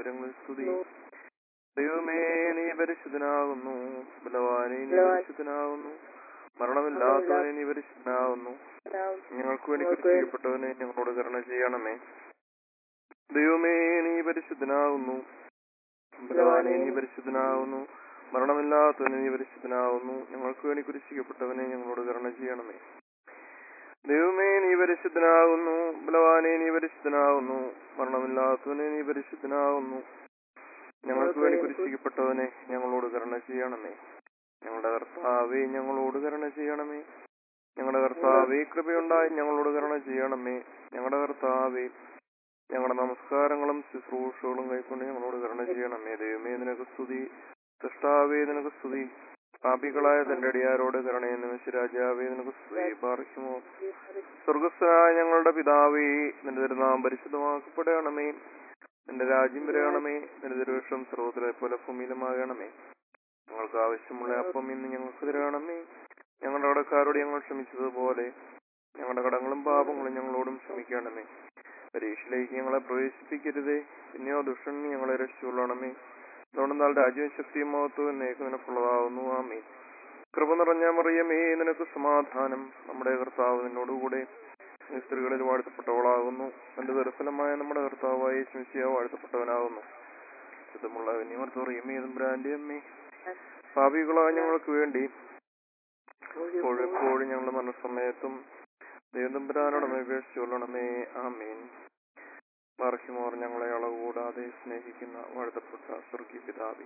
ഉയരങ്ങളിൽ സ്തുതി ദൈവമേ നീ പരിശുദ്ധനാകുന്നു ബലവാനെ നീ പരിശുദ്ധനാകുന്നു മരണമില്ലാത്തവനെ നീ പരിശുദ്ധനാകുന്നു ഞങ്ങൾക്ക് വേണ്ടി കുരിശിക്കപ്പെട്ടവനെ ഞങ്ങളോട് കരുണ ചെയ്യണമേ ദൈവമേ നീ പരിശുദ്ധനാകുന്നു ബലവാനെ നീ പരിശുദ്ധനാകുന്നു മരണമില്ലാത്തവനെ നീ പരിശുദ്ധനാകുന്നു ഞങ്ങൾക്ക് വേണ്ടി കുരിശിക്കപ്പെട്ടവനെ ഞങ്ങളോട് കരുണ ചെയ്യണമേ ദൈവമേ നീ പരിശുദ്ധനാകുന്നു ബലവാനെ നീ പരിശുദ്ധനാകുന്നു മരണമില്ലാത്തവനെ നീ പരിശുദ്ധനാകുന്നു ഞങ്ങൾക്ക് വേണ്ടി കുരിശിക്കപ്പെട്ടവനെ ഞങ്ങളോട് കരുണ ചെയ്യണമേ ഞങ്ങളുടെ കർത്താവേ ഞങ്ങളോട് കരുണ ചെയ്യണമേ ഞങ്ങളുടെ കർത്താവേ കൃപയുണ്ടായി ഞങ്ങളോട് കരുണ ചെയ്യണമേ ഞങ്ങളുടെ കർത്താവേ ഞങ്ങളുടെ നമസ്കാരങ്ങളും ശുശ്രൂഷകളും കൈക്കൊണ്ട് ഞങ്ങളോട് കരുണ ചെയ്യണമേ ദൈവമേ നിനക്ക് സ്തുതി സൃഷ്ടാവേ നിനക്ക് സ്തുതി പാപികളായ തന്റെ അടിയാരോട് കരുണയെ നിമിഷരാജാവേ നിനക്ക് സ്തുതി പാർക്കുമോ സ്വർഗസ്വനായ ഞങ്ങളുടെ പിതാവേ നിന്റെ തിരുനാം പരിശുദ്ധമാക്കപ്പെടണമേ നിന്റെ രാജ്യം വരയണമേ നിന്റെ തിരുവഷം സർവ്വത്തിലെ പോലെ ഭൂമിയിലുമാകണമേ ഞങ്ങൾക്ക് ആവശ്യമുള്ള അപ്പം ഇന്ന് ഞങ്ങൾക്ക് തരണമേ ഞങ്ങളുടെ കടക്കാരോട് ഞങ്ങൾ ക്ഷമിച്ചതുപോലെ ഞങ്ങളുടെ കടങ്ങളും പാപങ്ങളും ഞങ്ങളോടും ക്ഷമിക്കണമേ പരീക്ഷയിലേക്ക് ഞങ്ങളെ പ്രവേശിപ്പിക്കരുതേ പിന്നെയോ ദുഷ്ടൻ ഞങ്ങളെ രക്ഷിച്ചുകൊള്ളണമേ അതുകൊണ്ടെന്നാൽ രാജ്യവും ശക്തിയും മഹത്വവും എന്നേക്ക് നിനക്കുള്ളതാവുന്നു ആമേ കൃപ നിറഞ്ഞ മറിയമേ നിനക്ക് സമാധാനം നമ്മുടെ കർത്താവ് നിന്നോടുകൂടെ നീ സ്ത്രീകളിൽ വാഴ്ത്തപ്പെട്ടവളാകുന്നു തന്റെ ദർശനമായ നമ്മുടെ കർത്താവായ ശംശിയ വാഴ്ത്തപ്പെട്ടവനാകുന്നു ശുദ്ധമുള്ള വിനിമർത്തോറിയമ്മേ തമ്പുരാന്റെ അമ്മേ പാപികളായ ഞങ്ങൾക്ക് വേണ്ടി എപ്പോഴും ഞങ്ങളുടെ മനസ്സമയത്തും ദൈവതമ്പുരാനോട് അപേക്ഷിച്ചുകൊള്ളണമേ ആമീൻ ബാർഹിമോർ ഞങ്ങളെ അളവ് കൂടാതെ സ്നേഹിക്കുന്ന വാഴ്ത്തപ്പെട്ട സ്വർഗീയ പിതാവി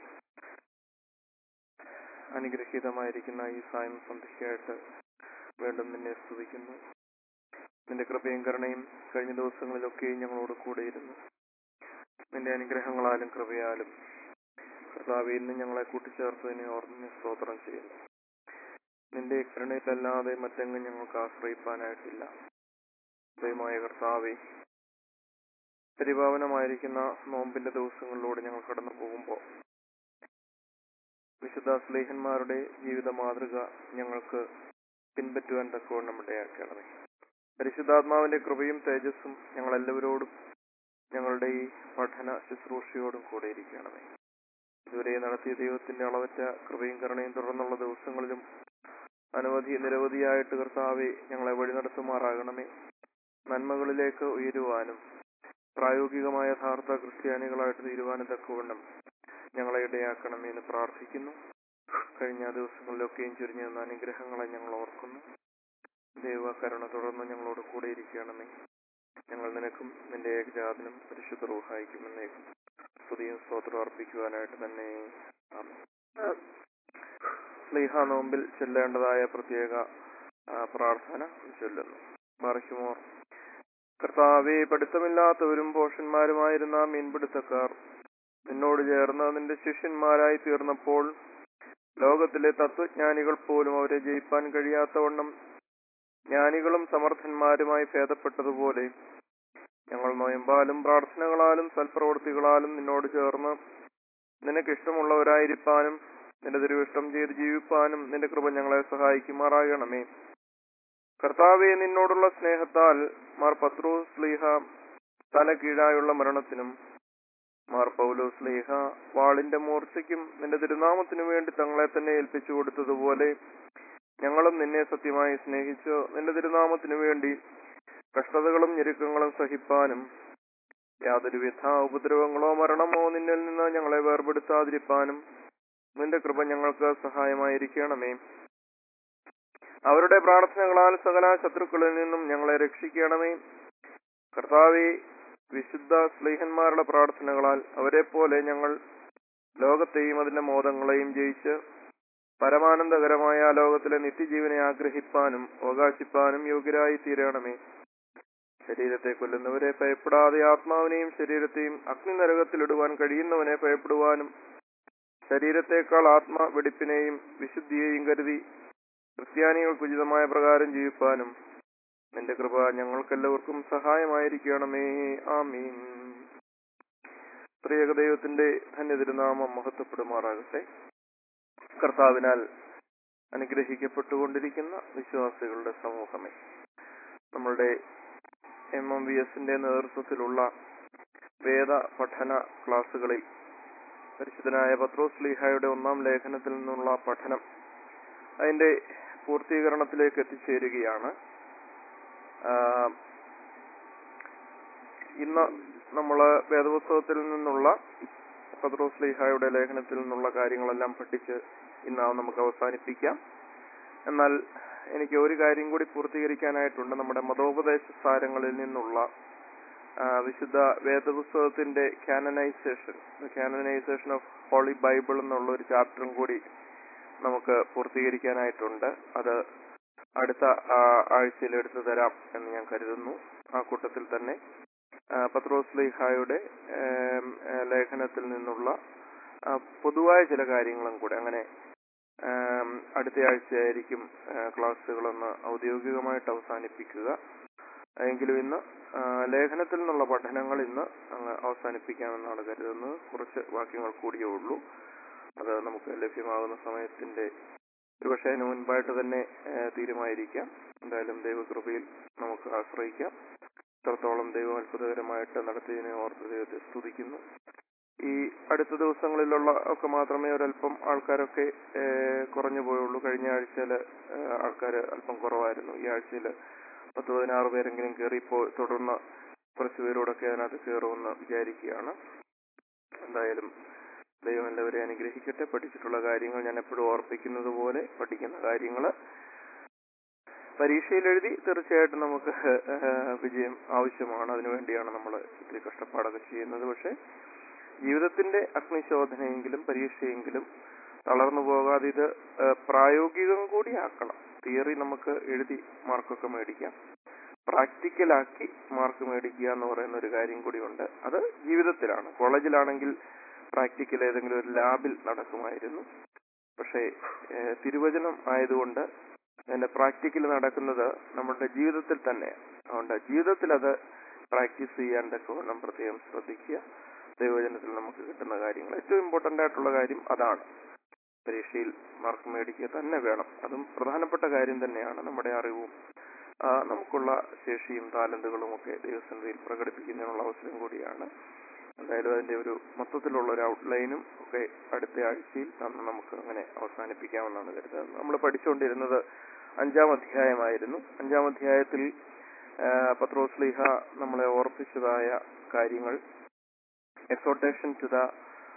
അനുഗ്രഹീതമായിരിക്കുന്ന ഈ സായം സന്ധ്യയ്ക്കായിട്ട് വീണ്ടും നിന്നെ സ്തുതിക്കുന്നു നിന്റെ കൃപയും കരുണയും കഴിഞ്ഞ ദിവസങ്ങളിലൊക്കെ ഞങ്ങളോട് കൂടെയിരുന്നു നിന്റെ അനുഗ്രഹങ്ങളാലും കൃപയാലും കർത്താവ് ഇന്ന് ഞങ്ങളെ കൂട്ടിച്ചേർത്തതിനെ ഓർമ്മ സ്തോത്രം ചെയ്യുന്നു നിന്റെ കരുണയിലല്ലാതെ മറ്റെങ്ങും ഞങ്ങൾക്ക് ആശ്രയിപ്പാനായിട്ടില്ല ദയമായ കർത്താവെ പരിപാവനമായിരിക്കുന്ന നോമ്പിന്റെ ദിവസങ്ങളിലൂടെ ഞങ്ങൾ കടന്നു പോകുമ്പോൾ വിശുദ്ധ സ്ലേഹന്മാരുടെ ജീവിത മാതൃക ഞങ്ങൾക്ക് പിൻപറ്റുവാൻ തക്കവണ്ണം ഇടയാക്കണമേ പരിശുദ്ധാത്മാവിന്റെ കൃപയും തേജസ്സും ഞങ്ങൾ എല്ലാവരോടും ഞങ്ങളുടെ ഈ പഠന ശുശ്രൂഷയോടും കൂടെ ഇരിക്കണമേ ഇതുവരെ നടത്തിയ ദൈവത്തിന്റെ അളവറ്റ കൃപയും കരുണയും തുടർന്നുള്ള ദിവസങ്ങളിലും അനവധി നിരവധിയായിട്ട് കർത്താവെ ഞങ്ങളെ വഴി നടത്തുമാറാകണമേ നന്മകളിലേക്ക് ഉയരുവാനും പ്രായോഗികമായ യഥാർത്ഥ ക്രിസ്ത്യാനികളായിട്ട് തീരുവാനും തക്കവണ്ണം ഞങ്ങളെ ഇടയാക്കണമേ എന്ന് പ്രാർത്ഥിക്കുന്നു കഴിഞ്ഞ ദിവസങ്ങളിലൊക്കെയും ചുരിഞ്ഞു നിന്ന അനുഗ്രഹങ്ങളെ ഞങ്ങൾ ഓർക്കുന്നു ദൈവ കരുണ തുടർന്ന് ഞങ്ങളോട് കൂടെ ഇരിക്കണമേ ഞങ്ങൾ നിനക്കും നിന്റെ ഏകജാതനും പരിശുദ്ധ റൂഹായിക്കും എന്നേക്കും സ്തുതിയും സ്തോത്രം അർപ്പിക്കുവാനായിട്ട് തന്നെ ആമേൻ. സ്ലീഹ നോമ്പിൽ ചെല്ലേണ്ടതായ പ്രത്യേക ആ, പ്രാർത്ഥന ചൊല്ലുന്നു മറിക്കുമോർ കർത്താവെ പഠിത്തമില്ലാത്തവരും പോഷന്മാരുമായിരുന്ന മീൻപിടുത്തക്കാർ നിന്നോട് ചേർന്ന് നിന്റെ ശിഷ്യന്മാരായി തീർന്നപ്പോൾ ലോകത്തിലെ തത്വജ്ഞാനികൾ പോലും അവരെ ജയിപ്പാൻ കഴിയാത്തവണ്ണം ജ്ഞാനികളും സമർത്ഥന്മാരുമായി ഭേദപ്പെട്ടതുപോലെ ഞങ്ങൾ നോയമ്പാലും പ്രാർത്ഥനകളാലും സൽപ്രവൃത്തികളാലും നിന്നോട് ചേർന്ന് നിനക്ക് ഇഷ്ടമുള്ളവരായിരിക്കാനും നിന്റെ തിരുവിഷ്ടം ചെയ്ത് ജീവിപ്പാനും നിന്റെ കൃപ ഞങ്ങളെ സഹായിക്കുമാറാകണമേ കർത്താവെ നിന്നോടുള്ള സ്നേഹത്താൽ മാർ പത്രോസ് സ്ലീഹ തല കീഴായുള്ള മരണത്തിനും മാർ പൗലോ സ്ലീഹ വാളിന്റെ മൂർച്ചയ്ക്കും നിന്റെ തിരുനാമത്തിനു വേണ്ടി തങ്ങളെ തന്നെ ഏൽപ്പിച്ചു കൊടുത്തതുപോലെ ഞങ്ങളും നിന്നെ സത്യമായി സ്നേഹിച്ചു നിന്റെ തിരുനാമത്തിനു വേണ്ടി കഷ്ടതകളും ഞെരുക്കങ്ങളും സഹിപ്പാനും യാതൊരുവിധ ഉപദ്രവങ്ങളോ മരണമോ നിന്നിൽ നിന്ന് ഞങ്ങളെ വേർപെടുത്താതിരിപ്പാനും നിന്റെ കൃപ ഞങ്ങൾക്ക് സഹായമായിരിക്കണമേ അവരുടെ പ്രാർത്ഥനകളാൽ സകല ശത്രുക്കളിൽ നിന്നും ഞങ്ങളെ രക്ഷിക്കണമേ കർത്താവെ വിശുദ്ധ സ്ലീഹന്മാരുടെ പ്രാർത്ഥനകളാൽ അവരെ പോലെ ഞങ്ങൾ ലോകത്തെയും അതിന്റെ മോദങ്ങളെയും ജയിച്ച് പരമാനന്ദകരമായ ആ ലോകത്തിലെ നിത്യജീവനെ ആഗ്രഹിപ്പാനും അവകാശിപ്പാനും യോഗ്യരായി തീരണമേ ശരീരത്തെ കൊല്ലുന്നവരെ ഭയപ്പെടാതെ ആത്മാവിനെയും ശരീരത്തെയും അഗ്നി നരകത്തിലിടുവാൻ കഴിയുന്നവനെ ഭയപ്പെടുവാനും ശരീരത്തെക്കാൾ ആത്മ വെടിപ്പിനെയും വിശുദ്ധിയെയും കരുതി ക്രിസ്ത്യാനികൾക്ക് ഉചിതമായ പ്രകാരം ജീവിപ്പാനും നിന്റെ കൃപ ഞങ്ങൾക്കെല്ലാവർക്കും സഹായമായിരിക്കണമേ ആമീൻ ത്രിയേക ദൈവത്തിന്റെ ധന്യതിരുനാമം മഹത്വപ്പെടുമാറാകട്ടെ കർത്താവിനാൽ അനുഗ്രഹിക്കപ്പെട്ടുകൊണ്ടിരിക്കുന്ന വിശ്വാസികളുടെ സമൂഹമേ നമ്മളുടെ എം എം വി എസിന്റെ നേതൃത്വത്തിലുള്ള വേദ പഠന ക്ലാസ്സുകളിൽ പരിശുദ്ധനായ പത്രോസ് ലീഹായുടെ ഒന്നാം ലേഖനത്തിൽ നിന്നുള്ള പഠനം അതിന്റെ പൂർത്തീകരണത്തിലേക്ക് എത്തിച്ചേരുകയാണ് ആഹ് ഇന്ന് നമ്മൾ വേദപുസ്തകത്തിൽ നിന്നുള്ള പത്രോസ് ലീഹായുടെ ലേഖനത്തിൽ നിന്നുള്ള കാര്യങ്ങളെല്ലാം പഠിച്ച് ഇന്ന് നമുക്ക് അവസാനിപ്പിക്കാം എന്നാൽ എനിക്ക് ഒരു കാര്യം കൂടി പൂർത്തീകരിക്കാനായിട്ടുണ്ട് നമ്മുടെ മതോപദേശ സാരങ്ങളിൽ നിന്നുള്ള ആ, വിശുദ്ധ വേദപുസ്തകത്തിന്റെ canonization canonization of holy Bible എന്നുള്ള ഒരു ചാപ്റ്ററും കൂടി നമുക്ക് പൂർത്തീകരിക്കാനായിട്ടുണ്ട് അത് അടുത്ത ആ, ആഴ്ചയിൽ എടുത്തു തരാം എന്ന് ഞാൻ കരുതുന്നു ആ കൂട്ടത്തിൽ തന്നെ ആ, പത്രോസ് ലീഹായുടെ ഏം, ഏ, ലേഖനത്തിൽ നിന്നുള്ള ആ, പൊതുവായ ചില കാര്യങ്ങളും കൂടെ അങ്ങനെ ആം, അടുത്ത ആഴ്ചയായിരിക്കും ആ, ക്ലാസ്സുകളൊന്ന് ഔദ്യോഗികമായിട്ട് അവസാനിപ്പിക്കുക എങ്കിലും ഇന്ന് ആ, ലേഖനത്തിൽ നിന്നുള്ള പഠനങ്ങൾ ഇന്ന് അങ്ങ് അവസാനിപ്പിക്കാമെന്നാണ് കരുതുന്നത് കുറച്ച് വാക്യങ്ങൾ കൂടിയേ ഉള്ളൂ അത് നമുക്ക് ലഭ്യമാകുന്ന സമയത്തിന്റെ ഒരുപക്ഷെ അതിന് മുൻപായിട്ട് തന്നെ ആ, തീരുമാനിക്കാം എന്തായാലും ദൈവകൃപയിൽ നമുക്ക് ആശ്രയിക്കാം എത്രത്തോളം ദൈവം അത്ഭുതകരമായിട്ട് നടത്തിയതിനെ ഓർത്ത് ദൈവത്തെ സ്തുതിക്കുന്നു ഈ അടുത്ത ദിവസങ്ങളിലുള്ള ഒക്കെ മാത്രമേ ഒരല്പം ആൾക്കാരൊക്കെ ഏഹ്, കുറഞ്ഞു പോയുള്ളൂ കഴിഞ്ഞ ആഴ്ചയില് ആൾക്കാർ അല്പം കുറവായിരുന്നു ഈ ആഴ്ചയിൽ പത്ത് പതിനാറ് പേരെങ്കിലും കയറിപ്പോ തുടർന്ന് കുറച്ച് പേരോടൊക്കെ അതിനകത്ത് കയറുമെന്ന് വിചാരിക്കുകയാണ് എന്തായാലും ദൈവം എല്ലാവരെയും അനുഗ്രഹിക്കട്ടെ പഠിച്ചിട്ടുള്ള കാര്യങ്ങൾ ഞാൻ എപ്പോഴും ഓർപ്പിക്കുന്നത് പോലെ പഠിക്കുന്ന കാര്യങ്ങൾ പരീക്ഷയിൽ എഴുതി തീർച്ചയായിട്ടും നമുക്ക് ഏഹ്, വിജയം ആവശ്യമാണ് അതിനുവേണ്ടിയാണ് നമ്മൾ ഇത്തിരി കഷ്ടപ്പാടൊക്കെ ചെയ്യുന്നത് പക്ഷെ ജീവിതത്തിന്റെ അഗ്നിശോധനയെങ്കിലും പരീക്ഷയെങ്കിലും തളർന്നു പോകാതെ ഇത് ഏഹ്, പ്രായോഗികം കൂടി ആക്കണം തിയറി നമുക്ക് എഴുതി മാർക്കൊക്കെ മേടിക്കാം പ്രാക്ടിക്കലാക്കി മാർക്ക് മേടിക്കുക എന്ന് പറയുന്ന ഒരു കാര്യം കൂടിയുണ്ട് അത് ജീവിതത്തിലാണ് കോളേജിലാണെങ്കിൽ പ്രാക്ടിക്കൽ ഏതെങ്കിലും ഒരു ലാബിൽ നടക്കുമായിരുന്നു പക്ഷേ ഏഹ്, തിരുവചനം ആയതുകൊണ്ട് അതിന്റെ പ്രാക്ടിക്കൽ നടക്കുന്നത് നമ്മുടെ ജീവിതത്തിൽ തന്നെ അതുകൊണ്ട് ജീവിതത്തിൽ അത് പ്രാക്ടീസ് ചെയ്യാണ്ടൊക്കെ വേണം പ്രത്യേകം ശ്രദ്ധിക്കുക ദൈവജനത്തിൽ നമുക്ക് കിട്ടുന്ന കാര്യങ്ങൾ ഏറ്റവും ഇമ്പോർട്ടന്റ് ആയിട്ടുള്ള കാര്യം അതാണ് പരീക്ഷയിൽ മാർക്ക് മേടിക്കുക തന്നെ വേണം അതും പ്രധാനപ്പെട്ട കാര്യം തന്നെയാണ് നമ്മുടെ അറിവും ആ, നമുക്കുള്ള ശേഷിയും താലന്തുകളും ഒക്കെ ദൈവസന്നിധിയിൽ പ്രകടിപ്പിക്കുന്നതിനുള്ള അവസരം കൂടിയാണ് എന്തായാലും അതിന്റെ ഒരു മൊത്തത്തിലുള്ള ഒരു ഔട്ട്ലൈനും ഒക്കെ അടുത്ത ആഴ്ചയിൽ തന്ന് നമുക്ക് അങ്ങനെ അവസാനിപ്പിക്കാമെന്നാണ് കരുതുന്നത് നമ്മൾ പഠിച്ചുകൊണ്ടിരുന്നത് അഞ്ചാം അധ്യായമായിരുന്നു അഞ്ചാം അധ്യായത്തിൽ ആ, പത്രോസ് ലീഹ നമ്മളെ ഓർപ്പിച്ചതായ കാര്യങ്ങൾ എക്സോട്ടേഷൻ ടു ദ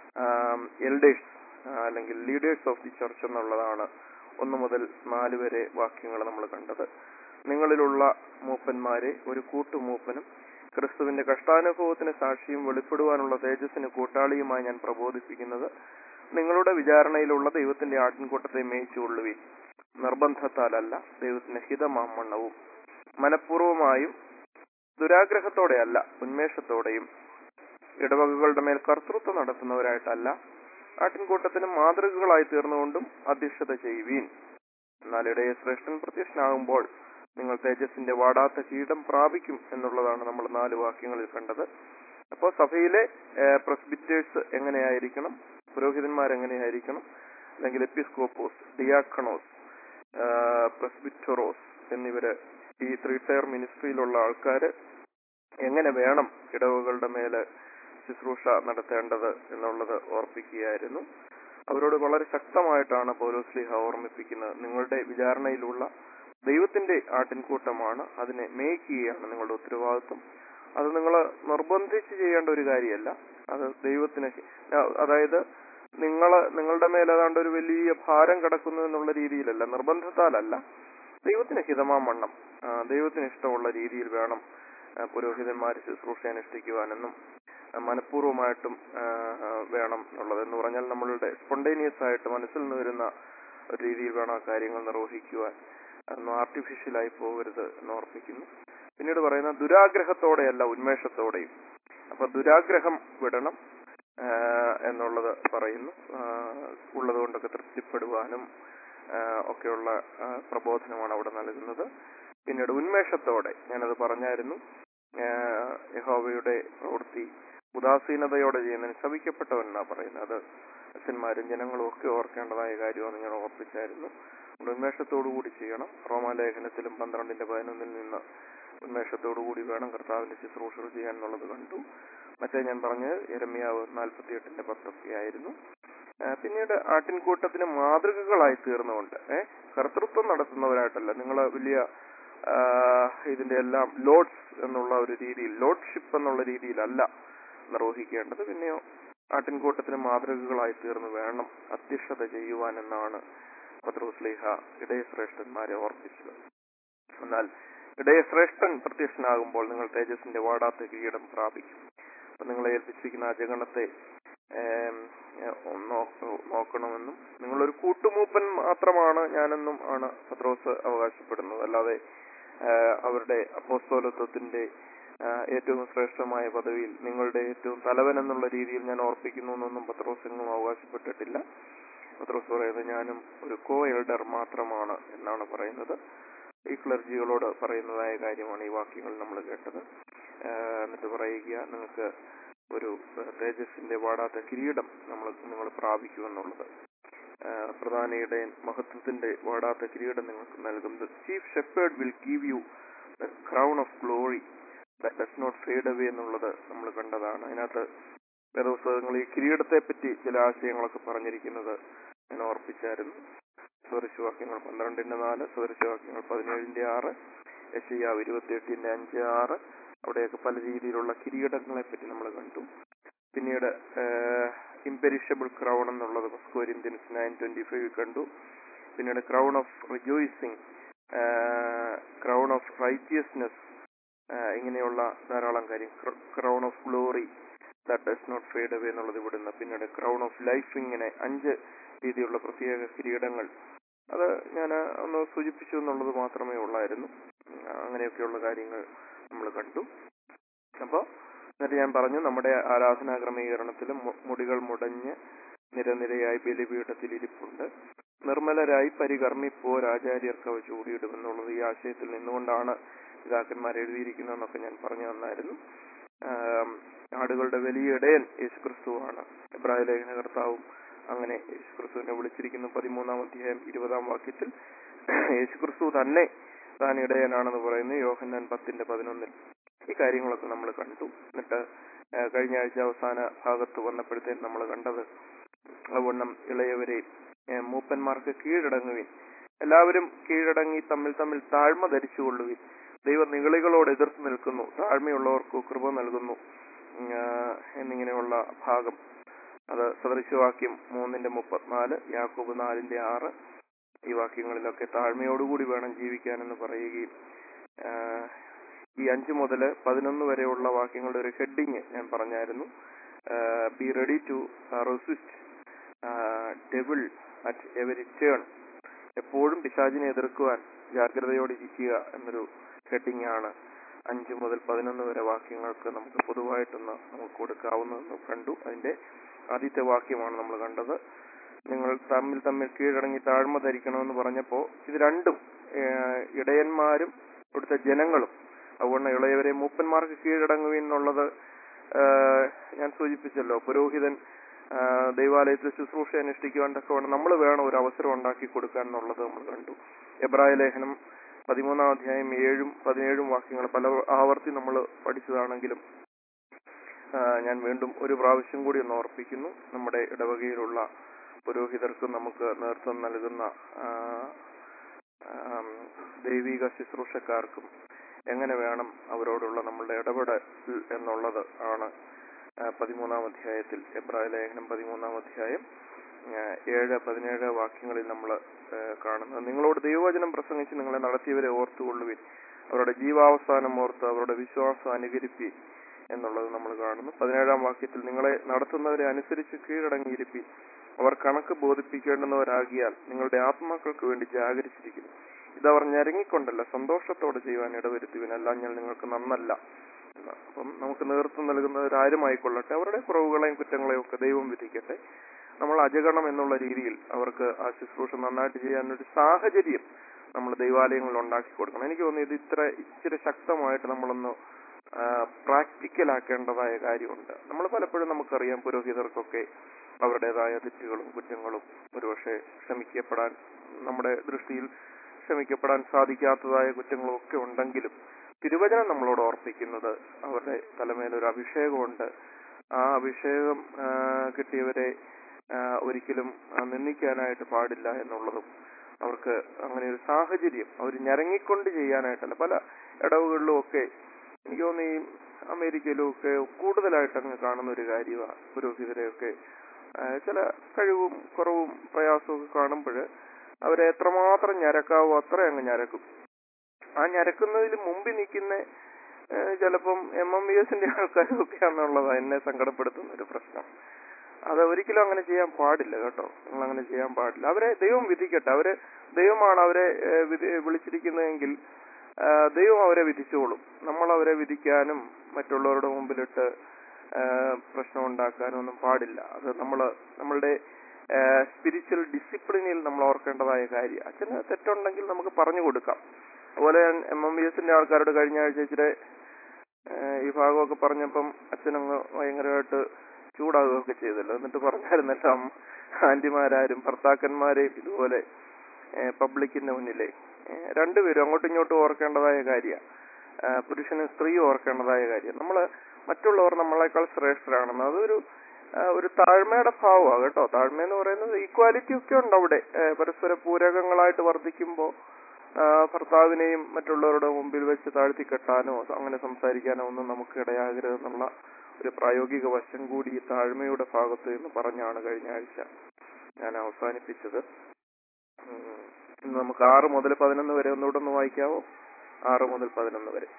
എൽഡേഴ്സ് അല്ലെങ്കിൽ ലീഡേഴ്സ് ഓഫ് ദി ചർച്ച് എന്നുള്ളതാണ് ഒന്ന് മുതൽ നാല് വരെ വാക്യങ്ങൾ നമ്മൾ കണ്ടത് നിങ്ങളിലുള്ള മൂപ്പന്മാരെ ഒരു കൂട്ടുമൂപ്പനും ക്രിസ്തുവിന്റെ കഷ്ടാനുഭവത്തിന് സാക്ഷിയും വെളിപ്പെടുവാനുള്ള തേജസ്സിന് കൂട്ടാളിയുമായി ഞാൻ പ്രബോധിപ്പിക്കുന്നത് നിങ്ങളുടെ വിചാരണയിലുള്ള ദൈവത്തിന്റെ ആട്ടിൻകൂട്ടത്തെ മേയിച്ചുകൊള്ളുവിൻ നിർബന്ധത്താലല്ല ദൈവത്തിന്റെ ഹിതമാമണ്ണവും മനഃപൂർവമായും ദുരാഗ്രഹത്തോടെയല്ല ഉന്മേഷത്തോടെയും ഇടവകകളുടെ മേൽ കർത്തൃത്വം നടത്തുന്നവരായിട്ടല്ല ആട്ടിൻകൂട്ടത്തിന് മാതൃകകളായി തീർന്നുകൊണ്ടും അധ്യക്ഷത ചെയ്യുവീൻ എന്നാൽ ഇടയെ ശ്രേഷ്ഠൻ പ്രത്യക്ഷനാകുമ്പോൾ നിങ്ങൾ തേജസ്സിന്റെ വാടാത്ത കീടം പ്രാപിക്കും എന്നുള്ളതാണ് നമ്മൾ നാല് വാക്യങ്ങളിൽ കണ്ടത് അപ്പോൾ സഭയിലെ പ്രസ്ബിറ്റേഴ്സ് എങ്ങനെയായിരിക്കണം പുരോഹിതന്മാർ എങ്ങനെയായിരിക്കണം അല്ലെങ്കിൽ എപ്പിസ്കോപ്പോസ് ഡിയാക്കണോസ് പ്രസ്ബിറ്ററോസ് എന്നിവര് ഈ ത്രീ ടയർ മിനിസ്ട്രിയിലുള്ള ആൾക്കാര് എങ്ങനെ വേണം ഇടവുകളുടെ മേല് ശുശ്രൂഷ നടത്തേണ്ടത് എന്നുള്ളത് ഓർപ്പിക്കുകയായിരുന്നു അവരോട് വളരെ ശക്തമായിട്ടാണ് പൗലോസ്ലിഹ ഓർമ്മിപ്പിക്കുന്നത് നിങ്ങളുടെ വിചാരണയിലുള്ള ദൈവത്തിന്റെ ആട്ടിൻകൂട്ടമാണ് അതിനെ മേയ്ക്കുകയാണ് നിങ്ങളുടെ ഉത്തരവാദിത്വം അത് നിങ്ങൾ നിർബന്ധിച്ച് ചെയ്യേണ്ട ഒരു കാര്യമല്ല അത് ദൈവത്തിന് അതായത് നിങ്ങൾ നിങ്ങളുടെ മേൽ ഏതാണ്ട് ഒരു വലിയ ഭാരം കിടക്കുന്നു എന്നുള്ള രീതിയിലല്ല നിർബന്ധത്താലല്ല ദൈവത്തിന് ഹിതമാം വണ്ണം ആ, ദൈവത്തിന് ഇഷ്ടമുള്ള രീതിയിൽ വേണം ആ, പുരോഹിതന്മാർ ശുശ്രൂഷ അനുഷ്ഠിക്കുവാനെന്നും ആ, മനഃപൂർവ്വമായിട്ടും ആ, ആ, വേണം എന്നുള്ളത് എന്ന് പറഞ്ഞാൽ നമ്മളുടെ സ്പോണ്ടേനിയസ് ആയിട്ട് മനസ്സിൽ നിന്ന് വരുന്ന ഒരു രീതിയിൽ വേണം ആ കാര്യങ്ങൾ നിർവഹിക്കുവാൻ അതൊന്നും ആർട്ടിഫിഷ്യലായി പോകരുത് എന്ന് ഓർപ്പിക്കുന്നു പിന്നീട് പറയുന്ന ദുരാഗ്രഹത്തോടെയല്ല ഉന്മേഷത്തോടെയും അപ്പൊ ദുരാഗ്രഹം വിടണം ആ, എന്നുള്ളത് പറയുന്നു ആ, ഉള്ളത് കൊണ്ടൊക്കെ തൃപ്തിപ്പെടുവാനും ആ, ഒക്കെയുള്ള ആ, പ്രബോധനമാണ് അവിടെ നൽകുന്നത് പിന്നീട് ഉന്മേഷത്തോടെ ഞാനത് പറഞ്ഞായിരുന്നു ആ, യഹോവയുടെ പ്രവൃത്തി ഉദാസീനതയോടെ ചെയ്യുന്നതിന് ശവിക്കപ്പെട്ടവൻ എന്നാ പറയുന്നത് അത് അച്ഛന്മാരും ജനങ്ങളും ഒക്കെ ഓർക്കേണ്ടതായ കാര്യമാണ് ഞാൻ ഓർപ്പിച്ചായിരുന്നു അതുകൊണ്ട് ഉന്മേഷത്തോടു കൂടി ചെയ്യണം റോമാലേഖനത്തിലും പന്ത്രണ്ടിന്റെ പതിനൊന്നിൽ നിന്ന് ഉന്മേഷത്തോടു കൂടി വേണം കർത്താവിന്റെ ശുശ്രൂഷകൾ ചെയ്യാൻ എന്നുള്ളത് കണ്ടു മറ്റേ ഞാൻ പറഞ്ഞത് എരമ്യാവ് നാൽപ്പത്തിയെട്ടിന്റെ പത്തൊക്കെ ആയിരുന്നു ആ, പിന്നീട് ആട്ടിൻകൂട്ടത്തിന് മാതൃകകളായി തീർന്നുകൊണ്ട് ഏഹ് കർത്തൃത്വം നടത്തുന്നവരായിട്ടല്ല നിങ്ങൾ വലിയ ആ, ഇതിന്റെ എല്ലാം ലോഡ്സ് എന്നുള്ള ഒരു രീതിയിൽ ലോഡ്ഷിപ്പ് എന്നുള്ള രീതിയിലല്ല നിർവഹിക്കേണ്ടത് പിന്നെയോ ആട്ടിൻകൂട്ടത്തിന് മാതൃകകളായി തീർന്നു വേണം അധ്യക്ഷത ചെയ്യുവാൻ എന്നാണ് പത്രോസ്ലേഹ ഇടയശ്രേഷ്ഠന്മാരെ ഓർപ്പിച്ചത് എന്നാൽ ഇടയശ്രേഷ്ഠൻ പ്രത്യക്ഷനാകുമ്പോൾ നിങ്ങൾ തേജസ്സിന്റെ വാടാത്ത കിരീടം പ്രാപിക്കും അപ്പൊ നിങ്ങളെ ഏൽപ്പിച്ചിരിക്കുന്ന ആ ജഗണത്തെ ഏം, ഏ, നോ- നോക്കണമെന്നും നിങ്ങളൊരു കൂട്ടുമൂപ്പൻ മാത്രമാണ് ഞാനെന്നും ആണ് പത്രോസ് അവകാശപ്പെടുന്നത് അല്ലാതെ ആ, അവരുടെ അപ്പോസ്തോലത്വത്തിന്റെ ആ, ഏറ്റവും ശ്രേഷ്ഠമായ പദവിയിൽ നിങ്ങളുടെ ഏറ്റവും തലവൻ എന്നുള്ള രീതിയിൽ ഞാൻ ഓർപ്പിക്കുന്നു എന്നൊന്നും പത്രോസ് എങ്ങും അവകാശപ്പെട്ടിട്ടില്ല പത്രോസ് പറയുന്നത് ഞാനും ഒരു കോ എൽഡർ മാത്രമാണ് എന്നാണ് പറയുന്നത് ഈ ക്ലർജികളോട് പറയുന്നതായ കാര്യമാണ് ഈ വാക്യങ്ങൾ നമ്മൾ കേട്ടത് ആ, എന്നിട്ട് പറയുക നിങ്ങൾക്ക് ഒരു ആ, തേജസ്സിന്റെ വാടാത്ത കിരീടം നമ്മൾ നിങ്ങൾ പ്രാപിക്കുമെന്നുള്ളത് ആ, പ്രധാനിയുടെ മഹത്വത്തിന്റെ വാടാത്ത കിരീടം നിങ്ങൾക്ക് നൽകും the chief shepherd will give you the crown of glory does not fade away എന്നുള്ളത് നമ്മൾ കണ്ടതാണ് അതിനകത്ത് വേദപുസ്തകങ്ങൾ ഈ കിരീടത്തെ പറ്റി ചില ആശയങ്ങളൊക്കെ പറഞ്ഞിരിക്കുന്നത് ഞാൻ ഓർപ്പിച്ചായിരുന്നു സ്വരശവാക്യങ്ങൾ പന്ത്രണ്ടിന്റെ നാല് സ്വരശവാക്യങ്ങൾ പതിനേഴിന്റെ ആറ് യശയ്യാവ് ഇരുപത്തിയെട്ടിന്റെ അഞ്ച് ആറ് അവിടെയൊക്കെ പല രീതിയിലുള്ള കിരീടങ്ങളെ പറ്റി നമ്മൾ കണ്ടു പിന്നീട് ഇംപെരിഷബിൾ ക്രൗൺ എന്നുള്ളത് കൊരിന്ത്യൻസ് നയൻ ട്വന്റി ഫൈവ് കണ്ടു പിന്നീട് crown of rejoicing crown of righteousness ഇങ്ങനെയുള്ള ധാരാളം കാര്യം crown of glory that does not fade away എന്നുള്ളത് ഇവിടുന്ന് പിന്നീട് ക്രൗൺ ഓഫ് ലൈഫ് ഇങ്ങനെ അഞ്ച് രീതിയിലുള്ള പ്രത്യേക കിരീടങ്ങൾ അത് ഞാൻ ഒന്ന് സൂചിപ്പിച്ചു എന്നുള്ളത് മാത്രമേ ഉള്ളായിരുന്നു ഉം, അങ്ങനെയൊക്കെയുള്ള കാര്യങ്ങൾ നമ്മൾ കണ്ടു അപ്പോ എന്നിട്ട് ഞാൻ പറഞ്ഞു നമ്മുടെ ആരാധനാ ക്രമീകരണത്തിൽ മു- മുടികൾ മുടഞ്ഞ് നിരനിരയായി ബലിപീഠത്തിൽ ഇരിപ്പുണ്ട് നിർമ്മലരായി പരികർമ്മിപ്പോർ ആചാര്യർക്ക് അവ ചൂടിയിടുമെന്നുള്ളത് ഈ ആശയത്തിൽ നിന്നുകൊണ്ടാണ് പിതാക്കന്മാർ എഴുതിയിരിക്കുന്നതെന്നൊക്കെ ഞാൻ പറഞ്ഞു തന്നായിരുന്നു ആം, ആടുകളുടെ വലിയ ഇടയൻ യേശുക്രിസ്തുവാണ് എബ്രായ ലേഖന കർത്താവും അങ്ങനെ യേശുക്രിസ്തുവിനെ വിളിച്ചിരിക്കുന്നു പതിമൂന്നാം അധ്യായം ഇരുപതാം വാക്യത്തിൽ യേശുക്രിസ്തു തന്നെ താൻ ഇടയനാണെന്ന് പറയുന്നു യോഹന്നാൻ പത്തിന്റെ പതിനൊന്നിൽ ഈ കാര്യങ്ങളൊക്കെ നമ്മൾ കണ്ടു എന്നിട്ട് ആ, കഴിഞ്ഞ ആഴ്ച അവസാന ഭാഗത്ത് വന്നപ്പോഴത്തേക്ക് നമ്മൾ കണ്ടത് അതുവണ്ണം ഇളയവരെ ആ, മൂപ്പന്മാർക്ക് കീഴടങ്ങുവിൻ എല്ലാവരും കീഴടങ്ങി തമ്മിൽ തമ്മിൽ താഴ്മ ധരിച്ചുകൊള്ളുവിൻ ദൈവം നിഗളികളോട് എതിർത്ത് നിൽക്കുന്നു താഴ്മയുള്ളവർക്ക് കൃപ നൽകുന്നു ഉം, ആ, എന്നിങ്ങനെയുള്ള ഭാഗം അത് സദൃശവാക്യം മൂന്നിന്റെ മുപ്പത്തിനാല് യാക്കോബ് നാലിന്റെ ആറ് ഈ വാക്യങ്ങളിലൊക്കെ താഴ്മയോടുകൂടി വേണം ജീവിക്കാനെന്ന് പറയുകയും ആ, ഈ അഞ്ച് മുതൽ പതിനൊന്ന് വരെയുള്ള വാക്യങ്ങളുടെ ഒരു ഹെഡിങ് ഞാൻ പറഞ്ഞായിരുന്നു be ready to resist devil at every turn എപ്പോഴും പിശാചിനെ എതിർക്കുവാൻ ജാഗ്രതയോടിരിക്കുക എന്നൊരു ഹെഡിങ് ആണ് അഞ്ച് മുതൽ പതിനൊന്ന് വരെ വാക്യങ്ങൾക്ക് നമുക്ക് പൊതുവായിട്ടൊന്ന് നമുക്ക് കൊടുക്കാവുന്നതെന്ന് കണ്ടു അതിന്റെ ആദ്യത്തെ വാക്യമാണ് നമ്മൾ കണ്ടത് നിങ്ങൾ തമ്മിൽ തമ്മിൽ കീഴടങ്ങി താഴ്മ ധരിക്കണമെന്ന് പറഞ്ഞപ്പോ ഇത് രണ്ടും ഏഹ്, ഇടയന്മാരും ഇവിടുത്തെ ജനങ്ങളും അതുകൊണ്ട് ഇളയവരെ മൂപ്പന്മാർക്ക് കീഴടങ്ങുവിൻ എന്നുള്ളത് ഏഹ്, ഞാൻ സൂചിപ്പിച്ചല്ലോ പുരോഹിതൻ ആഹ്, ദൈവാലയത്തിൽ ശുശ്രൂഷ അനുഷ്ഠിക്കുവാൻ തക്കവണ്ണം നമ്മൾ വേണം ഒരു അവസരം ഉണ്ടാക്കി കൊടുക്കാൻ എന്നുള്ളത് നമ്മൾ കണ്ടു എബ്രായ ലേഖനം പതിമൂന്നാം അധ്യായം ഏഴും പതിനേഴും വാക്യങ്ങൾ പല ആവർത്തി നമ്മൾ പഠിച്ചതാണെങ്കിലും ആ, ഞാൻ വീണ്ടും ഒരു പ്രാവശ്യം കൂടി ഒന്ന് ഓർപ്പിക്കുന്നു നമ്മുടെ ഇടവകയിലുള്ള പുരോഹിതർക്കും നമുക്ക് നേതൃത്വം നൽകുന്ന ആ, ആം, ദൈവിക ശുശ്രൂഷക്കാർക്കും എങ്ങനെ വേണം അവരോടുള്ള നമ്മളുടെ ഇടപെടൽ എന്നുള്ളത് ആണ് ആ, പതിമൂന്നാം അധ്യായത്തിൽ എബ്രായ ലേഖനം പതിമൂന്നാം അധ്യായം ആ, ഏഴ് പതിനേഴ് വാക്യങ്ങളിൽ നമ്മൾ കാണുന്നത് നിങ്ങളോട് ദൈവവചനം പ്രസംഗിച്ച് നിങ്ങളെ നടത്തിയവരെ ഓർത്തുകൊള്ളുവിൻ അവരുടെ ജീവാവസാനം ഓർത്ത് അവരുടെ വിശ്വാസം അനുകരിപ്പി എന്നുള്ളത് നമ്മൾ കാണുന്നു പതിനേഴാം വാക്യത്തിൽ നിങ്ങളെ നടത്തുന്നവരെ അനുസരിച്ച് കീഴടങ്ങിയിരിപ്പി അവർ കണക്ക് ബോധിപ്പിക്കേണ്ടുന്നവരാകിയാൽ നിങ്ങളുടെ ആത്മാക്കൾക്ക് വേണ്ടി ജാഗരിച്ചിരിക്കുന്നു ഇതവർ ഞരങ്ങിക്കൊണ്ടല്ല സന്തോഷത്തോടെ ചെയ്യുവാൻ ഇടവരുത്തുവിൻ അല്ലാഞ്ഞാൽ നിങ്ങൾക്ക് നന്നല്ല എന്ന്. അപ്പം നമുക്ക് നേതൃത്വം നൽകുന്നവരാരുമായിക്കൊള്ളട്ടെ അവരുടെ കുറവുകളെയും കുറ്റങ്ങളെയും ഒക്കെ ദൈവം വിധിക്കട്ടെ നമ്മൾ അജഗണം എന്നുള്ള രീതിയിൽ അവർക്ക് ആ ശുശ്രൂഷ നന്നായിട്ട് ചെയ്യാനൊരു സാഹചര്യം നമ്മൾ ദൈവാലയങ്ങളിൽ ഉണ്ടാക്കി കൊടുക്കണം എനിക്ക് തോന്നുന്നു ഇത് ഇത്ര ഇച്ചിരി ശക്തമായിട്ട് നമ്മളൊന്ന് പ്രാക്ടിക്കൽ ആക്കേണ്ടതായ കാര്യമുണ്ട് നമ്മൾ പലപ്പോഴും നമുക്കറിയാം പുരോഹിതർക്കൊക്കെ അവരുടേതായ തെറ്റുകളും കുറ്റങ്ങളും ഒരുപക്ഷെ ക്ഷമിക്കപ്പെടാൻ നമ്മുടെ ദൃഷ്ടിയിൽ ക്ഷമിക്കപ്പെടാൻ സാധിക്കാത്തതായ കുറ്റങ്ങളും ഒക്കെ ഉണ്ടെങ്കിലും തിരുവചനം നമ്മളോട് ഓർപ്പിക്കുന്നത് അവരുടെ തലമേലൊരു അഭിഷേകമുണ്ട് ആ അഭിഷേകം ആ, കിട്ടിയവരെ ആ, ഒരിക്കലും ആ, നിന്ദിക്കാനായിട്ട് പാടില്ല എന്നുള്ളതും അവർക്ക് അങ്ങനെ ഒരു സാഹചര്യം അവർ ഞരങ്ങിക്കൊണ്ട് ചെയ്യാനായിട്ടല്ല പല ഇടവുകളിലും ഒക്കെ എനിക്ക് തോന്നുന്നു ഈ അമേരിക്കയിലും ഒക്കെ കൂടുതലായിട്ട് അങ്ങ് കാണുന്ന ഒരു കാര്യമാണ് പുരോഹിതരെയൊക്കെ ആ, ചില കഴിവും കുറവും പ്രയാസവും ഒക്കെ കാണുമ്പോൾ അവരെ എത്രമാത്രം ഞരക്കാവോ അത്ര അങ്ങ് ഞരക്കും ആ ഞരക്കുന്നതിൽ മുമ്പിൽ നിൽക്കുന്ന ചിലപ്പം എം എം ബി എസിന്റെ ആൾക്കാരൊക്കെയാണെന്നുള്ളതാണ് എന്നെ സങ്കടപ്പെടുത്തുന്ന ഒരു പ്രശ്നം അത് ഒരിക്കലും അങ്ങനെ ചെയ്യാൻ പാടില്ല കേട്ടോ നിങ്ങൾ അങ്ങനെ ചെയ്യാൻ പാടില്ല അവരെ ദൈവം വിധിക്കട്ടെ അവരെ ദൈവമാണ് അവരെ ഏഹ്, വിധി- വിളിച്ചിരിക്കുന്നതെങ്കിൽ ആ, ദൈവം അവരെ വിധിച്ചോളും നമ്മൾ അവരെ വിധിക്കാനും മറ്റുള്ളവരുടെ മുമ്പിലിട്ട് ആ, പ്രശ്നം ഉണ്ടാക്കാനും ഒന്നും പാടില്ല അത് നമ്മൾ നമ്മളുടെ സ്പിരിച്വൽ ഡിസിപ്ലിനിൽ നമ്മൾ ഓർക്കേണ്ടതായ കാര്യം അച്ഛന് തെറ്റുണ്ടെങ്കിൽ നമുക്ക് പറഞ്ഞു കൊടുക്കാം അതുപോലെ ഞാൻ എം എം ബി എസിന്റെ ആൾക്കാരോട് കഴിഞ്ഞ ആഴ്ച ഇച്ചിരി ഏഹ് ഈ ഭാഗമൊക്കെ പറഞ്ഞപ്പം അച്ഛനങ്ങ് ഭയങ്കരമായിട്ട് ചൂടാകുകയൊക്കെ ചെയ്തല്ലോ എന്നിട്ട് പറഞ്ഞായിരുന്നല്ലോ അമ്മ ആന്റിമാരാരും ഭർത്താക്കന്മാരെയും ഇതുപോലെ പബ്ലിക്കിന്റെ മുന്നിലെ ഏഹ് രണ്ടുപേരും അങ്ങോട്ടും ഇങ്ങോട്ടും ഓർക്കേണ്ടതായ കാര്യമാണ് പുരുഷനും സ്ത്രീയും ഓർക്കേണ്ടതായ കാര്യം നമ്മൾ മറ്റുള്ളവർ നമ്മളെക്കാൾ ശ്രേഷ്ഠരാണെന്ന് അതൊരു ആ, ഒരു താഴ്മയുടെ ഭാവമാണ് കേട്ടോ താഴ്മ എന്ന് പറയുന്നത് ഈക്വാലിറ്റി ഒക്കെ ഉണ്ട് അവിടെ ഏഹ് പരസ്പര പൂരകങ്ങളായിട്ട് വർദ്ധിക്കുമ്പോൾ ഭർത്താവിനെയും മറ്റുള്ളവരുടെ മുമ്പിൽ വെച്ച് താഴ്ത്തി കെട്ടാനോ അങ്ങനെ സംസാരിക്കാനോ ഒന്നും നമുക്ക് ഇടയാകരുതെന്നുള്ള ഒരു പ്രായോഗിക വശം കൂടി ഈ താഴ്മയുടെ ഭാഗത്ത് എന്ന് പറഞ്ഞാണ് കഴിഞ്ഞ ആഴ്ച ഞാൻ അവസാനിപ്പിച്ചത് ഉം. ഇന്ന് നമുക്ക് ആറ് മുതൽ പതിനൊന്ന് വരെ ഒന്നുകൂടെ ഒന്ന് വായിക്കാവോ ആറ് മുതൽ പതിനൊന്ന് വരെ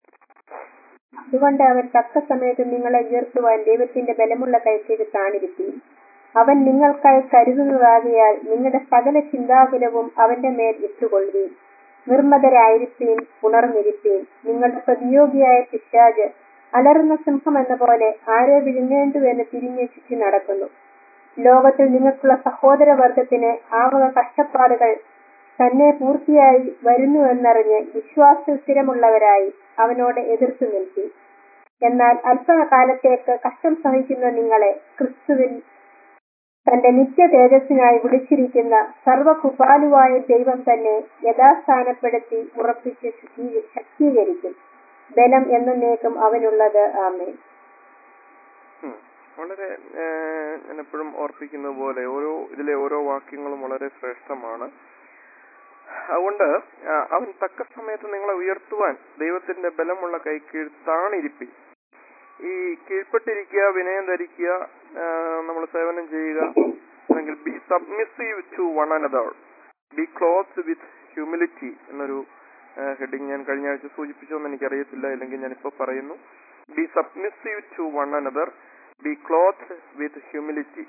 അതുകൊണ്ട് അവൻ തക്ക സമയത്ത് നിങ്ങളെ ഉയർത്തുവാൻ ദൈവത്തിന്റെ ബലമുള്ള കൈക്കീഴ് താണിരുത്തി അവൻ നിങ്ങൾക്കായി കരുതുന്നതാകിയാൽ നിങ്ങളുടെ സകല ചിന്താകുലവും അവന്റെ മേൽ ഇട്ടുകൊള്ളുവീൻ നിർമ്മതരായിരിപ്പീൻ ഉണർന്നിരിപ്പീൻ നിങ്ങളുടെ പ്രതിയോഗിയായ പിശാജ് അലറുന്ന സിംഹം എന്ന പോലെ ആരെ വിഴുങ്ങേണ്ടുവെന്ന് തിരിഞ്ഞ് ചുറ്റി നടക്കുന്നു ലോകത്തിൽ നിങ്ങൾക്കുള്ള സഹോദരവർഗത്തിന് ആവക കഷ്ടപ്പാടുകൾ തന്നെ പൂർത്തിയായി വരുന്നുവെന്നറിഞ്ഞ് വിശ്വാസത്തിൽ സ്ഥിരമുള്ളവരായി അവനോട് എതിർത്തു നിൽക്കി എന്നാൽ അല്പകാലത്തേക്ക് കഷ്ടം സഹിക്കുന്ന നിങ്ങളെ ക്രിസ്തുവിൽ തന്റെ നിത്യ തേജസ്സിനായി വിളിച്ചിരിക്കുന്ന സർവകൃപാലുവായ ദൈവം തന്നെ യഥാസ്ഥാനപ്പെടുത്തി ഉറപ്പിച്ച് ശുദ്ധീ- ശക്തീകരിക്കും ബലം എന്നേക്കും അവനുള്ളത് ആമേ ഉം. വളരെ ഏഹ്, ഞാൻ എപ്പോഴും ഓർപ്പിക്കുന്നത് പോലെ ഓരോ ഇതിലെ ഓരോ വാക്യങ്ങളും വളരെ ശ്രേഷ്ഠമാണ് അതുകൊണ്ട് ആ, അവൻ തക്ക സമയത്ത് നിങ്ങളെ ഉയർത്തുവാൻ ദൈവത്തിന്റെ ബലമുള്ള കൈക്കീഴ് താണിരിപ്പി ഈ കീഴ്പ്പെട്ടിരിക്കുക വിനയം ധരിക്കുക നമ്മൾ സേവനം ചെയ്യുക അല്ലെങ്കിൽ be submissive to one another be clothe with humility എന്നൊരു ഹെഡിങ് ഞാൻ കഴിഞ്ഞ ആഴ്ച സൂചിപ്പിച്ചോന്ന് എനിക്കറിയത്തില്ല അല്ലെങ്കിൽ ഞാനിപ്പോ പറയുന്നു be submissive to one another be clothe with humility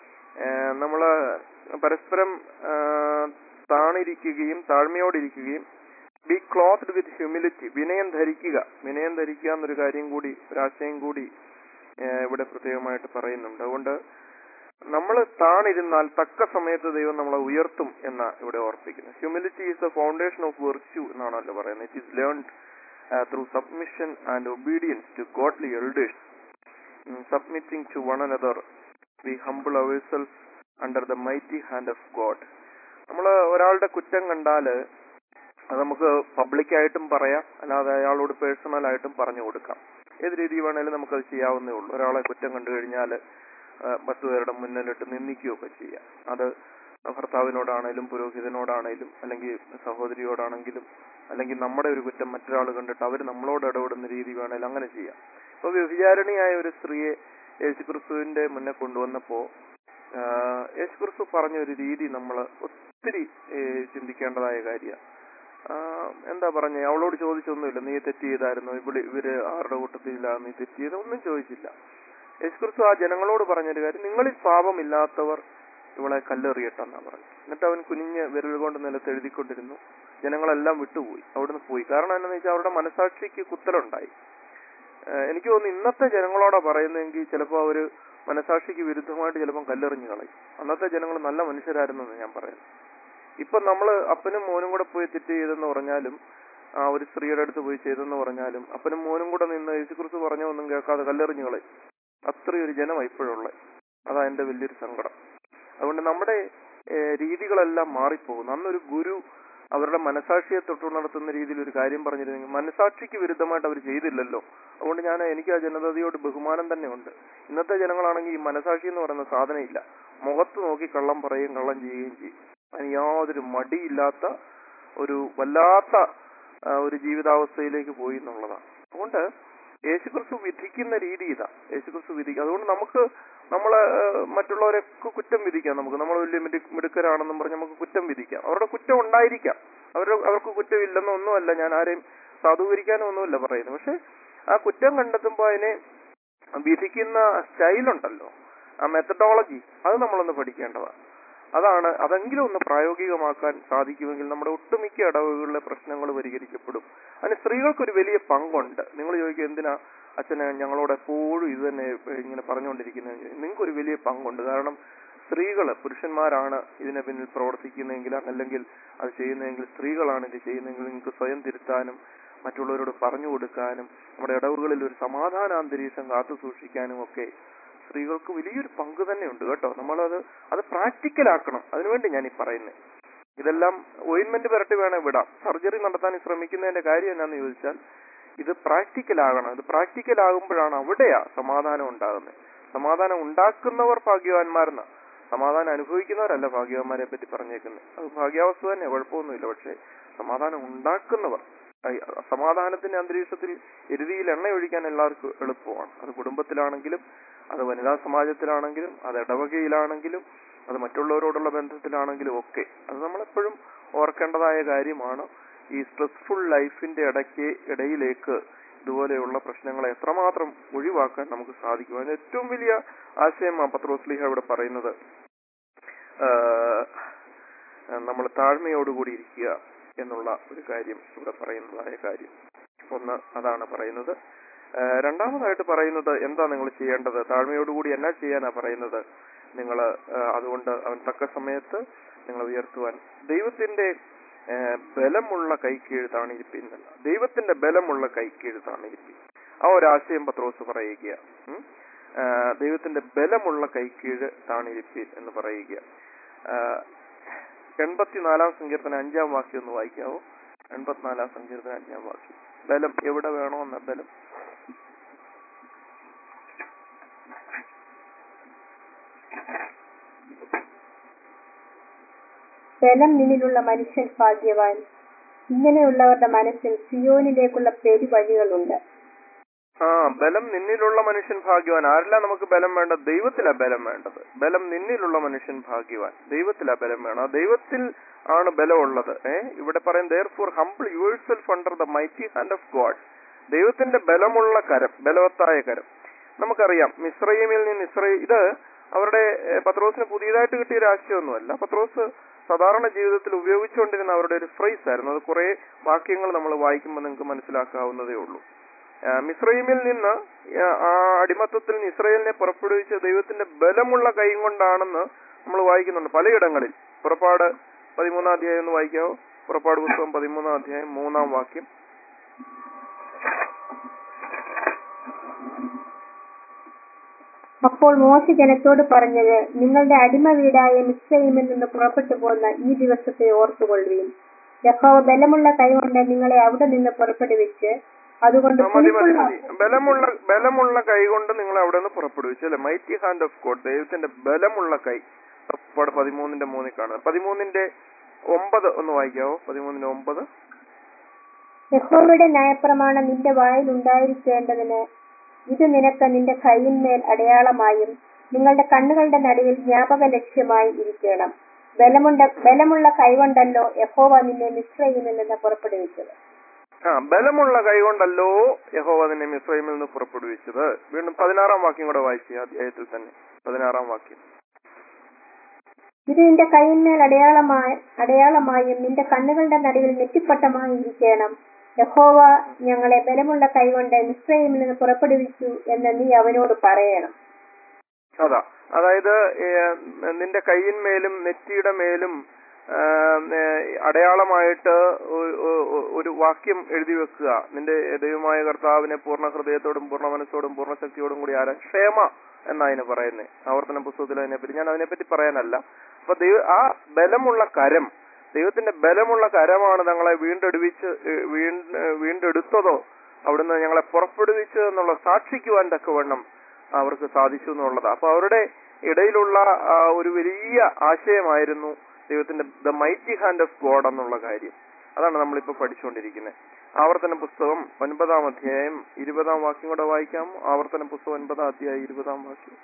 നമ്മള് പരസ്പരം ആ, താണിരിക്കുകയും താഴ്മയോടിരിക്കുകയും ബി ക്ലോത്ത്ഡ് വിത്ത് ഹ്യൂമിലിറ്റി വിനയം ധരിക്കുക വിനയം ധരിക്കുക എന്നൊരു കാര്യം കൂടി ഒരാശയം കൂടി ആ, ഇവിടെ പ്രത്യേകമായിട്ട് പറയുന്നുണ്ട് അതുകൊണ്ട് നമ്മൾ താണിരുന്നാൽ തക്ക സമയത്ത് ദൈവം നമ്മളെ ഉയർത്തും എന്ന ഇവിടെ ഓർപ്പിക്കുന്നത് humility is the foundation of virtue എന്നാണല്ലോ പറയുന്നത് it is learned through submission and obedience to godly elders submitting to one another we humble ourselves under the mighty hand of God നമ്മൾ ഒരാളുടെ കുറ്റം കണ്ടാല് അത് നമുക്ക് പബ്ലിക്കായിട്ടും പറയാം അല്ലാതെ അയാളോട് പേഴ്സണൽ ആയിട്ടും പറഞ്ഞു കൊടുക്കാം ഏത് രീതി വേണേലും നമുക്കത് ചെയ്യാവുന്നേ ഉള്ളൂ ഒരാളെ കുറ്റം കണ്ടു കഴിഞ്ഞാൽ പത്ത് പേരുടെ മുന്നിലിട്ട് നിന്ദിക്കുകയൊക്കെ ചെയ്യാം അത് ഭർത്താവിനോടാണേലും പുരോഹിതനോടാണേലും അല്ലെങ്കിൽ സഹോദരിയോടാണെങ്കിലും അല്ലെങ്കിൽ നമ്മുടെ ഒരു കുറ്റം മറ്റൊരാൾ കണ്ടിട്ട് അവർ നമ്മളോട് ഇടപെടുന്ന രീതി വേണേലും അങ്ങനെ ചെയ്യാം അപ്പൊ വ്യഭിചാരിണിയായ ഒരു സ്ത്രീയെ യേശുക്രിസ്തുവിന്റെ മുന്നേ കൊണ്ടുവന്നപ്പോ ആഹ് യേശുക്രിസ്തു പറഞ്ഞ ഒരു രീതി നമ്മൾ ഒത്തിരി ഏഹ് ചിന്തിക്കേണ്ടതായ കാര്യമാണ് എന്താ പറഞ്ഞേ അവളോട് ചോദിച്ചൊന്നുമില്ല നീ തെറ്റ് ചെയ്തായിരുന്നു ഇവിടെ ഇവര് ആരുടെ കൂട്ടത്തിലില്ല നീ തെറ്റ് ചെയ്ത ഒന്നും ചോദിച്ചില്ല യേശുക്രിസ്തു ആ ജനങ്ങളോട് പറഞ്ഞൊരു കാര്യം നിങ്ങളിൽ പാപമില്ലാത്തവർ ഇവളെ കല്ലെറിയട്ടെന്നാ പറഞ്ഞു എന്നിട്ട് അവൻ കുനിഞ്ഞ് വിരൽ കൊണ്ട് നിലത്ത് എഴുതിക്കൊണ്ടിരുന്നു ജനങ്ങളെല്ലാം വിട്ടുപോയി അവിടുന്ന് പോയി കാരണം എന്താണെന്ന് വെച്ചാൽ അവരുടെ മനസാക്ഷിക്ക് കുത്തലുണ്ടായി ഏഹ് എനിക്ക് തോന്നുന്നു ഇന്നത്തെ ജനങ്ങളോടാ പറയുന്നതെങ്കിൽ ചിലപ്പോൾ അവര് മനസാക്ഷിക്ക് വിരുദ്ധമായിട്ട് ചിലപ്പം കല്ലെറിഞ്ഞു കളയും അന്നത്തെ ജനങ്ങൾ നല്ല മനുഷ്യരായിരുന്നെന്ന് ഞാൻ പറയുന്നു ഇപ്പൊ നമ്മള് അപ്പനും മോനും കൂടെ പോയി തെറ്റ് ചെയ്തെന്ന് പറഞ്ഞാലും ആ ഒരു സ്ത്രീയുടെ അടുത്ത് പോയി ചെയ്തെന്ന് പറഞ്ഞാലും അപ്പനും മോനും കൂടെ നിന്ന് യേശുക്രിസ്തു പറഞ്ഞ ഒന്നും കേൾക്കാതെ കല്ലെറിഞ്ഞു കളയും അത്രയൊരു ജനമാണ് ഇപ്പോഴുള്ളത് അതാ എന്റെ വലിയൊരു സങ്കടം അതുകൊണ്ട് നമ്മുടെ ഏഹ്, രീതികളെല്ലാം മാറിപ്പോകുന്നു അന്നൊരു ഗുരു അവരുടെ മനസാക്ഷിയെ തൊട്ടുണർത്തുന്ന രീതിയിൽ ഒരു കാര്യം പറഞ്ഞിരുന്നെങ്കിൽ മനസാക്ഷിക്ക് വിരുദ്ധമായിട്ട് അവർ ചെയ്തില്ലല്ലോ അതുകൊണ്ട് ഞാൻ എനിക്ക് ആ ജനതയോട് ബഹുമാനം തന്നെ ഉണ്ട് ഇന്നത്തെ ജനങ്ങളാണെങ്കിൽ ഈ മനസാക്ഷി എന്ന് പറയുന്ന സാധനം ഇല്ല മുഖത്ത് നോക്കി കള്ളം പറയുകയും കള്ളം ചെയ്യുകയും ചെയ്യും അതിന് യാതൊരു മടിയില്ലാത്ത ഒരു വല്ലാത്ത ആ, ഒരു ജീവിതാവസ്ഥയിലേക്ക് പോയി എന്നുള്ളതാണ് അതുകൊണ്ട് യേശുക്രിസ്തു വിധിക്കുന്ന രീതി ഇതാ യേശുക്രിസ്തു വിധിക്കുക അതുകൊണ്ട് നമുക്ക് നമ്മളെ ആ, മറ്റുള്ളവരൊക്കെ കുറ്റം വിധിക്കാം നമുക്ക് നമ്മൾ വലിയ മിടു- മിടുക്കരാണെന്നും പറഞ്ഞ് നമുക്ക് കുറ്റം വിധിക്കാം അവരുടെ കുറ്റം ഉണ്ടായിരിക്കാം അവരുടെ അവർക്ക് കുറ്റമില്ലെന്നൊന്നുമല്ല ഞാൻ ആരെയും സാധൂകരിക്കാനോ ഒന്നുമല്ല പറയുന്നത് പക്ഷെ ആ കുറ്റം കണ്ടെത്തുമ്പോൾ അതിനെ വിധിക്കുന്ന സ്റ്റൈലുണ്ടല്ലോ ആ മെത്തഡോളജി അത് നമ്മളൊന്ന് പഠിക്കേണ്ടതാണ് അതാണ് അതെങ്കിലും ഒന്ന് പ്രായോഗികമാക്കാൻ സാധിക്കുമെങ്കിൽ നമ്മുടെ ഒട്ടുമിക്ക ഇടവുകളിലെ പ്രശ്നങ്ങൾ പരിഹരിക്കപ്പെടും അതിന് സ്ത്രീകൾക്കൊരു വലിയ പങ്കുണ്ട് നിങ്ങൾ ചോദിക്കും എന്തിനാ അച്ഛന് ഞങ്ങളോട് എപ്പോഴും ഇത് തന്നെ ഇങ്ങനെ പറഞ്ഞുകൊണ്ടിരിക്കുന്നത് നിങ്ങൾക്കൊരു വലിയ പങ്കുണ്ട് കാരണം സ്ത്രീകൾ പുരുഷന്മാരാണ് ഇതിനെ പിന്നിൽ പ്രവർത്തിക്കുന്നതെങ്കിൽ അല്ലെങ്കിൽ അത് ചെയ്യുന്നതെങ്കിൽ സ്ത്രീകളാണ് ഇത് ചെയ്യുന്നതെങ്കിൽ നിങ്ങൾക്ക് സ്വയം തിരുത്താനും മറ്റുള്ളവരോട് പറഞ്ഞു കൊടുക്കാനും നമ്മുടെ ഇടവുകളിൽ ഒരു സമാധാന അന്തരീക്ഷം കാത്തു സൂക്ഷിക്കാനും ഒക്കെ സ്ത്രീകൾക്ക് വലിയൊരു പങ്ക് തന്നെയുണ്ട് കേട്ടോ നമ്മളത് അത് പ്രാക്ടിക്കൽ ആക്കണം അതിനുവേണ്ടി ഞാൻ ഈ പറയുന്നത് ഇതെല്ലാം ഓയിൻമെന്റ് പുരട്ടി വേണേ വിടാം സർജറി നടത്താൻ ശ്രമിക്കുന്നതിന്റെ കാര്യം എന്നാന്ന് ചോദിച്ചാൽ ഇത് പ്രാക്ടിക്കൽ ആകണം ഇത് പ്രാക്ടിക്കൽ ആകുമ്പോഴാണ് അവിടെയാ സമാധാനം ഉണ്ടാകുന്നത് സമാധാനം ഉണ്ടാക്കുന്നവർ ഭാഗ്യവാന്മാരെന്ന സമാധാനം അനുഭവിക്കുന്നവരല്ല ഭാഗ്യവാന്മാരെ പറ്റി പറഞ്ഞേക്കുന്നത് അത് ഭാഗ്യാവസ്ഥ തന്നെ കുഴപ്പമൊന്നുമില്ല പക്ഷെ സമാധാനം ഉണ്ടാക്കുന്നവർ ഐ- സമാധാനത്തിന്റെ അന്തരീക്ഷത്തിൽ എരുതിയിൽ എണ്ണ ഒഴിക്കാൻ എല്ലാവർക്കും എളുപ്പമാണ് അത് കുടുംബത്തിലാണെങ്കിലും അത് വനിതാ സമാജത്തിലാണെങ്കിലും അത് ഇടവകയിലാണെങ്കിലും അത് മറ്റുള്ളവരോടുള്ള ബന്ധത്തിലാണെങ്കിലും ഒക്കെ അത് നമ്മളെപ്പോഴും ഓർക്കേണ്ടതായ കാര്യമാണ് ഈ സ്ട്രെസ്ഫുൾ ലൈഫിന്റെ ഇടയ്ക്ക് ഇടയിലേക്ക് ഇതുപോലെയുള്ള പ്രശ്നങ്ങളെ എത്രമാത്രം ഒഴിവാക്കാൻ നമുക്ക് സാധിക്കും അതിന് ഏറ്റവും വലിയ ആശയം ആ പത്രോസ്ലിഹ ഇവിടെ പറയുന്നത് നമ്മൾ താഴ്മയോടുകൂടി ഇരിക്കുക എന്നുള്ള ഒരു കാര്യം ഇവിടെ പറയുന്നതായ കാര്യം ഒന്ന് അതാണ് പറയുന്നത് ആ, രണ്ടാമതായിട്ട് പറയുന്നത് എന്താ നിങ്ങൾ ചെയ്യേണ്ടത് താഴ്മയോടുകൂടി എന്നാ ചെയ്യാനാ പറയുന്നത് നിങ്ങൾ അതുകൊണ്ട് അവൻ തക്ക സമയത്ത് നിങ്ങൾ ഉയർത്തുവാൻ ദൈവത്തിന്റെ ആ, ബലമുള്ള കൈക്കീഴ് താണിരിപ്പിൻ എന്നല്ല ദൈവത്തിന്റെ ബലമുള്ള കൈക്കീഴ് താണിരിപ്പിൻ ആ ഒരു ആശയം പത്രോസ് പറയുക ഉം. ആ, ദൈവത്തിന്റെ ബലമുള്ള കൈക്കീഴ് താണിരിപ്പിൻ എന്ന് പറയുക ആ, എൺപത്തിനാലാം സങ്കീർത്തന അഞ്ചാം വാക്യം ഒന്ന് വായിക്കാവോ എൺപത്തിനാലാം സങ്കീർത്തന അഞ്ചാം വാക്യം ബലം എവിടെ വേണമെന്ന ബലം ബലം നിന്നിലുള്ള മനുഷ്യൻ ഭാഗ്യവാൻ ഇങ്ങനെയുള്ളവരുടെ മനസ്സിൽ സിയോനിലേക്കുള്ള പെരുവഴികളുണ്ട് ആ ബലം നിന്നിലുള്ള മനുഷ്യൻ ഭാഗ്യവാൻ ആരല്ല നമുക്ക് ബലം വേണ്ട ദൈവത്തിലാ ബലം വേണ്ടത് ബലം നിന്നിലുള്ള മനുഷ്യൻ ഭാഗ്യവാൻ ദൈവത്തിലാ ബലം വേണം ആ ദൈവത്തിൽ ആണ് ബലമുള്ളത് ഏ ഇവിടെ പറയും therefore humble yourself under the mighty hand of God ദൈവത്തിന്റെ ബലമുള്ള കരം ബലവത്തായ കരം നമുക്കറിയാം മിശ്രൈമിൽ നിന്ന് ഇസ്രയേൽ ഇത് അവരുടെ ഏ, പത്രോസിന് പുതിയതായിട്ട് കിട്ടിയ ഒരു ആശയമൊന്നുമല്ല പത്രോസ് സാധാരണ ജീവിതത്തിൽ ഉപയോഗിച്ചുകൊണ്ടിരുന്ന അവരുടെ ഒരു ഫ്രൈസ് ആയിരുന്നു അത് കുറെ വാക്യങ്ങൾ നമ്മൾ വായിക്കുമ്പോൾ നിങ്ങൾക്ക് മനസ്സിലാക്കാവുന്നതേ ഉള്ളൂ ആ, മിസ്രൈമിൽ നിന്ന് ആ, ആ അടിമത്തത്തിൽ നിന്ന് ഇസ്രയേലിനെ പുറപ്പെടുവിച്ച ദൈവത്തിന്റെ ബലമുള്ള കൈ കൊണ്ടാണെന്ന് നമ്മൾ വായിക്കുന്നുണ്ട് പലയിടങ്ങളിൽ പുറപ്പാട് പതിമൂന്നാം അധ്യായം ഒന്ന് വായിക്കാവോ പുറപ്പാട് പുസ്തകം പതിമൂന്നാം അധ്യായം മൂന്നാം വാക്യം അപ്പോൾ മോശ ജനത്തോട് പറഞ്ഞത് നിങ്ങളുടെ അടിമ വീടായ മിസ്രൈമിൽ നിന്ന് പുറപ്പെട്ടു പോന്ന ഈ ദിവസത്തെ ഓർത്തുകൊള്ളുകയും യഹോവ ബലമുള്ള കൈകൊണ്ട് നിങ്ങളെ അവിടെ നിന്ന് പുറപ്പെടുവിച്ച് അതുകൊണ്ട് ആ, മതി മതി പുളിപ്പുള്ള മതി ബലമുള്ള ബലമുള്ള കൈ കൊണ്ട് നിങ്ങൾ അവിടെ നിന്ന് പുറപ്പെടുവിച്ചു അല്ലെ മൈറ്റി ഹാൻഡ് ഓഫ് ഗോഡ് ദൈവത്തിന്റെ ബലമുള്ള കൈ പുറപ്പാട് പതിമൂന്നിന്റെ മൂന്നിൽ കാണുന്നത് പതിമൂന്നിന്റെ ഒമ്പത് ഒന്ന് വായിക്കാവോ പതിമൂന്നിന്റെ ഒമ്പത് യഹോവയുടെ ന്യായപ്രമാണം നിന്റെ വായിൽ ഉണ്ടായിരിക്കേണ്ടതിന് ഇത് നിനക്ക് നിന്റെ കൈയിന്മേൽ അടയാളമായും നിങ്ങളുടെ കണ്ണുകളുടെ നടുവിൽ ജ്ഞാപക ലക്ഷ്യമായി ഇരിക്കണം ബലമുണ്ട ബലമുള്ള കൈകൊണ്ടല്ലോ യഹോവ നിന്നെ മിശ്രയിമിൽ നിന്ന് പുറപ്പെടുവിച്ചത് ആ ബലമുള്ള കൈകൊണ്ടല്ലോ യഹോവ നിന്നെ മിസ്രൈമിൽ നിന്ന് പുറപ്പെടുവിച്ചത് വീണ്ടും പതിനാറാം വാക്യം കൂടെ വായിക്കുക അധ്യായത്തിൽ തന്നെ പതിനാറാം വാക്യം ഇത് നിന്റെ കൈയിന്മേൽ അടയാളമായ അടയാളമായും നിന്റെ കണ്ണുകളുടെ നടുവിൽ നെറ്റിപ്പട്ടമായി ഇരിക്കണം യഹോവ ഞങ്ങളെ ബലമുള്ള കൈകൊണ്ട് മിശ്രയിമിൽ നിന്ന് പുറപ്പെടുവിച്ചു എന്ന് നീ അവനോട് പറയണം അതാ അതായത് ഏ, നിന്റെ കൈയിന്മേലും നെറ്റിയുടെ മേലും ആ, ഏ, അടയാളമായിട്ട് ഒ- ഒ- ഒ- ഒരു വാക്യം എഴുതി വെക്കുക നിന്റെ ദൈവമായ കർത്താവിനെ പൂർണ്ണ ഹൃദയത്തോടും പൂർണ്ണ മനസ്സോടും പൂർണ്ണ ശക്തിയോടും കൂടി ആരാ ക്ഷേമ എന്നാ അതിനെ പറയുന്നത് ആവർത്തന പുസ്തകത്തിൽ അതിനെപ്പറ്റി ഞാൻ അതിനെപ്പറ്റി പറയാനല്ല അപ്പൊ ദൈവ ആ ബലമുള്ള കരം ദൈവത്തിന്റെ ബലമുള്ള കരമാണ് തങ്ങളെ വീണ്ടെടുവിച്ച് ഏഹ് വീണ്ട് ഏഹ് വീണ്ടെടുത്തതോ അവിടുന്ന് ഞങ്ങളെ പുറപ്പെടുവിച്ചു എന്നുള്ള സാക്ഷിക്കുവാൻ തക്കവണ്ണം അവർക്ക് സാധിച്ചു എന്നുള്ളത് അപ്പൊ അവരുടെ ഇടയിലുള്ള ആ, ഒരു വലിയ ആശയമായിരുന്നു ദൈവത്തിന്റെ the mighty hand of God എന്നുള്ള കാര്യം അതാണ് നമ്മളിപ്പോ പഠിച്ചുകൊണ്ടിരിക്കുന്നത് ആവർത്തന പുസ്തകം ഒൻപതാം അധ്യായം ഇരുപതാം വാക്യം കൂടെ വായിക്കാം ആവർത്തന പുസ്തകം ഒൻപതാം അധ്യായം ഇരുപതാം വാക്യം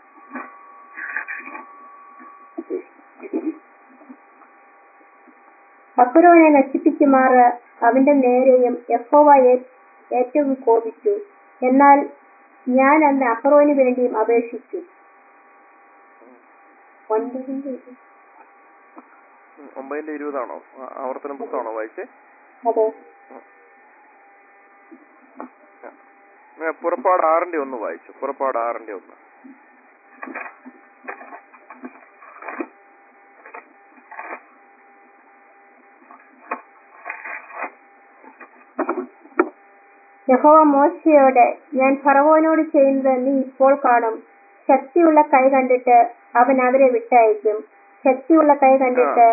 അപ്പുറവനെ നശിപ്പിക്കുമാറ് അവന്റെ നേരെയും യഹോവ ഏ- ഏറ്റവും കോപിച്ചു എന്നാൽ ഞാൻ അന്ന് അപ്പുറവിന് വേണ്ടിയും അപേക്ഷിച്ചു ഒൻപതിന്റെ ഇത്. ഉം, ഒമ്പതിന്റെ ഇരുപതാണോ ആ- ആവർത്തന പുസ്തകമാണോ വായിച്ചേ അതെ ഏ, പുറപ്പാട് ആറിന്റെ ഒന്ന് വായിച്ചു പുറപ്പാട് ആറിന്റെ ഒന്ന് യഹോവ മോശയോട് ഞാൻ ഫറവോനോട് ചെയ്യുന്നത് നീ ഇപ്പോൾ കാണും ശക്തിയുള്ള കൈ കണ്ടിട്ട് അവൻ അവരെ വിട്ടയക്കും ശക്തിയുള്ള കൈ കണ്ടിട്ട്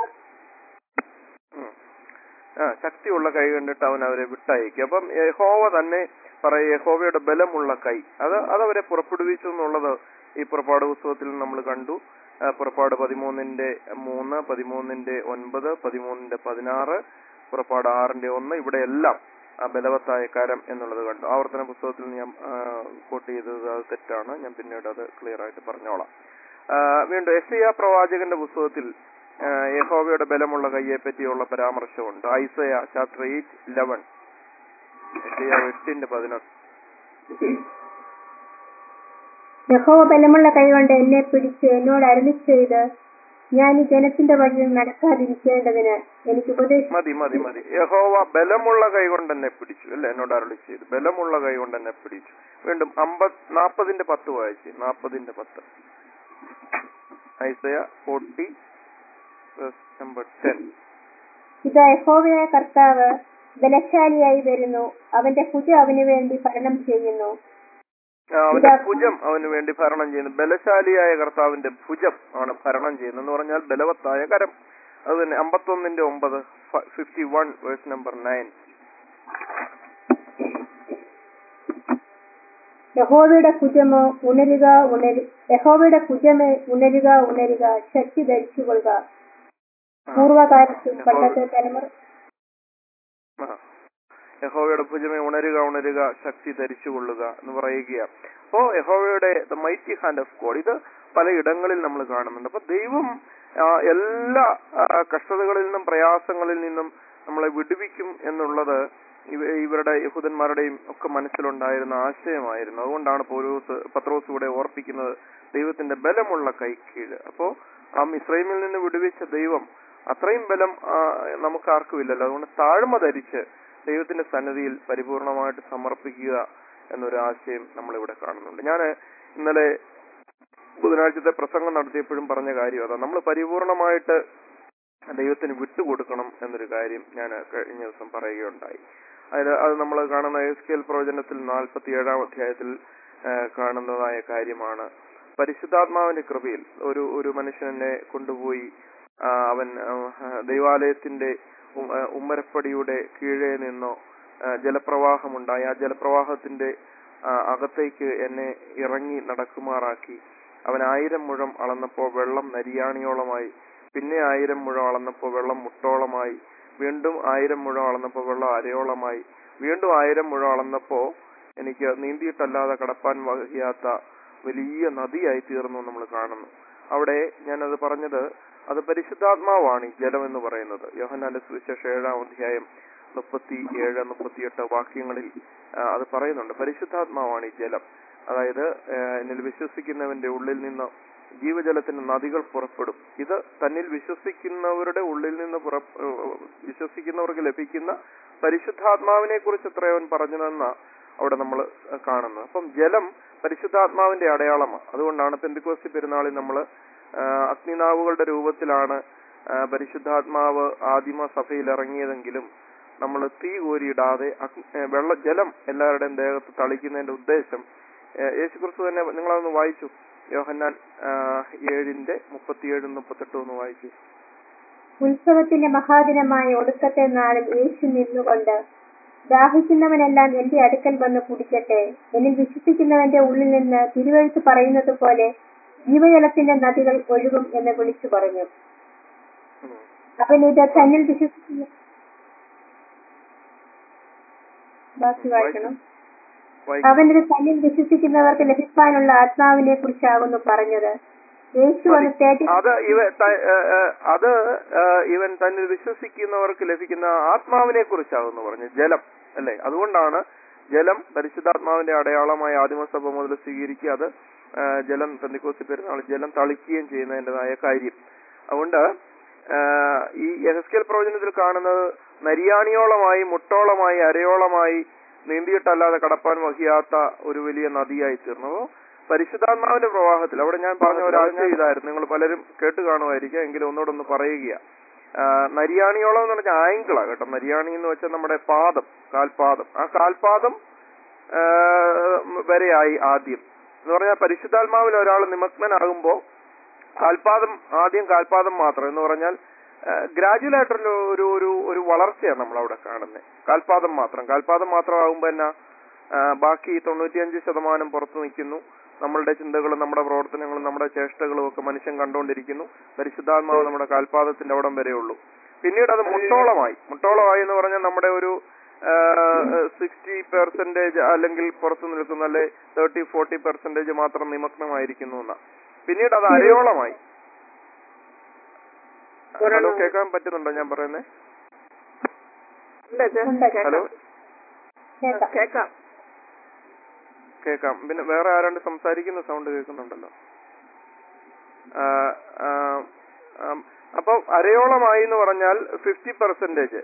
ഉം. ആ ശക്തിയുള്ള കൈ കണ്ടിട്ട് അവൻ അവരെ വിട്ടയക്കും അപ്പം യഹോവ തന്നെ പറയും യഹോവയുടെ ബലമുള്ള കൈ അത് അതവരെ പുറപ്പെടുവിച്ചു എന്നുള്ളത് ഈ പുറപ്പാട് പുസ്തകത്തിൽ നമ്മൾ കണ്ടു ആ, പുറപ്പാട് പതിമൂന്നിന്റെ മൂന്ന് പതിമൂന്നിന്റെ ഒൻപത് പതിമൂന്നിന്റെ പതിനാറ് പുറപ്പാട് ആറിന്റെ ഒന്ന് ഇവിടെ എല്ലാം ആ ബലവത്തായ കരം എന്നുള്ളത് കണ്ടു ആവർത്തന പുസ്തകത്തിൽ ഞാൻ കോട്ട് ചെയ്തത് അത് തെറ്റാണ് ഞാൻ പിന്നീട് അത് ക്ലിയർ ആയിട്ട് പറഞ്ഞോളാം ആ, വീണ്ടും എസ് പ്രവാചകന്റെ പുസ്തകത്തിൽ ആ, യഹോവയുടെ ബലമുള്ള കൈയെ പറ്റിയുള്ള പരാമർശമുണ്ട് ഐസയ ചാപ്റ്റർ എയ്റ്റ് ഇലവൻ എട്ടിന്റെ പതിനൊന്ന് യഹോവ ബലമുള്ള കൈ കൊണ്ട് എന്നെ പിടിച്ച് എന്നോട് അരുളി ചെയ്ത് ഞാൻ ഈ ജനത്തിന്റെ വഴിയിൽ നടക്കാതിരിക്കേണ്ടതിന് എനിക്ക് ഉപദേശിച്ചു മതി മതി മതി യഹോവ ബലമുള്ള കൈ കൊണ്ട് എന്നെ പിടിച്ചു അല്ലെ എന്നോട് അരുളി ചെയ്തു ബലമുള്ള കൈ കൊണ്ട് എന്നെ പിടിച്ചു വീണ്ടും അമ്പത് നാപ്പതിന്റെ പത്ത് വായിച്ചു നാപ്പതിന്റെ പത്ത് ഐസയ ഫോർട്ടി നമ്പർ ടെൻ ഇത് യഹോവയായ കർത്താവ് ബലശാലിയായി വരുന്നു അവന്റെ ഭുജ അവന് വേണ്ടി ഭരണം ചെയ്യുന്നു അവന്റെ ഭുജം അവന് വേണ്ടി ഭരണം ചെയ്യുന്നു ബലശാലിയായ കർത്താവിന്റെ ഭുജം ആണ് ഭരണം ചെയ്യുന്നത് എന്ന് പറഞ്ഞാൽ ബലവത്തായ കരം അത് തന്നെ അമ്പത്തൊന്നിന്റെ ഒമ്പത് fifty one verse number nine യഹോവയുടെ ഭുജമോ ഉണരുക ഉണരു യഹോവയുടെ ഭുജമേ ഉണരുക ഉണരുക ശക്തി ധരിച്ചുകൊള്ളുക പൂർവകാലത്തും പണ്ടത്തെ തലമുറ ആ. യഹോവയുടെ ഭുജമേ ഉണരുക ഉണരുക ശക്തി ധരിച്ചുകൊള്ളുക എന്ന് പറയുകയാണ് അപ്പോ യഹോവയുടെ the mighty hand of God ഇത് പലയിടങ്ങളിൽ നമ്മൾ കാണുന്നുണ്ട് അപ്പൊ ദൈവം ആ, എല്ലാ ആ, കഷ്ടതകളിൽ നിന്നും പ്രയാസങ്ങളിൽ നിന്നും നമ്മളെ വിടുവിക്കും എന്നുള്ളത് ഇവ- ഇവരുടെ യഹൂദന്മാരുടെയും ഒക്കെ മനസ്സിലുണ്ടായിരുന്ന ആശയമായിരുന്നു അതുകൊണ്ടാണ് പൗലോസ് പത്രോസ് ഇവിടെ ഓർപ്പിക്കുന്നത് ദൈവത്തിന്റെ ബലമുള്ള കൈക്കീഴ് അപ്പോ ആ മിസ്രൈമിൽ നിന്ന് വിടുവിച്ച ദൈവം അത്രയും ബലം ആ, നമുക്ക് ആർക്കും ഇല്ലല്ലോ അതുകൊണ്ട് താഴ്മ ധരിച്ച് ദൈവത്തിന്റെ സന്നിധിയിൽ പരിപൂർണമായിട്ട് സമർപ്പിക്കുക എന്നൊരു ആശയം നമ്മളിവിടെ കാണുന്നുണ്ട് ഞാൻ ഇന്നലെ ബുധനാഴ്ചത്തെ പ്രസംഗം നടത്തിയപ്പോഴും പറഞ്ഞ കാര്യം അതാ നമ്മൾ പരിപൂർണമായിട്ട് ദൈവത്തിന് വിട്ടുകൊടുക്കണം എന്നൊരു കാര്യം ഞാൻ കഴിഞ്ഞ ദിവസം പറയുകയുണ്ടായി അതിൽ അത് നമ്മൾ കാണുന്ന എസ് കെ എൽ പ്രവചനത്തിൽ നാൽപ്പത്തി ഏഴാം അധ്യായത്തിൽ ആ, കാണുന്നതായ കാര്യമാണ് പരിശുദ്ധാത്മാവിന്റെ കൃപയിൽ ഒരു ഒരു മനുഷ്യനെ കൊണ്ടുപോയി ആ, അവൻ ആ, ദൈവാലയത്തിന്റെ ഉം, ആ, ഉമ്മരപ്പടിയുടെ കീഴേ നിന്നോ ആ, ജലപ്രവാഹമുണ്ടായി ആ ജലപ്രവാഹത്തിന്റെ ആ, അകത്തേക്ക് എന്നെ ഇറങ്ങി നടക്കുമാറാക്കി അവൻ ആയിരം മുഴം അളന്നപ്പോൾ വെള്ളം നരിയാണിയോളമായി പിന്നെ ആയിരം മുഴം അളന്നപ്പോൾ വെള്ളം മുട്ടോളമായി വീണ്ടും ആയിരം മുഴം അളന്നപ്പോൾ വെള്ളം അരയോളമായി വീണ്ടും ആയിരം മുഴം അളന്നപ്പോ എനിക്ക് നീന്തിയിട്ടല്ലാതെ കടപ്പാൻ വഹിയാത്ത വലിയ നദിയായി തീർന്നു നമ്മൾ കാണുന്നു അവിടെ ഞാനത് പറഞ്ഞത് അത് പരിശുദ്ധാത്മാവാണ് ഈ ജലം എന്ന് പറയുന്നത് യോഹന്നാന്റെ സുവിശേഷ ഏഴാം അധ്യായം മുപ്പത്തി ഏഴ് മുപ്പത്തിയെട്ട് വാക്യങ്ങളിൽ ആ, അത് പറയുന്നുണ്ട് പരിശുദ്ധാത്മാവാണ് ഈ ജലം അതായത് ആ, എന്നിൽ വിശ്വസിക്കുന്നവന്റെ ഉള്ളിൽ നിന്ന് ജീവജലത്തിന് നദികൾ പുറപ്പെടും ഇത് തന്നിൽ വിശ്വസിക്കുന്നവരുടെ ഉള്ളിൽ നിന്ന് പുറ ഏഹ് വിശ്വസിക്കുന്നവർക്ക് ലഭിക്കുന്ന പരിശുദ്ധാത്മാവിനെ കുറിച്ച് എത്രയവൻ പറഞ്ഞതെന്ന അവിടെ നമ്മൾ കാണുന്നത് അപ്പം ജലം പരിശുദ്ധാത്മാവിന്റെ അടയാളമാണ് അതുകൊണ്ടാണ് പെന്തിക്കോസ്തി പെരുന്നാളിൽ നമ്മൾ അഗ്നിനാവുകളുടെ രൂപത്തിലാണ് ആ, പരിശുദ്ധാത്മാവ് ആദിമ സഭയിൽ ഇറങ്ങിയതെങ്കിലും നമ്മൾ തീ കോരിയിടാതെ അഗ്നി- ഏ, വെള്ള ജലം എല്ലാവരുടെയും ദേഹത്ത് തളിക്കുന്നതിന്റെ ഉദ്ദേശം ഏ, യേശുക്രിസ്തു തന്നെ നിങ്ങളതൊന്ന് വായിച്ചു യോഹന്നാൻ ആ, ഏഴിന്റെ മുപ്പത്തിയേഴും മുപ്പത്തെട്ടും ഒന്ന് വായിച്ചു ഉത്സവത്തിന്റെ മഹാദിനമായ ഒടുക്കത്തെ നാളിൽ യേശു നിന്നുകൊണ്ട് ദാഹിക്കുന്നവനെല്ലാം എന്റെ അടുക്കൽ വന്ന് കുടിക്കട്ടെ എന്നിൽ വിശ്വസിക്കുന്നവന്റെ ഉള്ളിൽ നിന്ന് തിരുവഴുത്ത് പറയുന്നത് പോലെ ജീവജലത്തിന്റെ നദികൾ ഒഴുകും എന്ന് വിളിച്ചു പറഞ്ഞു ഉം. അവൻ ഇത് തന്നിൽ വിശ്വസിക്കുന്ന ബാക്കി വായിക്കണം വായിക്കാം. അവനിത് തന്നിൽ വിശ്വസിക്കുന്നവർക്ക് ലഭിക്കാനുള്ള ആത്മാവിനെ കുറിച്ചാകുന്നു പറഞ്ഞത് യേശു വന്ന് തേടി അത് ഇവ ത- ഏ, ഏ, അത് ഏ, ഇവൻ തന്നിൽ വിശ്വസിക്കുന്നവർക്ക് ലഭിക്കുന്ന ആത്മാവിനെ കുറിച്ചാകുന്നു പറഞ്ഞു ജലം അല്ലെ അതുകൊണ്ടാണ് ജലം പരിശുദ്ധാത്മാവിന്റെ അടയാളമായ ആദിമസഭ മുതൽ സ്വീകരിക്കുക അത് ഏ, ജലം പെന്തിക്കോസി പെരുന്നാൾ ജലം തളിക്കുകയും ചെയ്യുന്നതിൻ്റെതായ കാര്യം അതുകൊണ്ട് ഏ, ഈ എഹസ്കേൽ പ്രവചനത്തിൽ കാണുന്നത് നരിയാണിയോളമായി മുട്ടോളമായി അരയോളമായി നീന്തിയിട്ടല്ലാതെ കടപ്പാൻ വഹിയാത്ത ഒരു വലിയ നദിയായി തീർന്നു അപ്പോ പരിശുദ്ധാത്മാവിന്റെ പ്രവാഹത്തിൽ അവിടെ ഞാൻ പറഞ്ഞ ഒരാഴ്ച ഇതായിരുന്നു നിങ്ങൾ പലരും കേട്ട് കാണുമായിരിക്കും എങ്കിലും ഒന്നുകൂടെ ഒന്ന് പറയുക ആ, നരിയാണിയോളം എന്ന് പറഞ്ഞാൽ ആംഗിളാ കേട്ടോ നരിയാണി എന്ന് വെച്ചാൽ നമ്മുടെ പാദം കാൽപാദം ആ കാൽപാദം ആ, വരെയായി ആദ്യം എന്ന് പറഞ്ഞാൽ പരിശുദ്ധാത്മാവിൽ ഒരാൾ നിമഗ്നനാകുമ്പോൾ കാൽപാദം ആദ്യം കാൽപാദം മാത്രം എന്ന് പറഞ്ഞാൽ ഗ്രാജുവൽ ആയിട്ടുള്ള ഒരു ഒരു ഒരു വളർച്ചയാണ് നമ്മൾ അവിടെ കാണുന്നത് കാൽപാദം മാത്രം കാൽപാദം മാത്രമാകുമ്പോൾ തന്നെ ആ, ബാക്കി തൊണ്ണൂറ്റിയഞ്ച് ശതമാനം പുറത്തു നിൽക്കുന്നു നമ്മളുടെ ചിന്തകളും നമ്മുടെ പ്രവർത്തനങ്ങളും നമ്മുടെ ചേഷ്ടകളും ഒക്കെ മനുഷ്യൻ കണ്ടുകൊണ്ടിരിക്കുന്നു പരിശുദ്ധാത്മാവ് നമ്മുടെ കാൽപാദത്തിന്റെ അവിടം വരെയുള്ളൂ പിന്നീട് അത് മുട്ടോളമായി മുട്ടോളമായി എന്ന് പറഞ്ഞാൽ നമ്മുടെ ഒരു സിക്സ്റ്റി പെർസെന്റേജ് അല്ലെങ്കിൽ പുറത്തു നിൽക്കുന്ന അല്ലെ തേർട്ടി ഫോർട്ടി പെർസെന്റേജ് മാത്രം നിമഗ്നമായിരിക്കുന്നു എന്നാ പിന്നീട് അത് അരയോളമായി ഹലോ കേൾക്കാൻ പറ്റുന്നുണ്ടോ ഞാൻ പറയുന്നത് ഉണ്ട്. ഹലോ കേൾക്കാം. കേക്കാം കേൾക്കാം പിന്നെ വേറെ ആരാണ്ട് സംസാരിക്കുന്ന സൗണ്ട് കേൾക്കുന്നുണ്ടല്ലോ ആ, ആ, ആം, അപ്പൊ അരയോളമായി എന്ന് പറഞ്ഞാൽ ഫിഫ്റ്റി പെർസെന്റേജ്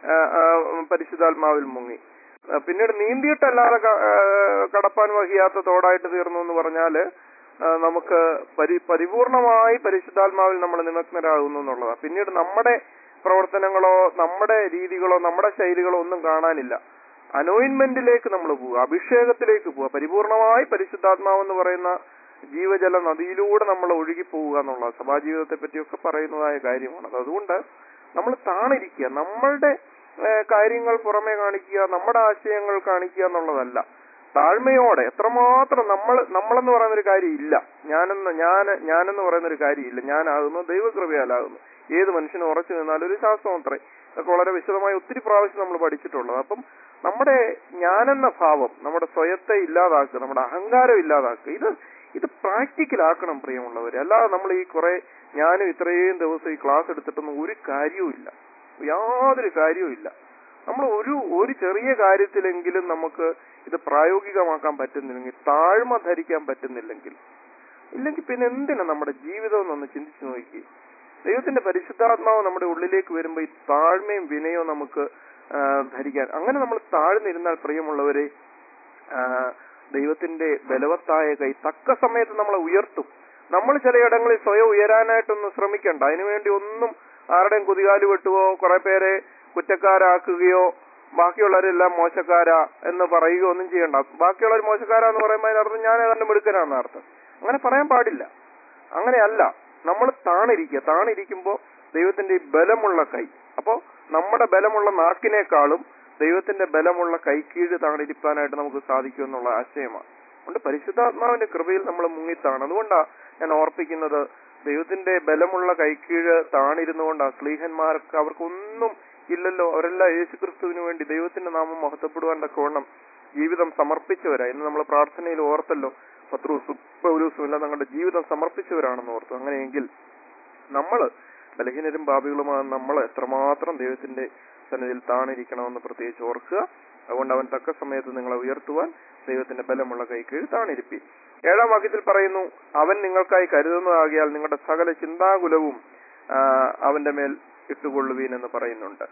പരിശുദ്ധാത്മാവിൽ മുങ്ങി ആ, പിന്നീട് നീന്തിയിട്ടല്ലാതെ ക- ആ, കടപ്പാൻ വഹിയാത്ത തോടായിട്ട് തീർന്നു എന്ന് പറഞ്ഞാല് ആ, നമുക്ക് പരി പരിപൂർണമായി പരിശുദ്ധാത്മാവിൽ നമ്മൾ നിമഗ്നരാകുന്നു എന്നുള്ളതാണ് പിന്നീട് നമ്മുടെ പ്രവർത്തനങ്ങളോ നമ്മുടെ രീതികളോ നമ്മുടെ ശൈലികളോ ഒന്നും കാണാനില്ല അനോയിൻമെന്റിലേക്ക് നമ്മൾ പോവുക അഭിഷേകത്തിലേക്ക് പോവുക പരിപൂർണമായി പരിശുദ്ധാത്മാവ് എന്ന് പറയുന്ന ജീവജല നദിയിലൂടെ നമ്മൾ ഒഴുകി പോവുക എന്നുള്ള സഭാജീവിതത്തെ പറ്റിയൊക്കെ പറയുന്നതായ കാര്യമാണ് അത് അതുകൊണ്ട് നമ്മൾ താണിരിക്കുക നമ്മളുടെ ഏഹ്, കാര്യങ്ങൾ പുറമെ കാണിക്കുക നമ്മുടെ ആശയങ്ങൾ കാണിക്കുക എന്നുള്ളതല്ല താഴ്മയോടെ എത്രമാത്രം നമ്മൾ നമ്മളെന്ന് പറയുന്ന ഒരു കാര്യം ഇല്ല ഞാനെന്ന് ഞാൻ ഞാനെന്ന് പറയുന്ന ഒരു കാര്യമില്ല ഞാനാകുന്നു ദൈവകൃപയാലാകുന്നു ഏത് മനുഷ്യനും ഉറച്ചു നിന്നാലും ഒരു ശാസ്ത്രം അത്രേ ഇതൊക്കെ വളരെ വിശദമായി ഒത്തിരി പ്രാവശ്യം നമ്മൾ പഠിച്ചിട്ടുള്ളത് അപ്പം നമ്മുടെ ഞാനെന്ന ഭാവം നമ്മുടെ സ്വയത്തെ ഇല്ലാതാക്കുക നമ്മുടെ അഹങ്കാരം ഇല്ലാതാക്കുക ഇത് ഇത് പ്രാക്ടിക്കൽ ആക്കണം പ്രിയമുള്ളവർ അല്ലാതെ നമ്മൾ ഈ കുറെ ഞാനും ഇത്രയും ദിവസം ഈ ക്ലാസ് എടുത്തിട്ടൊന്നും ഒരു കാര്യവും ഇല്ല യാതൊരു കാര്യവും ഇല്ല നമ്മൾ ഒരു ഒരു ചെറിയ കാര്യത്തിലെങ്കിലും നമുക്ക് ഇത് പ്രായോഗികമാക്കാൻ പറ്റുന്നില്ലെങ്കിൽ താഴ്മ ധരിക്കാൻ പറ്റുന്നില്ലെങ്കിൽ ഇല്ലെങ്കിൽ പിന്നെ എന്തിനാ നമ്മുടെ ജീവിതം എന്നൊന്ന് ചിന്തിച്ചു നോക്കി ദൈവത്തിന്റെ പരിശുദ്ധാത്മാവ് നമ്മുടെ ഉള്ളിലേക്ക് വരുമ്പോൾ ഈ താഴ്മയും വിനയവും നമുക്ക് ആ, ധരിക്കാൻ അങ്ങനെ നമ്മൾ താഴ്ന്നിരുന്നാൽ പ്രിയമുള്ളവരെ ആ, ദൈവത്തിന്റെ ബലവത്തായ കൈ തക്ക സമയത്ത് നമ്മളെ ഉയർത്തും നമ്മൾ ചിലയിടങ്ങളിൽ സ്വയം ഉയരാനായിട്ടൊന്നും ശ്രമിക്കണ്ട അതിനുവേണ്ടി ഒന്നും ആരുടെയും കുതികാല് വെട്ടുകയോ കുറെ പേരെ കുറ്റക്കാരാക്കുകയോ ബാക്കിയുള്ളവരെല്ലാം മോശക്കാരാ എന്ന് പറയുകയോ ഒന്നും ചെയ്യണ്ട ബാക്കിയുള്ളവർ മോശക്കാരാ എന്ന് പറയുമ്പോൾ അതിനർത്ഥം ഞാൻ ഏതാണ്ട് മിടുക്കനാണെന്ന് അർത്ഥം അങ്ങനെ പറയാൻ പാടില്ല അങ്ങനെയല്ല നമ്മൾ താണിരിക്കുക താണിരിക്കുമ്പോൾ ദൈവത്തിന്റെ ഈ ബലമുള്ള കൈ അപ്പോ നമ്മുടെ ബലമുള്ള നാക്കിനേക്കാളും ദൈവത്തിന്റെ ബലമുള്ള കൈക്കീഴ് താണിരിക്കാനായിട്ട് നമുക്ക് സാധിക്കും എന്നുള്ള ആശയമാണ് അതുകൊണ്ട് പരിശുദ്ധാത്മാവിന്റെ കൃപയിൽ നമ്മൾ മുങ്ങിത്താണ് അതുകൊണ്ടാ ഞാൻ ഓർപ്പിക്കുന്നത് ദൈവത്തിന്റെ ബലമുള്ള കൈക്കീഴ് താണിരുന്നുകൊണ്ട് സ്ലീഹന്മാർക്ക് അവർക്കൊന്നും ഇല്ലല്ലോ അവരെല്ലാം യേശുക്രിസ്തുവിന് വേണ്ടി ദൈവത്തിന്റെ നാമം മഹത്വപ്പെടുവാൻ തക്കവണ്ണം ജീവിതം സമർപ്പിച്ചവരാ ഇന്ന് നമ്മൾ പ്രാർത്ഥനയിൽ ഓർത്തല്ലോ പത്രൂസും പൗലൂസും എല്ലാം തങ്ങളുടെ ജീവിതം സമർപ്പിച്ചവരാണെന്ന് ഓർത്തു അങ്ങനെയെങ്കിൽ നമ്മൾ ബലഹീനരും പാപികളുമാണ് നമ്മൾ എത്രമാത്രം ദൈവത്തിന്റെ സന്നിധിയിൽ താണിരിക്കണമെന്ന് പ്രത്യേകിച്ച് ഓർക്കുക അതുകൊണ്ട് അവൻ തക്ക സമയത്ത് നിങ്ങളെ ഉയർത്തുവാൻ ദൈവത്തിന്റെ ബലമുള്ള കൈക്കീഴ് താണിരിപ്പി ഏഴാം വാക്യത്തിൽ പറയുന്നു അവൻ നിങ്ങൾക്കായി കരുതുന്നതാകിയാൽ നിങ്ങളുടെ സകല ചിന്താകുലവും ആ, അവന്റെ മേൽ ഇട്ടുകൊള്ളുവീൻ എന്ന് പറയുന്നുണ്ട്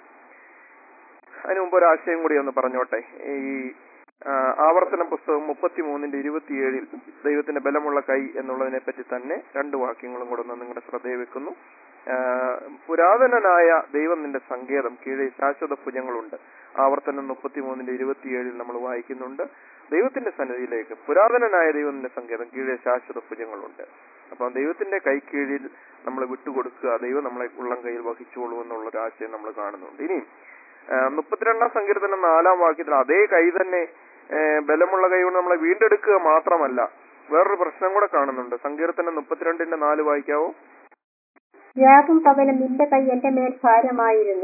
അതിനു മുമ്പ് ഒരു ആശയം കൂടി ഒന്ന് പറഞ്ഞോട്ടെ ഈ ആ, ആവർത്തന പുസ്തകം മുപ്പത്തിമൂന്നിന്റെ ഇരുപത്തിയേഴിൽ ദൈവത്തിന്റെ ബലമുള്ള കൈ എന്നുള്ളതിനെ പറ്റി തന്നെ രണ്ട് വാക്യങ്ങളും കൂടെ ഒന്ന് നിങ്ങളുടെ ശ്രദ്ധയിൽ വെക്കുന്നു ആ, പുരാതനനായ ദൈവം നിന്റെ സങ്കേതം കീഴെ ശാശ്വത ഭുജങ്ങളുണ്ട് ആവർത്തനം മുപ്പത്തിമൂന്നിന്റെ ഇരുപത്തിയേഴിൽ നമ്മൾ വായിക്കുന്നുണ്ട് ദൈവത്തിന്റെ സന്നിധിയിലേക്ക് പുരാതനനായ ദൈവത്തിന്റെ സങ്കേതം കീഴെ ശാശ്വത ഭുജങ്ങളുണ്ട് അപ്പം ദൈവത്തിന്റെ കൈക്കീഴിൽ നമ്മൾ വിട്ടുകൊടുക്കുക ദൈവം നമ്മളെ ഉള്ളം കയ്യിൽ വഹിച്ചോളൂ എന്നുള്ള ഒരു ആശയം നമ്മൾ കാണുന്നുണ്ട് ഇനി ആ, മുപ്പത്തിരണ്ടാം സങ്കീർത്തനം നാലാം വാക്യത്തിൽ അതേ കൈ തന്നെ ഏ, ബലമുള്ള കൈ കൊണ്ട് നമ്മളെ വീണ്ടെടുക്കുക മാത്രമല്ല വേറൊരു പ്രശ്നം കൂടെ കാണുന്നുണ്ട് സങ്കീർത്തനം മുപ്പത്തിരണ്ടിന്റെ നാല് വായിക്കാവോ രാവും പകലും നിന്റെ കൈ എന്റെ മേൽ ഭാരമായിരുന്നു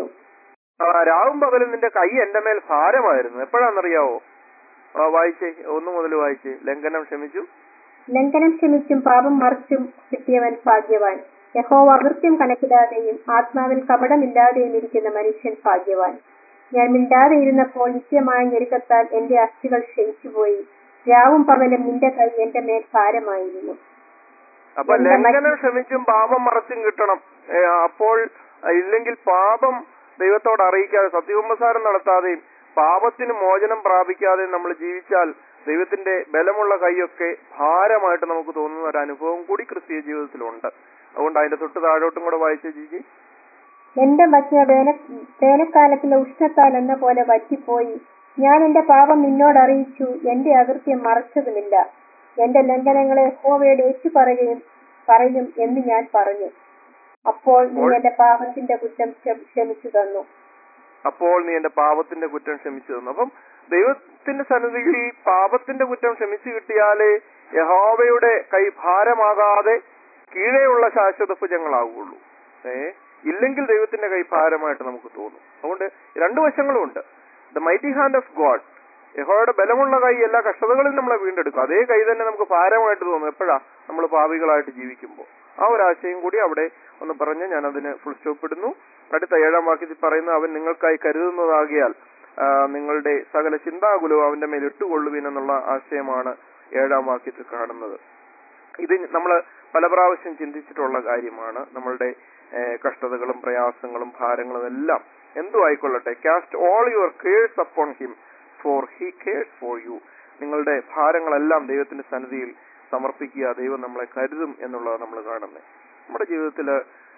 ആ രാവും പകലും നിന്റെ കൈ എന്റെ മേൽ ഭാരമായിരുന്നു എപ്പോഴാണെന്നറിയാവോ ആ വായിച്ചേ ഒന്നു മുതൽ വായിച്ചേ ലംഘനം ക്ഷമിച്ചു ലംഘനം ക്ഷമിച്ചും പാപം മറിച്ചും കിട്ടിയവൻ ഭാഗ്യവാൻ യഹോവ അകൃത്യം കണക്കിടാതെയും ആത്മാവിൽ കപടമില്ലാതെയും ഇരിക്കുന്ന മനുഷ്യൻ ഭാഗ്യവാൻ ഞാൻ മിണ്ടാതെ ഇരുന്നപ്പോൾ നിത്യമായ ഞെരുക്കത്താൽ എന്റെ അസ്ഥികൾ ക്ഷയിച്ചുപോയി രാവും പകലും നിന്റെ കൈ എന്റെ മേൽ ഭാരമായിരുന്നു അപ്പൊ എന്റെ ലംഘനം ക്ഷമിച്ചും പാപം മറച്ചും കിട്ടണം ഏ, അപ്പോൾ ആ, ഇല്ലെങ്കിൽ പാപം ദൈവത്തോട് അറിയിക്കാതെ സത്യകുമ്പസാരം നടത്താതെയും പാപത്തിന് മോചനം പ്രാപിക്കാതെ നമ്മൾ ജീവിച്ചാൽ ദൈവത്തിന്റെ ബലമുള്ള കൈയൊക്കെ ഭാരമായിട്ട് നമുക്ക് തോന്നുന്ന ഒരു അനുഭവം കൂടി ക്രിസ്തീയ ജീവിതത്തിലുണ്ട് അതുകൊണ്ട് അതിന്റെ തൊട്ട് താഴോട്ടും കൂടെ വായിച്ച ജിജി എന്റെ മജ്ജ വേന വേനൽക്കാലത്തിലെ ഉഷ്ണത്താൽ എന്ന പോലെ വറ്റിപ്പോയി ഞാൻ എന്റെ പാപം നിന്നോട് അറിയിച്ചു എന്റെ അകൃത്യം മറച്ചതുമില്ല എന്റെ ലംഘനങ്ങളെ ഹോവയോട് ഏറ്റു പറയുകയും പറയും എന്ന് ഞാൻ പറഞ്ഞു അപ്പോൾ നീ അപ്പോൾ? എന്റെ പാപത്തിന്റെ കുറ്റം ക്ഷ- ക്ഷമിച്ചു തന്നു അപ്പോൾ നീ എന്റെ പാപത്തിന്റെ കുറ്റം ക്ഷമിച്ചു തന്നു അപ്പം ദൈവത്തിന്റെ സന്നിധിയിൽ ഈ പാപത്തിന്റെ കുറ്റം ക്ഷമിച്ചു കിട്ടിയാലേ യഹോവയുടെ കൈ ഭാരമാകാതെ കീഴെയുള്ള ശാശ്വത ഭുജങ്ങളാവുകയുള്ളൂ ഏ ഇല്ലെങ്കിൽ ദൈവത്തിന്റെ കൈ ഭാരമായിട്ട് നമുക്ക് തോന്നും അതുകൊണ്ട് രണ്ടു വശങ്ങളും ഉണ്ട് the mighty hand of God യഹോയുടെ ബലമുള്ള കൈ എല്ലാ കഷ്ടതകളിൽ നമ്മളെ വീണ്ടെടുക്കും അതേ കൈ തന്നെ നമുക്ക് ഭാരമായിട്ട് തോന്നും എപ്പോഴാ നമ്മൾ പാവികളായിട്ട് ജീവിക്കുമ്പോൾ ആ ഒരു ആശയം കൂടി അവിടെ ഒന്ന് പറഞ്ഞ് ഞാൻ അതിന് ഫുൾ സ്റ്റോപ്പ് ഇടുന്നു അടുത്ത ഏഴാം വാക്യത്തിൽ പറയുന്ന അവൻ നിങ്ങൾക്കായി കരുതുന്നതാകിയാൽ ആ, നിങ്ങളുടെ സകല ചിന്താകുലവും അവന്റെ മേൽ ഇട്ടുകൊള്ളുവിൻ എന്നുള്ള ആശയമാണ് ഏഴാം വാക്യത്തിൽ കാണുന്നത് ഇത് നമ്മൾ പല പ്രാവശ്യം ചിന്തിച്ചിട്ടുള്ള കാര്യമാണ് നമ്മളുടെ ഏഹ്, കഷ്ടതകളും പ്രയാസങ്ങളും ഭാരങ്ങളും എല്ലാം എന്തു ആയിക്കൊള്ളട്ടെ cast all your cares upon him for he cares for you നിങ്ങളുടെ ഭാരങ്ങളെല്ലാം ദൈവത്തിന്റെ സന്നിധിയിൽ സമർപ്പിക്കുക ദൈവം നമ്മളെ കരുതും എന്നുള്ളത് നമ്മൾ കാണുന്നത് നമ്മുടെ ജീവിതത്തിൽ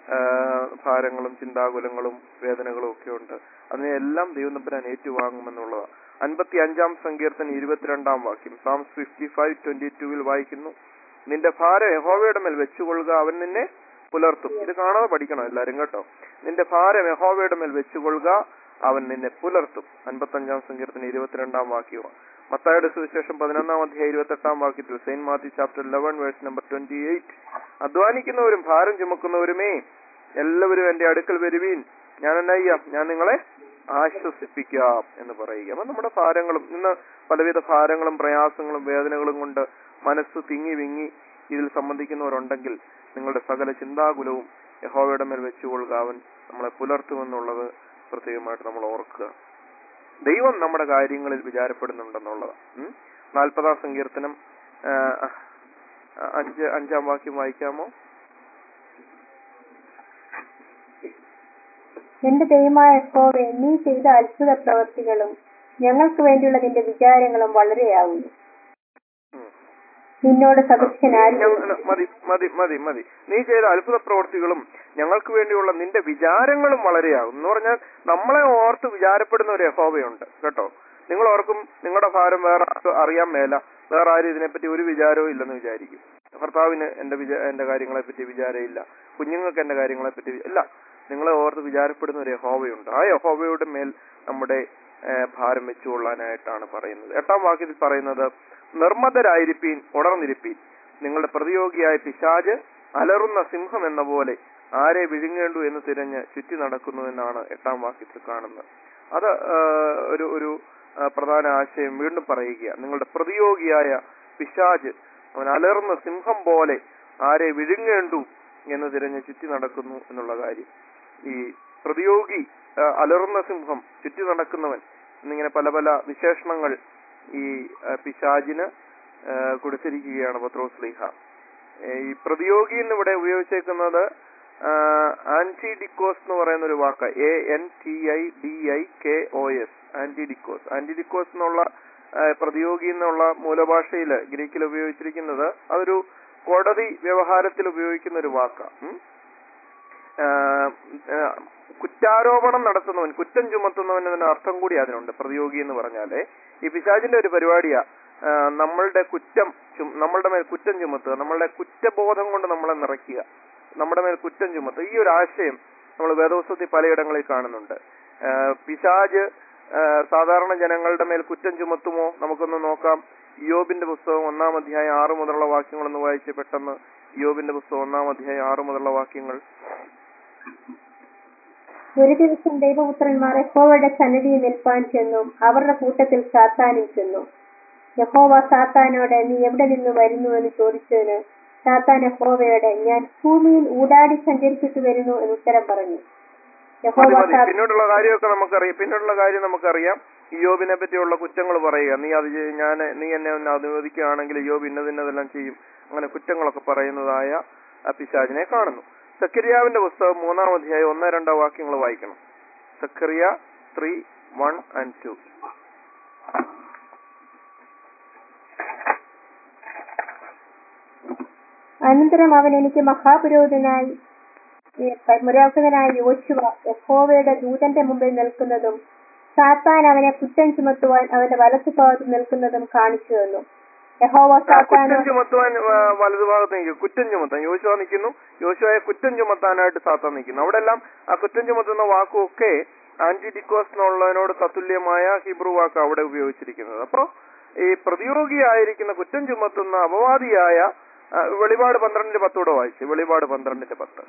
ഭാരങ്ങളും ചിന്താകുലങ്ങളും വേദനകളും ഒക്കെ ഉണ്ട് അതിനെല്ലാം ദൈവം നമ്പരാൻ ഏറ്റുവാങ്ങുമെന്നുള്ളതാണ് അൻപത്തി അഞ്ചാം സങ്കീർത്തനം ഇരുപത്തിരണ്ടാം വാക്യം സാംസ് ഫിഫ്റ്റി ഫൈവ് ട്വന്റി ടൂവിൽ വായിക്കുന്നു നിന്റെ ഭാരം യഹോവയുടെ മേൽ വെച്ചുകൊള്ളുക അവൻ നിന്നെ പുലർത്തും ഇത് കാണാതെ പഠിക്കണം എല്ലാരും കേട്ടോ നിന്റെ ഭാരം യഹോവയുടെ മേൽ വെച്ചുകൊള്ളുക അവൻ നിന്നെ പുലർത്തും അൻപത്തഞ്ചാം സങ്കീർത്തനം ഇരുപത്തിരണ്ടാം വാക്യവും മത്തായുടെ സുവിശേഷം പതിനൊന്നാം അധ്യായം ഇരുപത്തെട്ടാം വാക്യത്തിൽ Saint Matthew chapter eleven verse number twenty eight അധ്വാനിക്കുന്നവരും ഭാരം ചുമക്കുന്നവരുമേ എല്ലാവരും എന്റെ അടുക്കൽ വരുവീൻ ഞാൻ എന്നാ ചെയ്യാം ഞാൻ നിങ്ങളെ ആശ്വസിപ്പിക്കാം എന്ന് പറയുക അപ്പൊ നമ്മുടെ ഭാരങ്ങളും ഇന്ന് പലവിധ ഭാരങ്ങളും പ്രയാസങ്ങളും വേദനകളും കൊണ്ട് മനസ്സ് തിങ്ങി വിങ്ങി ഇതിൽ സംബന്ധിക്കുന്നവരുണ്ടെങ്കിൽ നിങ്ങളുടെ സകല ചിന്താകുലവും യഹോവയുടെ മേൽ വെച്ചുകൊള്ളുക അവൻ നമ്മളെ പുലർത്തുമെന്നുള്ളത് പ്രത്യേകമായിട്ട് നമ്മൾ ഓർക്കുക ദൈവം നമ്മുടെ കാര്യങ്ങളിൽ വിചാരപ്പെടുന്നുണ്ടെന്നുള്ളത് ഉം. നാൽപ്പതാം സങ്കീർത്തനം ആ, ആ, അഞ്ച് അഞ്ചാം വാക്യം വായിക്കാമോ എന്റെ ദൈവമായ യഹോവേ നീ ചെയ്ത അത്ഭുത പ്രവൃത്തികളും ഞങ്ങൾക്ക് വേണ്ടിയുള്ള നിന്റെ വിചാരങ്ങളും വളരെയാവുന്നു ഉം. നിന്നോട് സദൃശനാരും ഞങ്ങൾ- മതി മതി മതി മതി നീ ചെയ്ത അത്ഭുത പ്രവൃത്തികളും ഞങ്ങൾക്ക് വേണ്ടിയുള്ള നിന്റെ വിചാരങ്ങളും വളരെയാകും എന്ന് പറഞ്ഞാൽ നമ്മളെ ഓർത്ത് വിചാരപ്പെടുന്ന ഒരു യഹോവയുണ്ട് കേട്ടോ നിങ്ങൾ ഓർക്കും നിങ്ങളുടെ ഭാരം വേറെ ആർക്കും അറിയാൻ മേല വേറെ ആരും ഇതിനെപ്പറ്റി ഒരു വിചാരവും ഇല്ലെന്ന് വിചാരിക്കും ഭർത്താവിന് എന്റെ വിചാ എന്റെ കാര്യങ്ങളെ പറ്റി വിചാരമില്ല കുഞ്ഞുങ്ങൾക്ക് എന്റെ കാര്യങ്ങളെ പറ്റി വി- ഇല്ല നിങ്ങളെ ഓർത്ത് വിചാരപ്പെടുന്ന ഒരു യഹോവയുണ്ട് ആ യഹോവയുടെ മേൽ നമ്മുടെ ഏഹ്, ഭാരം വെച്ചുകൊള്ളാനായിട്ടാണ് പറയുന്നത് എട്ടാം വാക്യത്തിൽ പറയുന്നത് നിർമ്മതരായിരിപ്പീൻ ഉണർന്നിരിപ്പീൻ നിങ്ങളുടെ പ്രതിയോഗിയായ പിശാജ് അലറുന്ന സിംഹം എന്ന പോലെ ആരെ വിഴുങ്ങേണ്ടു എന്ന് തിരഞ്ഞ് ചുറ്റി നടക്കുന്നു എന്നാണ് എട്ടാം വാക്യത്തിൽ കാണുന്നത് അത് ഏഹ്, ഒരു ഒരു ആ, പ്രധാന ആശയം വീണ്ടും പറയുക നിങ്ങളുടെ പ്രതിയോഗിയായ പിശാജ് അവൻ അലർന്ന സിംഹം പോലെ ആരെ വിഴുങ്ങേണ്ടു എന്ന് തിരഞ്ഞ് ചുറ്റി നടക്കുന്നു എന്നുള്ള കാര്യം ഈ പ്രതിയോഗി ആ, അലറുന്ന സിംഹം ചുറ്റി നടക്കുന്നവൻ എന്നിങ്ങനെ പല പല വിശേഷണങ്ങൾ ഈ ആ, പിശാചിന് ആ, കൊടുത്തിരിക്കുകയാണ് പത്രോസ് ലീഹ ഈ പ്രതിയോഗി എന്നിവിടെ ഉപയോഗിച്ചേക്കുന്നത് ആന്റി ഡിക്കോസ് എന്ന് പറയുന്ന ഒരു വാക്ക് A N T I D I K O S ആന്റി ഡിക്കോസ് ആന്റി ഡിക്കോസ് എന്നുള്ള ആ, പ്രതിയോഗി എന്നുള്ള മൂലഭാഷയിൽ ഗ്രീക്കിൽ ഉപയോഗിച്ചിരിക്കുന്നത് അതൊരു കോടതി വ്യവഹാരത്തിൽ ഉപയോഗിക്കുന്ന ഒരു വാക്കാണ് കുറ്റാരോപണം നടത്തുന്നവൻ കുറ്റം ചുമത്തുന്നവൻ എന്നതിന് അർത്ഥം കൂടി അതിനുണ്ട് പ്രതിയോഗി എന്ന് പറഞ്ഞാല് ഈ പിശാചിന്റെ ഒരു പരിപാടിയാ ആ, നമ്മളുടെ കുറ്റം ചും- നമ്മളുടെ മേൽ കുറ്റം ചുമത്തുക നമ്മളുടെ കുറ്റബോധം കൊണ്ട് നമ്മളെ നിറയ്ക്കുക നമ്മുടെ മേൽ കുറ്റം ചുമത്തുക ഈ ഒരു ആശയം നമ്മൾ വേദോത്സവത്തിൽ പലയിടങ്ങളിൽ കാണുന്നുണ്ട് ആ, പിശാജ് ആ, സാധാരണ ജനങ്ങളുടെ മേൽ കുറ്റം ചുമത്തുമോ നമുക്കൊന്ന് നോക്കാം യോബിന്റെ പുസ്തകം ഒന്നാം അധ്യായം ആറ് മുതലുള്ള വാക്യങ്ങളൊന്ന് വായിച്ച് പെട്ടെന്ന് യോബിന്റെ പുസ്തകം ഒന്നാം അധ്യായം ആറ് മുതലുള്ള വാക്യങ്ങൾ ഒരു ദിവസം ദൈവപുത്രന്മാർ യഹോവയുടെ സന്നിധിയിൽ നിൽപ്പാൻ ചെന്നു അവരുടെ കൂട്ടത്തിൽ സാത്താനും ചെന്നു യഹോവ സാത്താനോട് നീ എവിടെ നിന്ന് വരുന്നു എന്ന് ചോദിച്ചതിന് സാത്താൻ യഹോവയോട് ഞാൻ ഭൂമിയിൽ ഊടാടി സഞ്ചരിച്ചിട്ട് വരുന്നു എന്ന് ഉത്തരം പറഞ്ഞു മതി യഹോവ മതി സാ- പിന്നോട്ടുള്ള കാര്യമൊക്കെ നമുക്കറിയാം പിന്നോട്ടുള്ള കാര്യം നമുക്കറിയാം യോബിനെ പറ്റിയുള്ള കുറ്റങ്ങൾ പറയുക നീ അത് ചെയ്യ്, ഞാൻ നീ എന്നെ ഒന്ന് അനുവദിക്കുകയാണെങ്കിൽ യോബ് ഇന്നതിന്നതെല്ലാം ചെയ്യും അങ്ങനെ കുറ്റങ്ങളൊക്കെ പറയുന്നതായ ആ പിശാചിനെ കാണുന്നു സക്കരിയാവിന്റെ പുസ്തകം മൂന്നാം അധ്യായം ഒന്ന് രണ്ടോ വാക്യങ്ങൾ വായിക്കണം സക്കറിയ ത്രീ വൺ ആൻഡ് ടു അനന്തരം അവൻ എനിക്ക് മഹാപുരോഹിതനായി പുരോഹിതനായ യോശുവ യഹോവയുടെ ദൂതന്റെ മുമ്പിൽ നിൽക്കുന്നതും സാത്താൻ അവനെ കുറ്റം ചുമത്തുവാൻ അവന്റെ വലത്തുഭാഗത്ത് നിൽക്കുന്നതും കാണിച്ചു തന്നു യഹോവ ആ, കുറ്റം സാത്താനോട് ചുമത്തുവാൻ ആ, വലതുഭാഗത്ത് നിൽക്കും കുറ്റം ചുമത്താൻ യോശുവ നിൽക്കുന്നു യോശുവയെ കുറ്റം ചുമത്താനായിട്ട് സാത്താൻ നിൽക്കുന്നു അവിടെ എല്ലാം ആ കുറ്റം ചുമത്തുന്ന വാക്കുമൊക്കെ ആന്റിഡിക്കോസ് എന്നുള്ളതിനോട് തത്തുല്യമായ ഹിബ്രു വാക്ക് അവിടെ ഉപയോഗിച്ചിരിക്കുന്നത് അപ്പോ ഈ പ്രതിയോഗിയായിരിക്കുന്ന കുറ്റം ചുമത്തുന്ന അപവാദിയായ ആ, വെളിപാട് പന്ത്രണ്ടിന്റെ പത്തൂടെ വായിച്ചു വെളിപാട് പന്ത്രണ്ടിന്റെ പത്ത്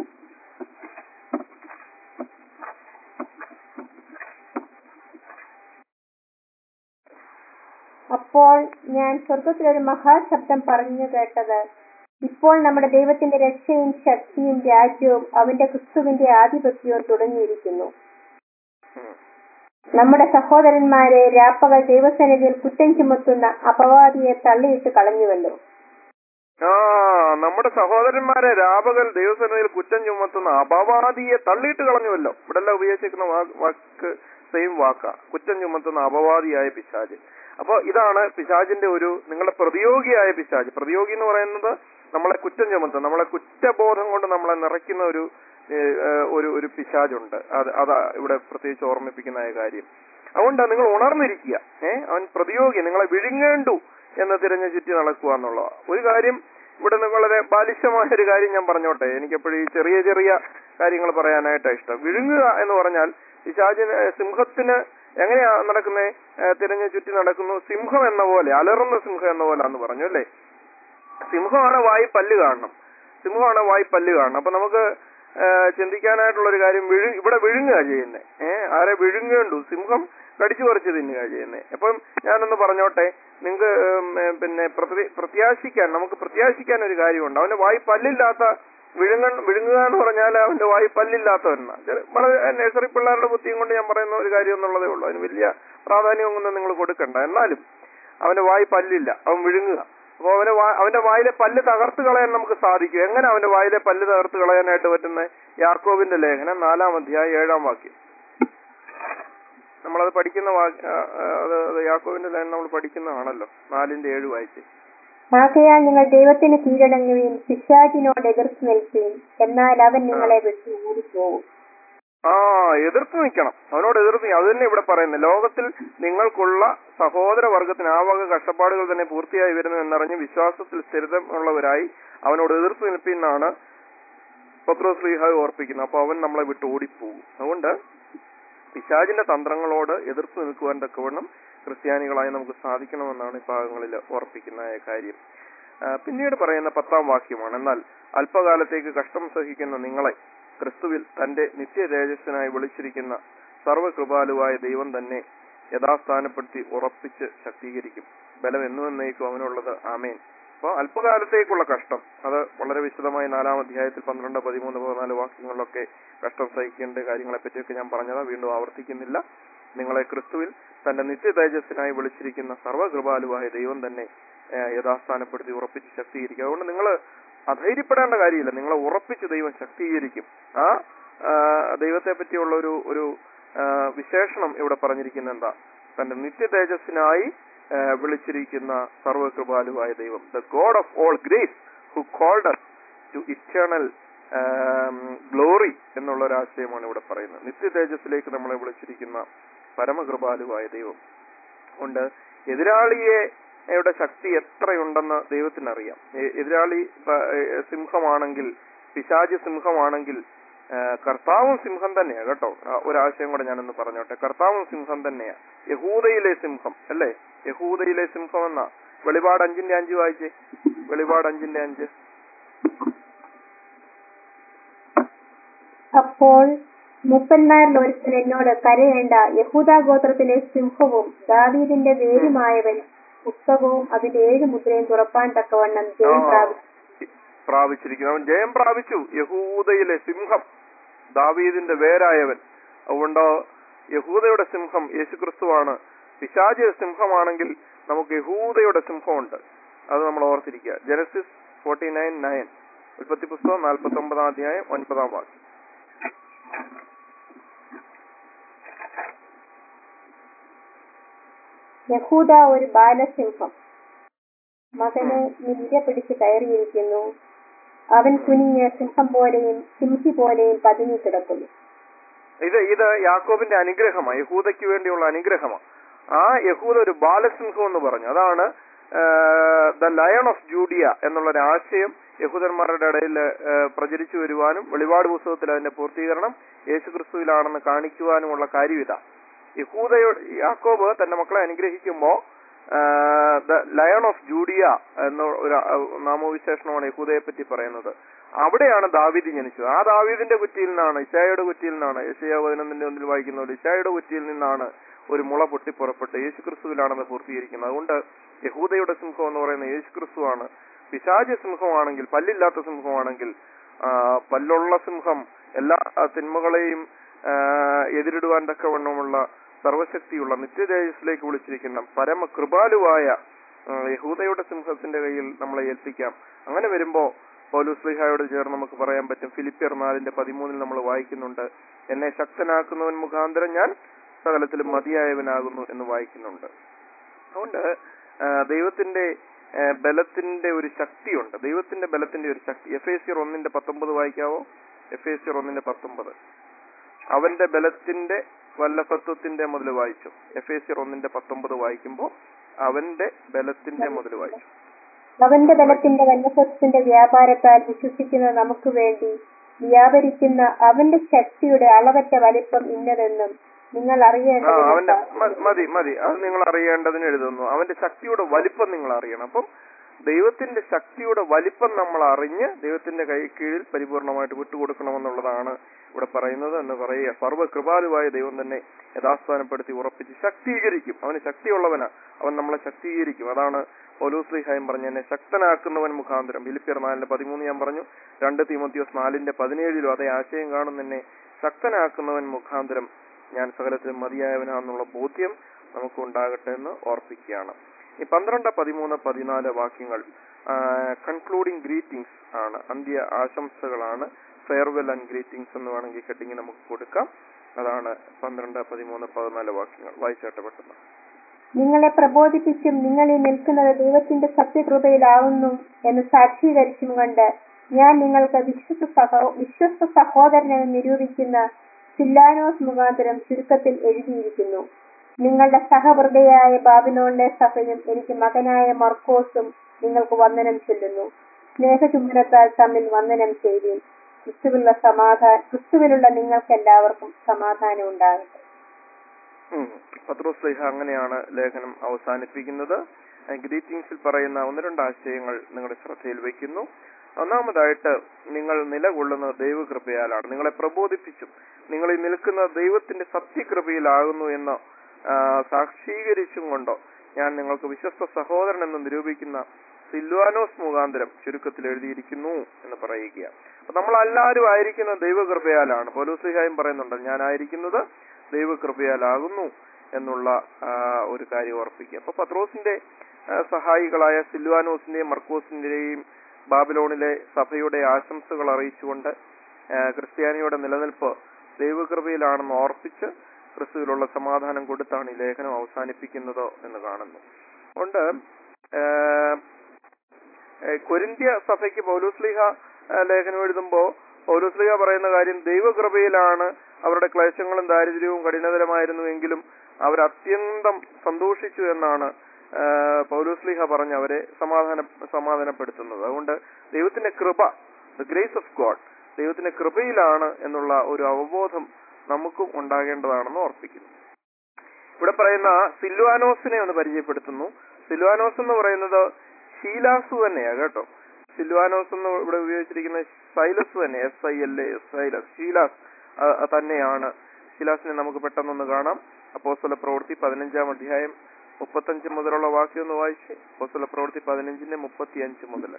അപ്പോൾ ഞാൻ സ്വർഗത്തിലൊരു മഹാശബ്ദം പറഞ്ഞു കേട്ടത് ഇപ്പോൾ നമ്മുടെ ദൈവത്തിന്റെ രക്ഷയും ശക്തിയും രാജ്യവും അവന്റെ ക്രിസ്തുവിന്റെ ആധിപത്യവും തുടങ്ങിയിരിക്കുന്നു ഉം. നമ്മുടെ സഹോദരന്മാരെ രാപ്പകൽ ദൈവസന്നിധിയിൽ കുറ്റം ചുമത്തുന്ന അപവാദിയെ തള്ളിയിട്ട് കളഞ്ഞുവല്ലോ ആ നമ്മുടെ സഹോദരന്മാരെ രാപകൽ ദൈവസേനയിൽ കുറ്റം ചുമത്തുന്ന അപവാദിയെ തള്ളിയിട്ട് കളഞ്ഞുവല്ലോ ഇവിടെ എല്ലാം ഉപയോഗിച്ചിരിക്കുന്ന വാ- വാക്ക് സെയിം വാക്കാ കുറ്റം ചുമത്തുന്ന അപവാദിയായ പിശാജ് അപ്പൊ ഇതാണ് പിശാജിന്റെ ഒരു നിങ്ങളുടെ പ്രതിയോഗിയായ പിശാജ് പ്രതിയോഗി എന്ന് പറയുന്നത് നമ്മളെ കുറ്റം ചുമത്തുന്ന നമ്മളെ കുറ്റബോധം കൊണ്ട് നമ്മളെ നിറയ്ക്കുന്ന ഒരു ഏഹ്, ഏഹ്, ഒരു ഒരു പിശാജുണ്ട് അത് അതാ ഇവിടെ പ്രത്യേകിച്ച് ഓർമ്മിപ്പിക്കുന്ന കാര്യം അതുകൊണ്ട് നിങ്ങൾ ഉണർന്നിരിക്കുക ഏഹ് അവൻ പ്രതിയോഗി നിങ്ങളെ വിഴുങ്ങേണ്ടു എന്ന് തിരഞ്ഞു ചുറ്റി നടക്കുക എന്നുള്ളതാണ് ഒരു കാര്യം ഇവിടെ നിന്ന് വളരെ ബാലിശമായ ഒരു കാര്യം ഞാൻ പറഞ്ഞോട്ടെ എനിക്കെപ്പോഴും ഈ ചെറിയ ചെറിയ കാര്യങ്ങൾ പറയാനായിട്ടാണ് ഇഷ്ടം വിഴുങ്ങുക എന്ന് പറഞ്ഞാൽ പിശാചിന് സിംഹത്തിന് എങ്ങനെയാ നടക്കുന്നേ തിരഞ്ഞു ചുറ്റി നടക്കുന്നു സിംഹം എന്ന പോലെ അലറുന്ന സിംഹം എന്ന പോലെ എന്ന് പറഞ്ഞു അല്ലേ സിംഹമാണ് വായി പല്ല് കാണണം സിംഹമാണ് വായി പല്ല് കാണണം അപ്പൊ നമുക്ക് ആ, ചിന്തിക്കാനായിട്ടുള്ള ഒരു കാര്യം വിഴു ഇവിടെ വിഴുങ്ങുക ചെയ്യുന്നത് ഏഹ് ആരെ വിഴുങ്ങേണ്ടു സിംഹം കടിച്ചു പറിച്ച് തിന്നുക ചെയ്യുന്നത് അപ്പം ഞാനൊന്ന് പറഞ്ഞോട്ടെ നിങ്ങൾക്ക് പിന്നെ പ്രതി- പ്രത്യാശിക്കാൻ നമുക്ക് പ്രത്യാശിക്കാൻ ഒരു കാര്യമുണ്ട് അവന്റെ വായി പല്ലില്ലാത്ത വിഴുങ്ങ വിഴുങ്ങുക എന്ന് പറഞ്ഞാൽ അവന്റെ വായി പല്ലില്ലാത്തവരെന്ന വളരെ നഴ്സറി പിള്ളേരുടെ ബുദ്ധിയും കൊണ്ട് ഞാൻ പറയുന്ന ഒരു കാര്യം എന്നുള്ളതേ ഉള്ളൂ അതിന് വലിയ പ്രാധാന്യമൊന്നും നിങ്ങൾ കൊടുക്കണ്ട എന്നാലും അവന്റെ വായി പല്ലില്ല അവൻ വിഴുങ്ങുക അപ്പൊ അവന്റെ വാ- അവന്റെ വായിലെ പല്ല് തകർത്ത് കളയാൻ നമുക്ക് സാധിക്കും എങ്ങനെ അവന്റെ വായിലെ പല്ല് തകർത്ത് കളയാനായിട്ട് പറ്റുന്ന യാക്കോബിന്റെ ലേഖനം നാലാം അധ്യായം ഏഴാം വാക്യം നമ്മളത് പഠിക്കുന്ന വാ- ആ, ആ, അത് അത് യാക്കോബിന്റെ ലേഖനം നമ്മൾ പഠിക്കുന്നതാണല്ലോ നാലിന്റെ ഏഴ് വായിച്ച് ആകയാൽ നിങ്ങൾ ദൈവത്തിന് കീഴടങ്ങുകയും പിശാചിനോട് എതിർത്ത് നിൽക്കുകയും എന്നാൽ അവൻ നിങ്ങളെ വിട്ടു ഓടിപ്പോകും ആ എതിർത്ത് നിൽക്കണം അവനോട് എതിർത്ത് നിൽക്കണം. അത് തന്നെ ഇവിടെ പറയുന്നത് ലോകത്തിൽ നിങ്ങൾക്കുള്ള സഹോദര വർഗത്തിന് ആ വക കഷ്ടപ്പാടുകൾ തന്നെ പൂർത്തിയായി വരുന്നു എന്നറിഞ്ഞ് വിശ്വാസത്തിൽ സ്ഥിരതയുള്ളവരായി അവനോട് എതിർത്ത് നിൽപ്പിന്നാണ് പത്രോസ് ശ്രീഹായി ഓർപ്പിക്കുന്നത് അപ്പൊ അവൻ നമ്മളെ വിട്ട് ഓടിപ്പോകും അതുകൊണ്ട് പിശാചിന്റെ തന്ത്രങ്ങളോട് എതിർത്ത് നിൽക്കുവാൻ തക്കവണ്ണം ക്രിസ്ത്യാനികളായി നമുക്ക് സാധിക്കണമെന്നാണ് ഈ ഭാഗങ്ങളിൽ ഓർപ്പിക്കുന്ന കാര്യം ആ, പിന്നീട് പറയുന്ന പത്താം വാക്യമാണ് എന്നാൽ അല്പകാലത്തേക്ക് കഷ്ടം സഹിക്കുന്ന നിങ്ങളെ ക്രിസ്തുവിൽ തന്റെ നിത്യ തേജസ്സിനായി വിളിച്ചിരിക്കുന്ന സർവകൃപാലുവായ ദൈവം തന്നെ യഥാസ്ഥാനപ്പെടുത്തി ഉറപ്പിച്ച് ശക്തീകരിക്കും ബലം എന്നുവന്നേക്കും അവനുള്ളത് ആമേൻ അപ്പോൾ അല്പകാലത്തേക്കുള്ള കഷ്ടം അത് വളരെ വിശദമായി നാലാം അധ്യായത്തിൽ പന്ത്രണ്ട് പതിമൂന്ന് പതിനാല് വാക്യങ്ങളിലൊക്കെ കഷ്ടം സഹിക്കേണ്ട കാര്യങ്ങളെ പറ്റിയൊക്കെ ഞാൻ പറഞ്ഞത് വീണ്ടും ആവർത്തിക്കുന്നില്ല നിങ്ങളെ ക്രിസ്തുവിൽ തന്റെ നിത്യ തേജസ്സിനായി വിളിച്ചിരിക്കുന്ന സർവകൃപാലുവായ ദൈവം തന്നെ ഏഹ്, യഥാസ്ഥാനപ്പെടുത്തി ഉറപ്പിച്ച് ശക്തീകരിക്കും അതുകൊണ്ട് നിങ്ങൾ അധൈര്യപ്പെടേണ്ട കാര്യമില്ല നിങ്ങളെ ഉറപ്പിച്ച് ദൈവം ശക്തീകരിക്കും ആ ആ, ദൈവത്തെ പറ്റിയുള്ള ഒരു ഒരു ആ, വിശേഷണം ഇവിടെ പറഞ്ഞിരിക്കുന്ന എന്താ തന്റെ നിത്യ തേജസ്സിനായി ആ, വിളിച്ചിരിക്കുന്ന സർവകൃപാലുവായ ദൈവം the God of all grace who called to eternal glory എന്നുള്ള ഒരു ആശയമാണ് ഇവിടെ പറയുന്നത് നിത്യ തേജസ്സിലേക്ക് നമ്മളെ വിളിച്ചിരിക്കുന്ന പരമകൃപാലുവായ ദൈവം ഉണ്ട് എതിരാളിയെ യുടെ ശക്തി എത്രയുണ്ടെന്ന് ദൈവത്തിനറിയാം എ- എതിരാളി പ- ഏ, സിംഹമാണെങ്കിൽ പിശാചി സിംഹമാണെങ്കിൽ ആ, കർത്താവും സിംഹം തന്നെയാ കേട്ടോ ആ, ഒരാശയം കൂടെ ഞാനൊന്ന് പറഞ്ഞോട്ടെ കർത്താവും സിംഹം തന്നെയാ യഹൂദയിലെ സിംഹം അല്ലേ യഹൂദയിലെ സിംഹം എന്ന വെളിപാട് അഞ്ചിന്റെ അഞ്ച് വായിച്ചേ വെളിപാട് അഞ്ചിന്റെ അഞ്ച് അപ്പോൾ മുപ്പന്മാരിൽ ഒരുത്തൻ എന്നോട് കരയേണ്ട യഹൂദാ ഗോത്രത്തിലെ സിംഹവും ദാവീദിന്റെ വേരുമായവൻ പുസ്തകവും അതിന്റെ ഏഴ് മുദ്രയും തുറപ്പാൻ തക്കവണ്ണം ജയം ആ, പ്രാപിച്ചു പ്രാപിച്ചിരിക്കുന്നു അവൻ ജയം പ്രാപിച്ചു യഹൂദയിലെ സിംഹം ദാവീദിന്റെ വേരായവൻ അതുകൊണ്ട് യഹൂദയുടെ സിംഹം യേശുക്രിസ്തുവാണ് പിശാചിയ സിംഹമാണെങ്കിൽ നമുക്ക് യഹൂദയുടെ സിംഹമുണ്ട് അത് നമ്മൾ ഓർത്തിരിക്കുക ജനസിസ് ഫോർട്ടി നയൻ നയൻ ഉൽപ്പത്തി പുസ്തകം നാൽപ്പത്തി ഒമ്പതാം അധ്യായം ഒൻപതാം വാക്യം യഹൂദ ഒരു ബാലസിംഹം മകനെ നിര പിടിച്ച് കയറിയിരിക്കുന്നു അവൻ കുനിഞ്ഞ് സിംഹം പോലെയും സിംഹി പോലെയും പതുങ്ങി കിടക്കുന്നു ഇത് ഇത് യാക്കോബിന്റെ അനുഗ്രഹമാണ് യഹൂദയ്ക്ക് വേണ്ടിയുള്ള അനുഗ്രഹമാണ് ആ യഹൂദ ഒരു ബാലസിംഹം എന്ന് പറഞ്ഞു അതാണ് ദ ലയൺ ഓഫ് ജൂഡിയ എന്നുള്ള ഒരു ആശയം യഹൂദന്മാരുടെ ഇടയിൽ ആ, പ്രചരിച്ചു വരുവാനും വെളിപാട് പുസ്തകത്തിൽ അതിന്റെ പൂർത്തീകരണം യേശുക്രിസ്തുവിലാണെന്ന് കാണിക്കുവാനുമുള്ള കാര്യം ഇതാ യഹൂദയോ യാക്കോബ് തന്റെ മക്കളെ അനുഗ്രഹിക്കുമ്പോ ദ ലയൺ ഓഫ് ജൂഡിയ എന്ന ഒരു ആ, നാമവിശേഷണമാണ് യഹൂദയെ പറ്റി പറയുന്നത് അവിടെയാണ് ദാവീദ് ജനിച്ചത് ആ ദാവീദിന്റെ കുറ്റിയിൽ നിന്നാണ് ഇശായുടെ കുറ്റിയിൽ നിന്നാണ് യശയ പതിനൊന്നിന്റെ ഒന്നിൽ വായിക്കുന്ന പോലെ ഇശായുടെ കുറ്റിയിൽ നിന്നാണ് ഒരു മുള പൊട്ടിപ്പുറപ്പെട്ട് യേശുക്രിസ്തുവിലാണെന്ന് പൂർത്തീകരിക്കുന്നത് അതുകൊണ്ട് യഹൂദയുടെ സിംഹം എന്ന് പറയുന്ന യേശുക്രിസ്തുവാണ് പിശാച സിംഹമാണെങ്കിൽ പല്ലില്ലാത്ത സിംഹമാണെങ്കിൽ ആ, പല്ലുള്ള സിംഹം എല്ലാ ആ, തിന്മകളെയും ആ, എതിരിടുവാൻ തക്കവണ്ണമുള്ള സർവശക്തിയുള്ള നിത്യതേജസ്സിലേക്ക് വിളിച്ചിരിക്കുന്ന പരമകൃപാലുവായ ആ, യഹൂദയുടെ സിംഹത്തിന്റെ കയ്യിൽ നമ്മളെ ഏൽപ്പിക്കാം അങ്ങനെ വരുമ്പോ പൗലുസ്ലിഹായോട് ചേർന്ന് നമുക്ക് പറയാൻ പറ്റും ഫിലിപ്പിയർ നാലിന്റെ പതിമൂന്നിൽ നമ്മൾ വായിക്കുന്നുണ്ട് എന്നെ ശക്തനാക്കുന്നവൻ മുഖാന്തരം ഞാൻ സകലത്തിലും മതിയായവനാകുന്നു എന്ന് വായിക്കുന്നുണ്ട് അതുകൊണ്ട് ആ, ദൈവത്തിന്റെ ആ, ബലത്തിന്റെ ഒരു ശക്തിയുണ്ട് ദൈവത്തിന്റെ ബലത്തിന്റെ ഒരു ശക്തി എഫ് എ സിയർ ഒന്നിന്റെ പത്തൊമ്പത് വായിക്കാവോ എഫ് എ സിയർ ഒന്നിന്റെ പത്തൊമ്പത് അവന്റെ ബലത്തിന്റെ വല്ലഭത്വത്തിന്റെ മുതൽ വായിച്ചു എഫ് എ സിയർ ഒന്നിന്റെ പത്തൊമ്പത് വായിക്കുമ്പോ അവന്റെ ബലത്തിന്റെ മുതൽ വായിച്ചു അവന്റെ ബലത്തിന്റെ വല്ലഭത്തിന്റെ വ്യാപാരത്താൽ വിശ്വസിക്കുന്ന നമുക്ക് വേണ്ടി വ്യാപരിക്കുന്ന അവന്റെ ശക്തിയുടെ അളവറ്റ വലിപ്പം ഇന്നതെന്നും നിങ്ങൾ ആ അവന്റെ അറിയേണ്ടത് മ- മതി മതി അത് നിങ്ങൾ അറിയേണ്ടതിന് എഴുതുന്നു അവന്റെ ശക്തിയുടെ വലിപ്പം നിങ്ങൾ അറിയണം അപ്പം ദൈവത്തിന്റെ ശക്തിയുടെ വലിപ്പം നമ്മൾ അറിഞ്ഞ് ദൈവത്തിന്റെ കൈ കീഴിൽ പരിപൂർണമായിട്ട് വിട്ടുകൊടുക്കണമെന്നുള്ളതാണ് ഇവിടെ പറയുന്നത് എന്ന് പറയുക സർവ്വകൃപാലുവായ ദൈവം തന്നെ യഥാസ്ഥാനപ്പെടുത്തി ഉറപ്പിച്ച് ശക്തീകരിക്കും അവന് ശക്തിയുള്ളവനാ അവൻ നമ്മളെ ശക്തീകരിക്കും അതാണ് ഒലൂസ്ലിഹായം പറഞ്ഞ എന്നെ ശക്തനാക്കുന്നവൻ മുഖാന്തരം ഫിലിപ്പിയർ നാലിന്റെ പതിമൂന്ന് ഞാൻ പറഞ്ഞു രണ്ട് തീമോത്തിയോസ് നാലിന്റെ പതിനേഴിലും അതേ ആശയം കാണുന്ന എന്നെ ശക്തനാക്കുന്നവൻ മുഖാന്തരം ഞാൻ സകലത്തിലും മതിയായവനാന്നുള്ള ബോധ്യം നമുക്ക് ഉണ്ടാകട്ടെ എന്ന് ഓർപ്പിക്കുകയാണ് ഈ പന്ത്രണ്ട് പതിമൂന്ന് പതിനാല് വാക്യങ്ങൾ കൺക്ലൂഡിംഗ് ഗ്രീറ്റിംഗ്സ് ആണ് അന്ത്യ ആശംസകളാണ് ഫെയർവെൽ ആൻഡ് ഗ്രീറ്റിംഗ്സ് എന്ന് വേണമെങ്കിൽ ഹെഡിങ് നമുക്ക് കൊടുക്കാം അതാണ് പന്ത്രണ്ട് പതിമൂന്ന് പതിനാല് വാക്യങ്ങൾ വായിച്ചാട്ടെ പെട്ടെന്ന് നിങ്ങളെ പ്രബോധിപ്പിച്ചും നിങ്ങളിൽ നിൽക്കുന്നത് ദൈവത്തിന്റെ സത്യകൃപയിലാവുന്നു എന്ന് സാക്ഷീകരിച്ചും കൊണ്ട് ഞാൻ നിങ്ങൾക്ക് വിശ്വസ്ത സഹോ വിശ്വസ്ത സഹോദരനെന്ന് നിരൂപിക്കുന്ന സില്ലാനോസ് മുഖാന്തരം ചുരുക്കത്തിൽ എഴുതിയിരിക്കുന്നു നിങ്ങളുടെ സഹവൃതയായ ബാബിലോണിലെ സഭയും എനിക്ക് മകനായ മർക്കോസും നിങ്ങൾക്ക് വന്ദനം ചൊല്ലുന്നു സ്നേഹചുംബനത്താൽ തമ്മിൽ വന്ദനം ചെയ്തു ക്രിസ്തുവിലുള്ള സമാധാന ക്രിസ്തുവിലുള്ള നിങ്ങൾക്ക് എല്ലാവർക്കും സമാധാനം ഉണ്ടാകട്ടെ ഉം. പത്രോസ് ലേഖ അങ്ങനെയാണ് ലേഖനം അവസാനിപ്പിക്കുന്നത് ഗ്രീറ്റിംഗ്സിൽ പറയുന്ന ഒന്ന് രണ്ട് ആശയങ്ങൾ നിങ്ങളുടെ ശ്രദ്ധയിൽ വയ്ക്കുന്നു ഒന്നാമതായിട്ട് നിങ്ങൾ നിലകൊള്ളുന്ന ദൈവകൃപയാലാണ് നിങ്ങളെ പ്രബോധിപ്പിച്ചും നിങ്ങൾ ഈ നിൽക്കുന്ന ദൈവത്തിന്റെ സത്യകൃപയിലാകുന്നു എന്ന് ആ, സാക്ഷീകരിച്ചും കൊണ്ടോ ഞാൻ നിങ്ങൾക്ക് വിശ്വസ്ത സഹോദരൻ എന്ന് നിരൂപിക്കുന്ന സിൽവാനോസ് മുഖാന്തരം ചുരുക്കത്തിൽ എഴുതിയിരിക്കുന്നു എന്ന് പറയുക അപ്പൊ നമ്മൾ എല്ലാവരും ആയിരിക്കുന്ന ദൈവകൃപയാലാണ് പോലൂസിഹായും പറയുന്നുണ്ട് ഞാനായിരിക്കുന്നത് ദൈവകൃപയാലാകുന്നു എന്നുള്ള ആ, ഒരു കാര്യം ഓർപ്പിക്കുക അപ്പൊ പത്രോസിന്റെ ആ, സഹായികളായ സിൽവാനോസിന്റെയും മർക്കോസിന്റെയും ബാബിലോണിലെ സഭയുടെ ആശംസകൾ അറിയിച്ചുകൊണ്ട് ആ, ക്രിസ്ത്യാനിയുടെ നിലനിൽപ്പ് ദൈവകൃപയിലാണെന്ന് ഓർപ്പിച്ച് ക്രിസ്തുവിലുള്ള സമാധാനം കൊടുത്താണ് ഈ ലേഖനം അവസാനിപ്പിക്കുന്നത് എന്ന് കാണുന്നു അതുകൊണ്ട് ആ, ഏ, കൊരിന്ത്യ സഭയ്ക്ക് പൗലോസ്ലിഹ ആ, ലേഖനം എഴുതുമ്പോ പൗലോസ്ലിഹ പറയുന്ന കാര്യം ദൈവകൃപയിലാണ് അവരുടെ ക്ലേശങ്ങളും ദാരിദ്ര്യവും കഠിനതരമായിരുന്നുവെങ്കിലും അവർ അത്യന്തം സന്തോഷിച്ചു എന്നാണ് ആ, പൗലോസ്ലിഹ പറഞ്ഞ് അവരെ സമാധാന സമാധാനപ്പെടുത്തുന്നത് അതുകൊണ്ട് ദൈവത്തിന്റെ കൃപ ദ ഗ്രേസ് ഓഫ് ഗോഡ് ദൈവത്തിന്റെ കൃപയിലാണ് എന്നുള്ള ഒരു അവബോധം നമുക്കും ഉണ്ടാകേണ്ടതാണെന്ന് ഓർപ്പിക്കുന്നു ഇവിടെ പറയുന്ന സിൽവാനോസിനെ ഒന്ന് പരിചയപ്പെടുത്തുന്നു സിൽവാനോസ് എന്ന് പറയുന്നത് ഷീലാസ് തന്നെയാ കേട്ടോ സിൽവാനോസ് എന്ന് ഇവിടെ ഉപയോഗിച്ചിരിക്കുന്ന സൈലസ് തന്നെ S I L A Silas ഷീലാസ് ആ, ആ, തന്നെയാണ് ഷീലാസിനെ നമുക്ക് പെട്ടെന്നൊന്ന് കാണാം അപ്പോസ്തല പ്രവൃത്തി പതിനഞ്ചാം അധ്യായം മുപ്പത്തഞ്ച് മുതലുള്ള വാക്യം ഒന്ന് വായിച്ച് അപ്പോസ്തല പ്രവൃത്തി പതിനഞ്ചിന്റെ മുപ്പത്തിയഞ്ച് മുതൽ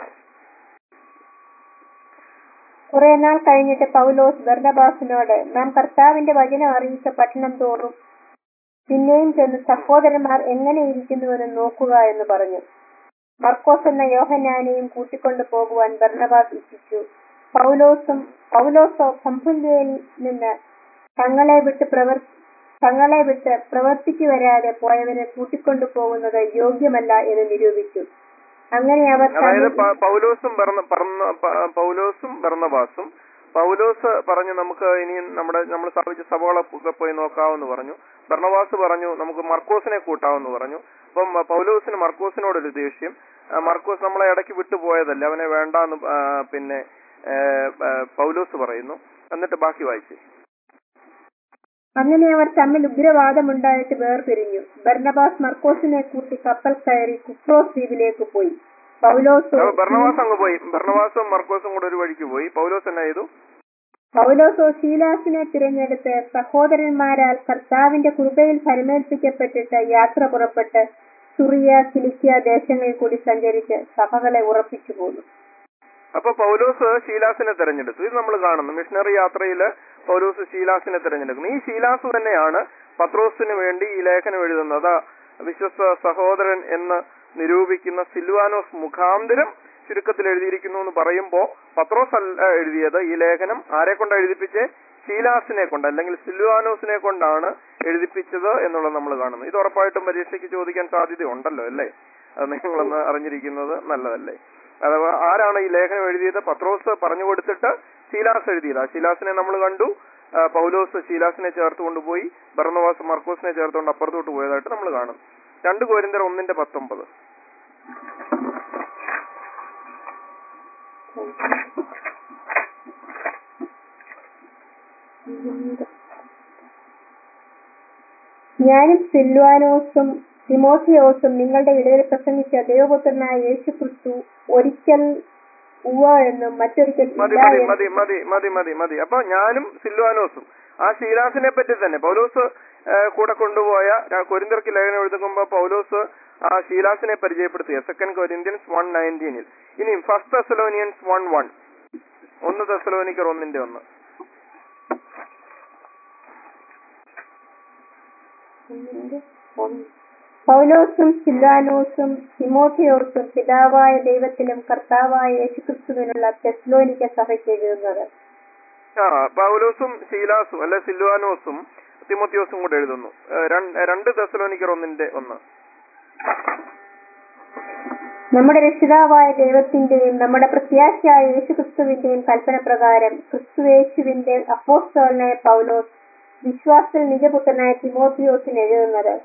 കുറെ നാൾ കഴിഞ്ഞിട്ട് പൗലോസ് ബർണബാസിനോട് നാം കർത്താവിന്റെ വചനം അറിയിച്ച പട്ടണം തോറും പിന്നെയും ചെന്ന് സഹോദരന്മാർ എങ്ങനെ ഇരിക്കുന്നുവെന്ന് നോക്കുക എന്ന് പറഞ്ഞു മർക്കോസ് എന്ന യോഹനാനെയും കൂട്ടിക്കൊണ്ടു പോകുവാൻ ബർണബാസ് ഇച്ഛിച്ചു പൗലോസും പൗലോസോ പമ്പുല്യയിൽ നിന്ന് തങ്ങളെ വിട്ട് പ്രവർ തങ്ങളെ വിട്ട് പ്രവർത്തിച്ചു വരാതെ പോയവരെ കൂട്ടിക്കൊണ്ടു പോകുന്നത് യോഗ്യമല്ല എന്ന് നിരൂപിച്ചു അങ്ങനെ അവർ അതായത് തമ്മിൽ- പ- പൗലോസും ബർന്ന- പറന്ന- പ- പൗലോസും ബർന്നബാസും പൗലോസ് പറഞ്ഞു നമുക്ക് ഇനി നമ്മുടെ നമ്മൾ സ്ഥാപിച്ച സഭകളൊക്കെ പോയി നോക്കാമെന്ന് പറഞ്ഞു ബർണബാസ് പറഞ്ഞു നമുക്ക് മർക്കോസിനെ കൂട്ടാമെന്ന് പറഞ്ഞു അപ്പം ആ, പൗലോസിന് മർക്കോസിനോടൊരു ദേഷ്യം ആ, മർക്കോസ് നമ്മളെ ഇടയ്ക്ക് വിട്ടുപോയതല്ല അവനെ വേണ്ടാന്ന് ആ, പിന്നെ ഏ, ആ, പൗലോസ് പറയുന്നു എന്നിട്ട് ബാക്കി വായിച്ചു അങ്ങനെ അവർ തമ്മിൽ ഉഗ്രവാദമുണ്ടായിട്ട് വേർപിരിഞ്ഞു ബർണബാസ് മർക്കോസിനെ കൂട്ടി കപ്പൽ കയറി കുപ്രോസ് ദ്വീപിലേക്ക് പോയി പൗലോസോ ബർണവാസ് അങ്ങ് പോയി ബർണവാസും മർക്കോസും കൂടെ ഒരു വഴിക്ക് പോയി പൗലോസ് എന്നാ ചെയ്തു പൗലോസോ ശീലാസിനെ തിരഞ്ഞെടുത്ത് സഹോദരന്മാരാൽ കർത്താവിന്റെ കൃപയിൽ ഫലമേൽപ്പിക്കപ്പെട്ടിട്ട് യാത്ര പുറപ്പെട്ട് സുറിയ കിലിക്യ ദേശങ്ങളിൽ കൂടി സഞ്ചരിച്ച് സഭകളെ ഉറപ്പിച്ചു പോന്നു അപ്പൊ പൗലോസ് ശീലാസിനെ തെരഞ്ഞെടുത്തു ഇത് നമ്മൾ കാണുന്നു മിഷണറി യാത്രയില് പൗലോസ് ശീലാസിനെ തെരഞ്ഞെടുക്കുന്നു ഈ ശീലാസ് തന്നെയാണ് പത്രോസിന് വേണ്ടി ഈ ലേഖനം എഴുതുന്നത് അതാ വിശ്വസ്ത സഹോദരൻ എന്ന് നിരൂപിക്കുന്ന സിൽവാനോസ് മുഖാന്തരം ചുരുക്കത്തിൽ എഴുതിയിരിക്കുന്നു എന്ന് പറയുമ്പോ പത്രോസ് അല്ല എഴുതിയത് ഈ ലേഖനം ആരെ കൊണ്ട് എഴുതിപ്പിച്ചേ ശീലാസിനെ കൊണ്ട് അല്ലെങ്കിൽ സിൽവാനോസിനെ കൊണ്ടാണ് എഴുതിപ്പിച്ചത് എന്നുള്ളത് നമ്മൾ കാണുന്നു ഇത് ഉറപ്പായിട്ടും പരീക്ഷയ്ക്ക് ചോദിക്കാൻ സാധ്യത ഉണ്ടല്ലോ അല്ലേ അത് നിങ്ങളൊന്ന് അറിഞ്ഞിരിക്കുന്നത് നല്ലതല്ലേ അഥവാ ആരാണ് ഈ ലേഖനം എഴുതിയത് പത്രോസ് പറഞ്ഞു കൊടുത്തിട്ട് ശീലാസ് എഴുതിയത് ആ ശീലാസിനെ നമ്മൾ കണ്ടു ആ, പൗലോസ് ശീലാസിനെ ചേർത്ത് കൊണ്ടുപോയി ബർണവാസ് മർക്കോസിനെ ചേർത്തുകൊണ്ട് അപ്പുറത്തോട്ട് പോയതായിട്ട് നമ്മൾ കാണും രണ്ട് കോരിന്തർ ഒന്നിന്റെ പത്തൊമ്പത് ഞാനും സിൽവാനോസും തിമോഥിയോസും നിങ്ങളുടെ ഇടയിൽ പ്രസംഗിച്ച ദൈവപുത്രനായ യേശു ക്രിസ്തു ഒരിക്കൽ ഉവ എന്നും മറ്റൊരിക്കൽ മതി ഇല്ല മതി എന്നും മതി മതി മതി മതി മതി അപ്പൊ ഞാനും സിൽവാനോസും ആ ശീലാസിനെ പറ്റി തന്നെ പൗലോസ് ആ, കൂടെ കൊണ്ടുപോയ ര- കൊരിന്ത്യർക്ക് ലേഖനം എഴുതുമ്പോ പൗലോസ് ആ ശീലാസിനെ പരിചയപ്പെടുത്തിയ സെക്കൻഡ് കൊരിന്ത്യൻസ് വൺ നയൻറ്റീനിൽ ഇനി ഫസ്റ്റ് തെസലോനിയൻസ് വൺ വൺ ഒന്ന് തെസലോനിക്കർ ഒന്നിന്റെ ഒന്ന് പൗലോസും സില്ലാനോസും തിമോഥിയോസും പിതാവായ ദൈവത്തിലും കർത്താവായ യേശുക്രിസ്തുവിനുള്ള തെസ്ലോനിക്ക സഭയ്ക്ക് എഴുതുന്നത് ആ പൗലോസും ശീലാസും അല്ലെ സിൽവാനോസും തിമോത്തിയോസും കൂടെ എഴുതുന്നു ഏ, രണ്ട്- രണ്ട് തെസലോനിക്കർ ഒന്നിന്റെ ഒന്ന് നമ്മുടെ രക്ഷിതാവായ ദൈവത്തിന്റെയും നമ്മുടെ പ്രത്യാശയായ യേശുക്രിസ്തുവിന്റെയും കൽപ്പന പ്രകാരം ക്രിസ്തുയേശുവിന്റെ അപ്പോസ്തലനായ പൗലോസ് വിശ്വാസത്തിൽ നിജപുത്രനായ തിമോത്തിയോസിന് എഴുതുന്നത്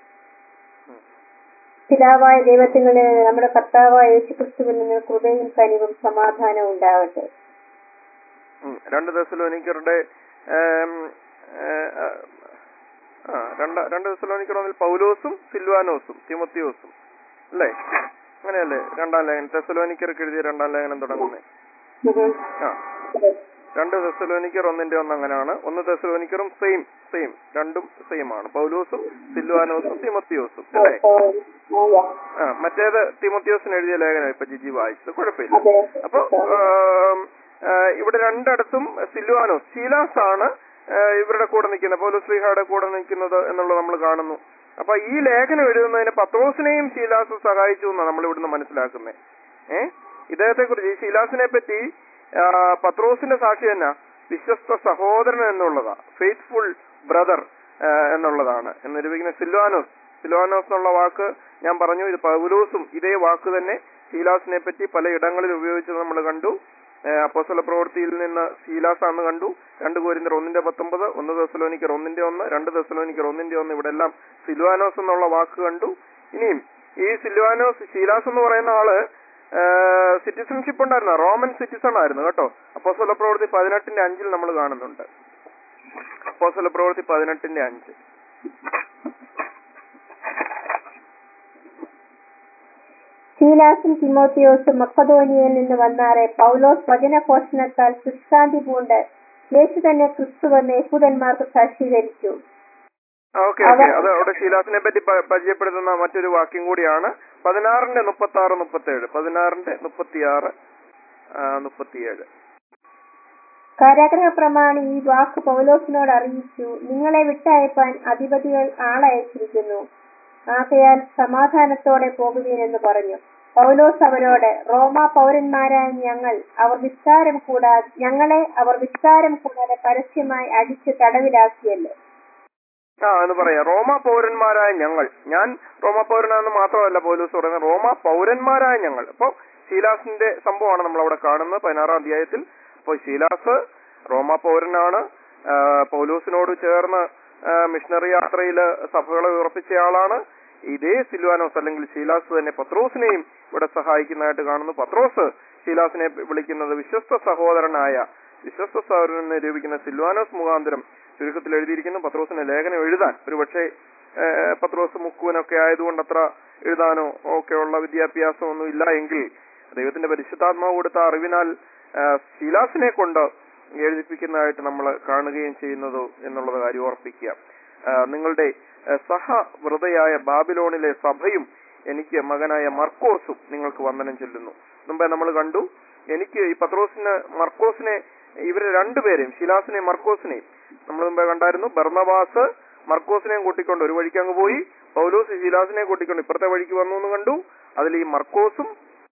പിതാവായ ദൈവത്തിൽ നിന്ന് നമ്മുടെ കർത്താവായ യേശുക്രിസ്തുവിൽ നിന്ന് കൃപയും കനിവും സമാധാനവും ഉണ്ടാവട്ടെ ഉം. രണ്ട് തെസലോനിക്കറുടെ ഏം, ഏ, ആ, ആ രണ്ട് രണ്ട് തെസലോനിക്കർ ഒന്നിൽ പൗലോസും സിൽവാനോസും തിമോത്തിയോസും അല്ലേ അങ്ങനെയല്ലേ രണ്ടാം ലേഖനം തെസലോനിക്കർക്ക് എഴുതിയ രണ്ടാം ലേഖനം തുടങ്ങുന്നേ ആ രണ്ട് തെസലോനിക്കർ ഒന്നിന്റെ ഒന്ന് അങ്ങനെയാണ് ഒന്ന് തെസലോനിക്കറും സെയിം സെയിം രണ്ടും സെയിം ആണ് പൗലോസും സിൽവാനോസും തിമോത്തിയോസും അല്ലേ ആ മറ്റേത് തിമോത്തിയോസിന് എഴുതിയ ലേഖനം ഇപ്പൊ ജിജി വായിച്ചത് കുഴപ്പമില്ല അതെ അപ്പൊ ആം, ആ, ഇവിടെ രണ്ടിടത്തും സിൽവാനോസ് ശീലാസ് ആണ് ആ, ഇവരുടെ കൂടെ നിൽക്കുന്നത് പൗലോസ്ലിഹയുടെ കൂടെ നിൽക്കുന്നത് എന്നുള്ളത് നമ്മൾ കാണുന്നു അപ്പൊ ഈ ലേഖനം എഴുതുന്നതിന് പത്രോസിനെയും ശീലാസും സഹായിച്ചു എന്നാണ് നമ്മൾ ഇവിടുന്ന് മനസ്സിലാക്കുന്നത് ഏ ഇദ്ദേഹത്തെ കുറിച്ച് ഈ ശീലാസിനെ പറ്റി ആ, പത്രോസിന്റെ സാക്ഷി തന്നെ വിശ്വസ്ത സഹോദരൻ എന്നുള്ളതാ ഫെയ്ത്ത്ഫുൾ ബ്രദർ എന്നുള്ളതാണ് എന്ന് നിരൂപിക്കുന്ന സിൽവാനോസ് സിൽവാനോസ് എന്നുള്ള വാക്ക് ഞാൻ പറഞ്ഞു ഇത് പൗലോസും ഇതേ വാക്ക് തന്നെ ശീലാസിനെ പറ്റി പല ഇടങ്ങളിൽ ഉപയോഗിച്ചത് നമ്മൾ കണ്ടു ഏഹ് അപ്പോസ്തല പ്രവൃത്തിയിൽ നിന്ന് ശീലാസാന്ന് കണ്ടു രണ്ട് കോരിന്തർ ഒന്നിന്റെ പത്തൊമ്പത് ഒന്ന് ദസലോനിക്കർ ഒന്നിന്റെ ഒന്ന് രണ്ട് ദസലോനിക്കർ ഒന്നിന്റെ ഒന്ന് ഇവിടെ എല്ലാം സിൽവാനോസ് എന്നുള്ള വാക്ക് കണ്ടു ഇനിയും ഈ സിൽവാനോസ് ശീലാസ് എന്ന് പറയുന്ന ആള് സിറ്റിസൺഷിപ്പ് ഉണ്ടായിരുന്ന റോമൻ സിറ്റിസൺ ആയിരുന്നു കേട്ടോ അപ്പോസ്തല പ്രവൃത്തി പതിനെട്ടിന്റെ അഞ്ചിൽ നമ്മൾ കാണുന്നുണ്ട് അപ്പോസ്തല പ്രവൃത്തി പതിനെട്ടിന്റെ അഞ്ച് ശീലാസും തിമോത്തിയോസും മക്കതോനിയയിൽ നിന്ന് വന്നാറെ പൗലോസ് വചനഘോഷണത്താൽ സുശാന്തി പൂണ്ട് യേശു തന്നെ ക്രിസ്തുവെന്ന് യഹൂദന്മാർക്ക് സാക്ഷീകരിച്ചു ഓക്കെ ഓക്കെ അത് അവിടെ ശീലാസിനെ പറ്റി പ- പരിചയപ്പെടുത്തുന്ന മറ്റൊരു വാക്യം കൂടിയാണ് പതിനാറിന്റെ മുപ്പത്തി ആറ് മുപ്പത്തി ഏഴ് പതിനാറിന്റെ മുപ്പത്തിയാറ് മുപ്പത്തിയേഴ് കാരാഗ്രഹ പ്രമാണി ഈ വാക്ക് പൗലോസിനോട് അറിയിച്ചു നിങ്ങളെ വിട്ടയപ്പാൻ അധിപതികൾ ആളയച്ചിരിക്കുന്നു ആകയാൽ സമാധാനത്തോടെ പോകുവീനെന്ന് പറഞ്ഞു പൗലോസ് അവരോട് റോമ പൗരന്മാരായ ഞങ്ങൾ അവർ വിസ്താരം കൂടാതെ ഞങ്ങളെ അവർ വിസ്താരം കൂടാതെ പരസ്യമായി അടിച്ച് തടവിലാക്കിയല്ലോ ആ എന്ന് പറയാം റോമ പൗരന്മാരായ ഞങ്ങൾ ഞാൻ റോമ പൗരനാണെന്ന് മാത്രമല്ല പോലീസ് പറയുന്നത് റോമ പൗരന്മാരായ ഞങ്ങൾ അപ്പൊ ശീലാസിന്റെ സംഭവമാണ് നമ്മൾ അവിടെ കാണുന്നത് പതിനാറാം അധ്യായത്തിൽ അപ്പോൾ ശീലാസ് റോമ പൗരനാണ് ആ, പൗലോസിനോട് ചേർന്ന് ആ, മിഷണറി യാത്രയില് സഭകളെ ഉറപ്പിച്ചയാളാണ് ഇതേ സിൽവാനോസ് അല്ലെങ്കിൽ ശീലാസ് തന്നെ പത്രോസിനെയും ഇവിടെ സഹായിക്കുന്നതായിട്ട് കാണുന്നു പത്രോസ് ശീലാസിനെ വിളിക്കുന്നത് വിശ്വസ്ത സഹോദരനായ വിശ്വസ്ത സഹോദരൻ നിരൂപിക്കുന്ന സിൽവാനോസ് മുഖാന്തരം ചുരുക്കത്തിൽ എഴുതിയിരിക്കുന്നു പത്രോസിന് ലേഖനം എഴുതാൻ ഒരു പക്ഷേ പത്രോസ് മുക്കുവനൊക്കെ ആയതുകൊണ്ട് അത്ര എഴുതാനോ ഒക്കെയുള്ള വിദ്യാഭ്യാസം ഒന്നും ഇല്ല എങ്കിൽ ദൈവത്തിന്റെ പരിശുദ്ധാത്മാവ് കൊടുത്ത അറിവിനാൽ ആ, ശീലാസിനെ കൊണ്ട് എഴുതിപ്പിക്കുന്നതായിട്ട് നമ്മൾ കാണുകയും ചെയ്യുന്നത് എന്നുള്ളത് കാര്യം ഓർപ്പിക്കുക ആ, നിങ്ങളുടെ ആ, സഹവ്രതയായ ബാബിലോണിലെ സഭയും എനിക്ക് മകനായ മർക്കോസും നിങ്ങൾക്ക് വന്ദനം ചൊല്ലുന്നു മുമ്പേ നമ്മൾ കണ്ടു എനിക്ക് ഈ പത്രോസിന് മർക്കോസിനെ ഇവരെ രണ്ടുപേരെയും ശിലാസിനെയും മർക്കോസിനെയും നമ്മൾ മുമ്പേ കണ്ടായിരുന്നു ബർണബാസ് മർക്കോസിനെയും കൂട്ടിക്കൊണ്ട് ഒരു വഴിക്ക് അങ്ങ് പോയി പൗലോസ് ശീലാസിനെയും കൂട്ടിക്കൊണ്ട് ഇപ്പുറത്തെ വഴിക്ക് വന്നു എന്ന് കണ്ടു അതിൽ ഈ മർക്കോസും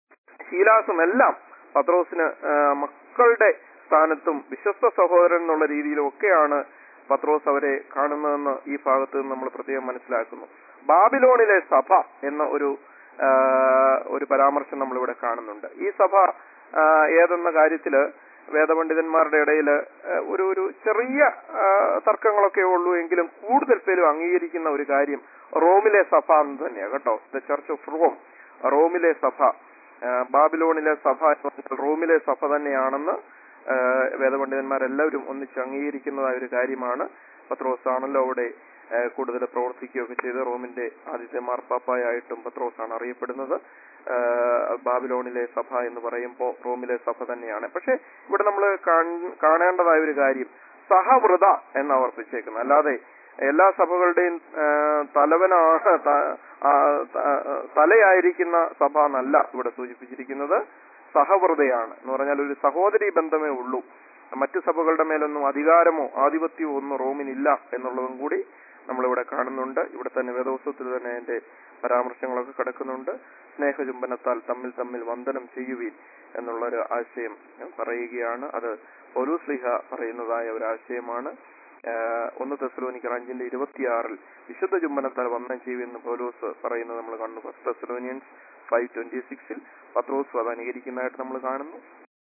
ശീലാസും എല്ലാം പത്രോസിന് ആ, മക്കളുടെ സ്ഥാനത്തും വിശ്വസ്ത സഹോദരൻ എന്നുള്ള രീതിയിലും ഒക്കെയാണ് പത്രോസ് അവരെ കാണുന്നതെന്ന് ഈ ഭാഗത്ത് നിന്ന് നമ്മൾ പ്രത്യേകം മനസ്സിലാക്കുന്നു ബാബിലോണിലെ സഭ എന്ന ഒരു ആ, ഒരു പരാമർശം നമ്മളിവിടെ കാണുന്നുണ്ട് ഈ സഭ ആ, ഏതെന്ന കാര്യത്തില് വേദപണ്ഡിതന്മാരുടെ ഇടയിൽ ഒരു ഒരു ചെറിയ ആ, തർക്കങ്ങളൊക്കെ ഉള്ളൂ എങ്കിലും കൂടുതൽ പേരും അംഗീകരിക്കുന്ന ഒരു കാര്യം റോമിലെ സഭ എന്ന് തന്നെയാണ് കേട്ടോ ദ ചർച്ച് ഓഫ് റോം റോമിലെ സഭ ആ, ബാബിലോണിലെ സഭ എന്ന് പറഞ്ഞാൽ റോമിലെ സഭ തന്നെയാണെന്ന് ആ, വേദപണ്ഡിതന്മാരെല്ലാവരും ഒന്നിച്ച് അംഗീകരിക്കുന്നതായ ഒരു കാര്യമാണ് പത്രോസ് ആണല്ലോ അവിടെ ആ, കൂടുതൽ പ്രവർത്തിക്കുകയൊക്കെ ചെയ്ത് റോമിന്റെ ആദ്യത്തെ മാർപ്പാപ്പായായിട്ടും പത്രോസ് ആണ് അറിയപ്പെടുന്നത് ആ, ബാബിലോണിലെ സഭ എന്ന് പറയുമ്പോൾ റോമിലെ സഭ തന്നെയാണ് പക്ഷെ ഇവിടെ നമ്മൾ കാണേണ്ടതായ ഒരു കാര്യം സഹവൃത എന്ന് ഓർപ്പിച്ചേക്കുന്നത് അല്ലാതെ എല്ലാ സഭകളുടെയും ആ, തലവനാണ് ത- ആ, ത- തലയായിരിക്കുന്ന സഭ എന്നല്ല ഇവിടെ സൂചിപ്പിച്ചിരിക്കുന്നത് സഹവൃതയാണ് എന്ന് പറഞ്ഞാൽ ഒരു സഹോദരി ബന്ധമേ ഉള്ളൂ മറ്റു സഭകളുടെ മേലൊന്നും അധികാരമോ ആധിപത്യമോ ഒന്നും റോമിനില്ല എന്നുള്ളതും കൂടി നമ്മളിവിടെ കാണുന്നുണ്ട് ഇവിടെ തന്നെ വേദോത്സവത്തിൽ തന്നെ അതിന്റെ പരാമർശങ്ങളൊക്കെ കിടക്കുന്നുണ്ട് സ്നേഹചുംബനത്താൽ തമ്മിൽ തമ്മിൽ വന്ദനം ചെയ്യുവീൻ എന്നുള്ള ഒരു ആശയം പറയുകയാണ് അത് പൗലൂസ്ലിഹ പറയുന്നതായ ഒരു ആശയമാണ് ആഹ് ഒന്ന് തെസ്ലോനിക്കർ അഞ്ചിന്റെ ഇരുപത്തിയാറിൽ വിശുദ്ധ ചുംബനത്താൽ വന്ദനം ചെയ്യുമെന്ന് പൗലോസ് പറയുന്നത് നമ്മൾ കാണുന്നു ഫസ്റ്റ് തെസ്ലോനിയൻസ് ഫൈവ് ട്വന്റി സിക്സിൽ പത്രോസ് അത് അനുകരിക്കുന്നതായിട്ട് നമ്മൾ കാണുന്നു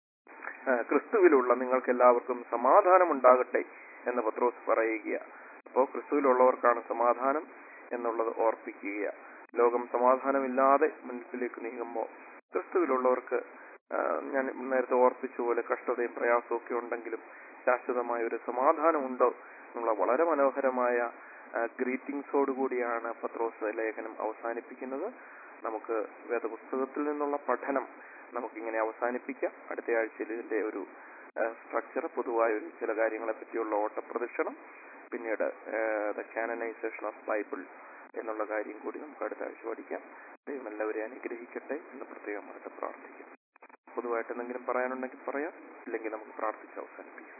ആഹ് ക്രിസ്തുവിലുള്ള നിങ്ങൾക്ക് എല്ലാവർക്കും സമാധാനം ഉണ്ടാകട്ടെ എന്ന് പത്രോസ് പറയുക അപ്പോൾ ക്രിസ്തുവിലുള്ളവർക്കാണ് സമാധാനം എന്നുള്ളത് ഓർപ്പിക്കുക ലോകം സമാധാനമില്ലാതെ മുൻപിലേക്ക് നീങ്ങുമ്പോൾ ക്രിസ്തുവിലുള്ളവർക്ക് ആഹ് ഞാൻ നേരത്തെ ഓർപ്പിച്ച പോലെ കഷ്ടതയും പ്രയാസവും ഒക്കെ ഉണ്ടെങ്കിലും ശാശ്വതമായ ഒരു സമാധാനമുണ്ടോ എന്നുള്ള വളരെ മനോഹരമായ ഗ്രീറ്റിംഗ്സോട് കൂടിയാണ് പത്രോസ് ലേഖനം അവസാനിപ്പിക്കുന്നത് നമുക്ക് വേദപുസ്തകത്തിൽ നിന്നുള്ള പഠനം നമുക്കിങ്ങനെ അവസാനിപ്പിക്കാം അടുത്ത ആഴ്ചയിൽ ഇതിന്റെ ഒരു സ്ട്രക്ചർ പൊതുവായ ഒരു ചില കാര്യങ്ങളെ പറ്റിയുള്ള ഓട്ടപ്രദക്ഷിണം പിന്നീട് ദ കാനനൈസേഷൻ ഓഫ് ബൈബിൾ എന്നുള്ള കാര്യം കൂടി നമുക്ക് അടുത്ത ആഴ്ച പഠിക്കാം ദൈവം എല്ലാവരെയും അനുഗ്രഹിക്കട്ടെ എന്ന് പ്രത്യേകമായിട്ട് പ്രാർത്ഥിക്കാം പൊതുവായിട്ട് എന്തെങ്കിലും പറയാനുണ്ടെങ്കിൽ പറയാം ഇല്ലെങ്കിൽ നമുക്ക് പ്രാർത്ഥിച്ച് അവസാനിപ്പിക്കാം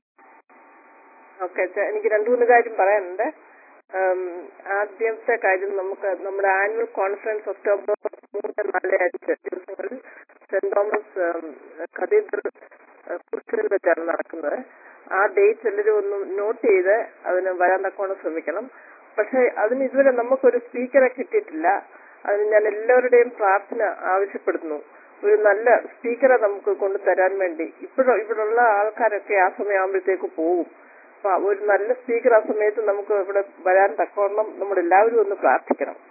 ഓക്കെ എനിക്ക് രണ്ടു മൂന്ന് കാര്യം പറയാനുണ്ട് ഉം, ആദ്യത്തെ കാര്യം നമുക്ക് നമ്മുടെ ആനുവൽ കോൺഫറൻസ് ഒക്ടോബർ മൂന്ന് നാല് അഞ്ച് ദിവസങ്ങളിൽ സെന്റ് തോമസ് കത്തീഡ്രൽ കുറിച്ചിൽ വെച്ചാണ് നടക്കുന്നത് ആ ഡേറ്റ് എല്ലാവരും ഒന്ന് നോട്ട് ചെയ്ത് അതിന് വരാൻ തക്കോണം ശ്രമിക്കണം പക്ഷെ അതിന് ഇതുവരെ നമുക്കൊരു സ്പീക്കറെ കിട്ടിയിട്ടില്ല അതിന് ഞാൻ എല്ലാവരുടെയും പ്രാർത്ഥന ആവശ്യപ്പെടുന്നു ഒരു നല്ല സ്പീക്കറെ നമുക്ക് കൊണ്ടുതരാൻ വേണ്ടി ഇപ്പോഴും ഇവിടെയുള്ള ആൾക്കാരൊക്കെ ആ സമയമാകുമ്പോഴത്തേക്ക് പോകും അപ്പൊ ഒരു നല്ല സ്പീക്കർ ആ സമയത്ത് നമുക്ക് ഇവിടെ വരാൻ തക്കവണ്ണം നമ്മൾ എല്ലാവരും ഒന്ന് പ്രാർത്ഥിക്കണം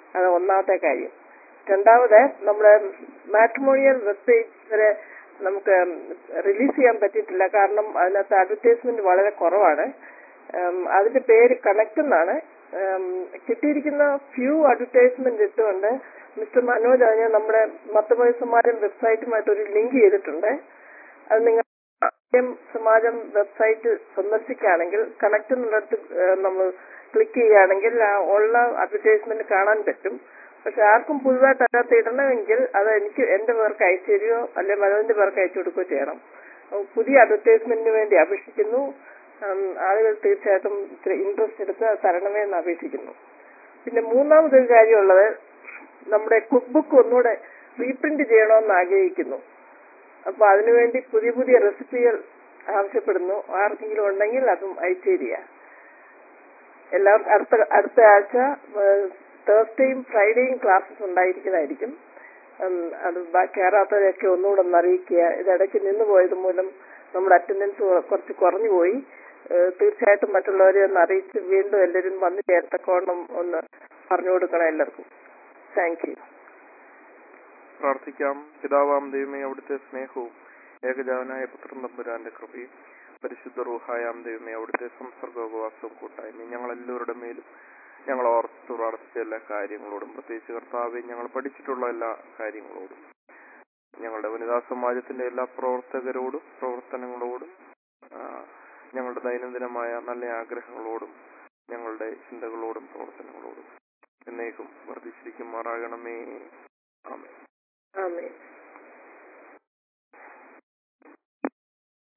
അത് ഒന്നാമത്തെ കാര്യം രണ്ടാമത് നമ്മുടെ മാട്രിമോണിയൽ വെബ് പേജ് വരെ നമുക്ക് റിലീസ് ചെയ്യാൻ പറ്റിയിട്ടില്ല കാരണം അതിനകത്ത് അഡ്വർടൈസ്മെന്റ് വളരെ കുറവാണ് ഉം, അതിന്റെ പേര് കണക്ട് എന്നാണ് ഉം, കിട്ടിയിരിക്കുന്ന ഫ്യൂ അഡ്വർടൈസ്മെന്റ് ഇട്ടുകൊണ്ട് മിസ്റ്റർ മനോജ് അതിന് നമ്മുടെ മത്തമൊഴി സമാജം വെബ്സൈറ്റുമായിട്ട് ഒരു ലിങ്ക് ചെയ്തിട്ടുണ്ട് അത് നിങ്ങൾ ആദ്യം സമാജം വെബ്സൈറ്റ് സന്ദർശിക്കുകയാണെങ്കിൽ കണക്ട് എന്നുള്ളിടത്ത് ഏഹ്, നമ്മൾ ക്ലിക്ക് ചെയ്യുകയാണെങ്കിൽ ആ ഉള്ള അഡ്വർടൈസ്മെന്റ് കാണാൻ പറ്റും പക്ഷെ ആർക്കും പുതുതായിട്ട് അതിനകത്ത് ഇടണമെങ്കിൽ അത് എനിക്ക് എന്റെ പേർക്ക് അയച്ചു തരികയോ അല്ലെ മനോജിന്റെ പേർക്ക് അയച്ചു കൊടുക്കുകയോ ചെയ്യണം അപ്പൊ പുതിയ അഡ്വർടൈസ്മെന്റിന് വേണ്ടി അപേക്ഷിക്കുന്നു ഉം, ആളുകൾ തീർച്ചയായിട്ടും ഇത്തിരി ഇൻട്രസ്റ്റ് എടുത്ത് അത് തരണമേ എന്ന് അപേക്ഷിക്കുന്നു പിന്നെ മൂന്നാമതൊരു കാര്യമുള്ളത് നമ്മുടെ കുക്ക് ബുക്ക് ഒന്നുകൂടെ റീപ്രിന്റ് ചെയ്യണമെന്ന് ആഗ്രഹിക്കുന്നു അപ്പൊ അതിനുവേണ്ടി പുതിയ പുതിയ റെസിപ്പികൾ ആവശ്യപ്പെടുന്നു ആർക്കെങ്കിലും ഉണ്ടെങ്കിൽ അതും അയച്ചു തരിക എല്ലാവർക്കും അടുത്ത അടുത്ത ആഴ്ച തേഴ്സ്ഡേയും ഫ്രൈഡേയും ക്ലാസ്സസ് ഉണ്ടായിരിക്കുന്നതായിരിക്കും ഉം, അത് ബാ- കയറാത്തവരെയൊക്കെ ഒന്നുകൂടെ ഒന്ന് അറിയിക്കുക ഇത് ഇടയ്ക്ക് നിന്ന് പോയത് മൂലം നമ്മുടെ അറ്റൻഡൻസ് കുറച്ച് കുറഞ്ഞു പോയി ഏഹ്, തീർച്ചയായിട്ടും മറ്റുള്ളവരെ ഒന്ന് അറിയിച്ച് വീണ്ടും എല്ലാവരും വന്നു ചേർത്തക്കോണം ഒന്ന് പറഞ്ഞു കൊടുക്കണം എല്ലാവർക്കും താങ്ക് യു പ്രാർത്ഥിക്കാം പിതാവാം ദൈവമേ അവിടുത്തെ സ്നേഹവും ഏകജാവനായ പുത്രൻ തമ്പുരാന്റെ കൃപയും പരിശുദ്ധ റൂഹായാം ദൈവമേ അവിടുത്തെ സംസർഗോപവാസവും കൂട്ടായ്മയും ഞങ്ങൾ എല്ലാവരുടെ മേലും ഞങ്ങൾ ഓർത്തു പ്രാർത്ഥിച്ച എല്ലാ കാര്യങ്ങളോടും പ്രത്യേകിച്ച് കർത്താവെ ഞങ്ങൾ പഠിച്ചിട്ടുള്ള എല്ലാ കാര്യങ്ങളോടും ഞങ്ങളുടെ വനിതാ സമാജത്തിന്റെ എല്ലാ പ്രവർത്തകരോടും പ്രവർത്തനങ്ങളോടും ആ, ഞങ്ങളുടെ ദൈനംദിനമായ നല്ല ആഗ്രഹങ്ങളോടും ഞങ്ങളുടെ ചിന്തകളോടും പ്രവർത്തനങ്ങളോടും എന്നേക്കും വർദ്ധിച്ചിരിക്കുമാറാകണമേ ആമേ ആമേ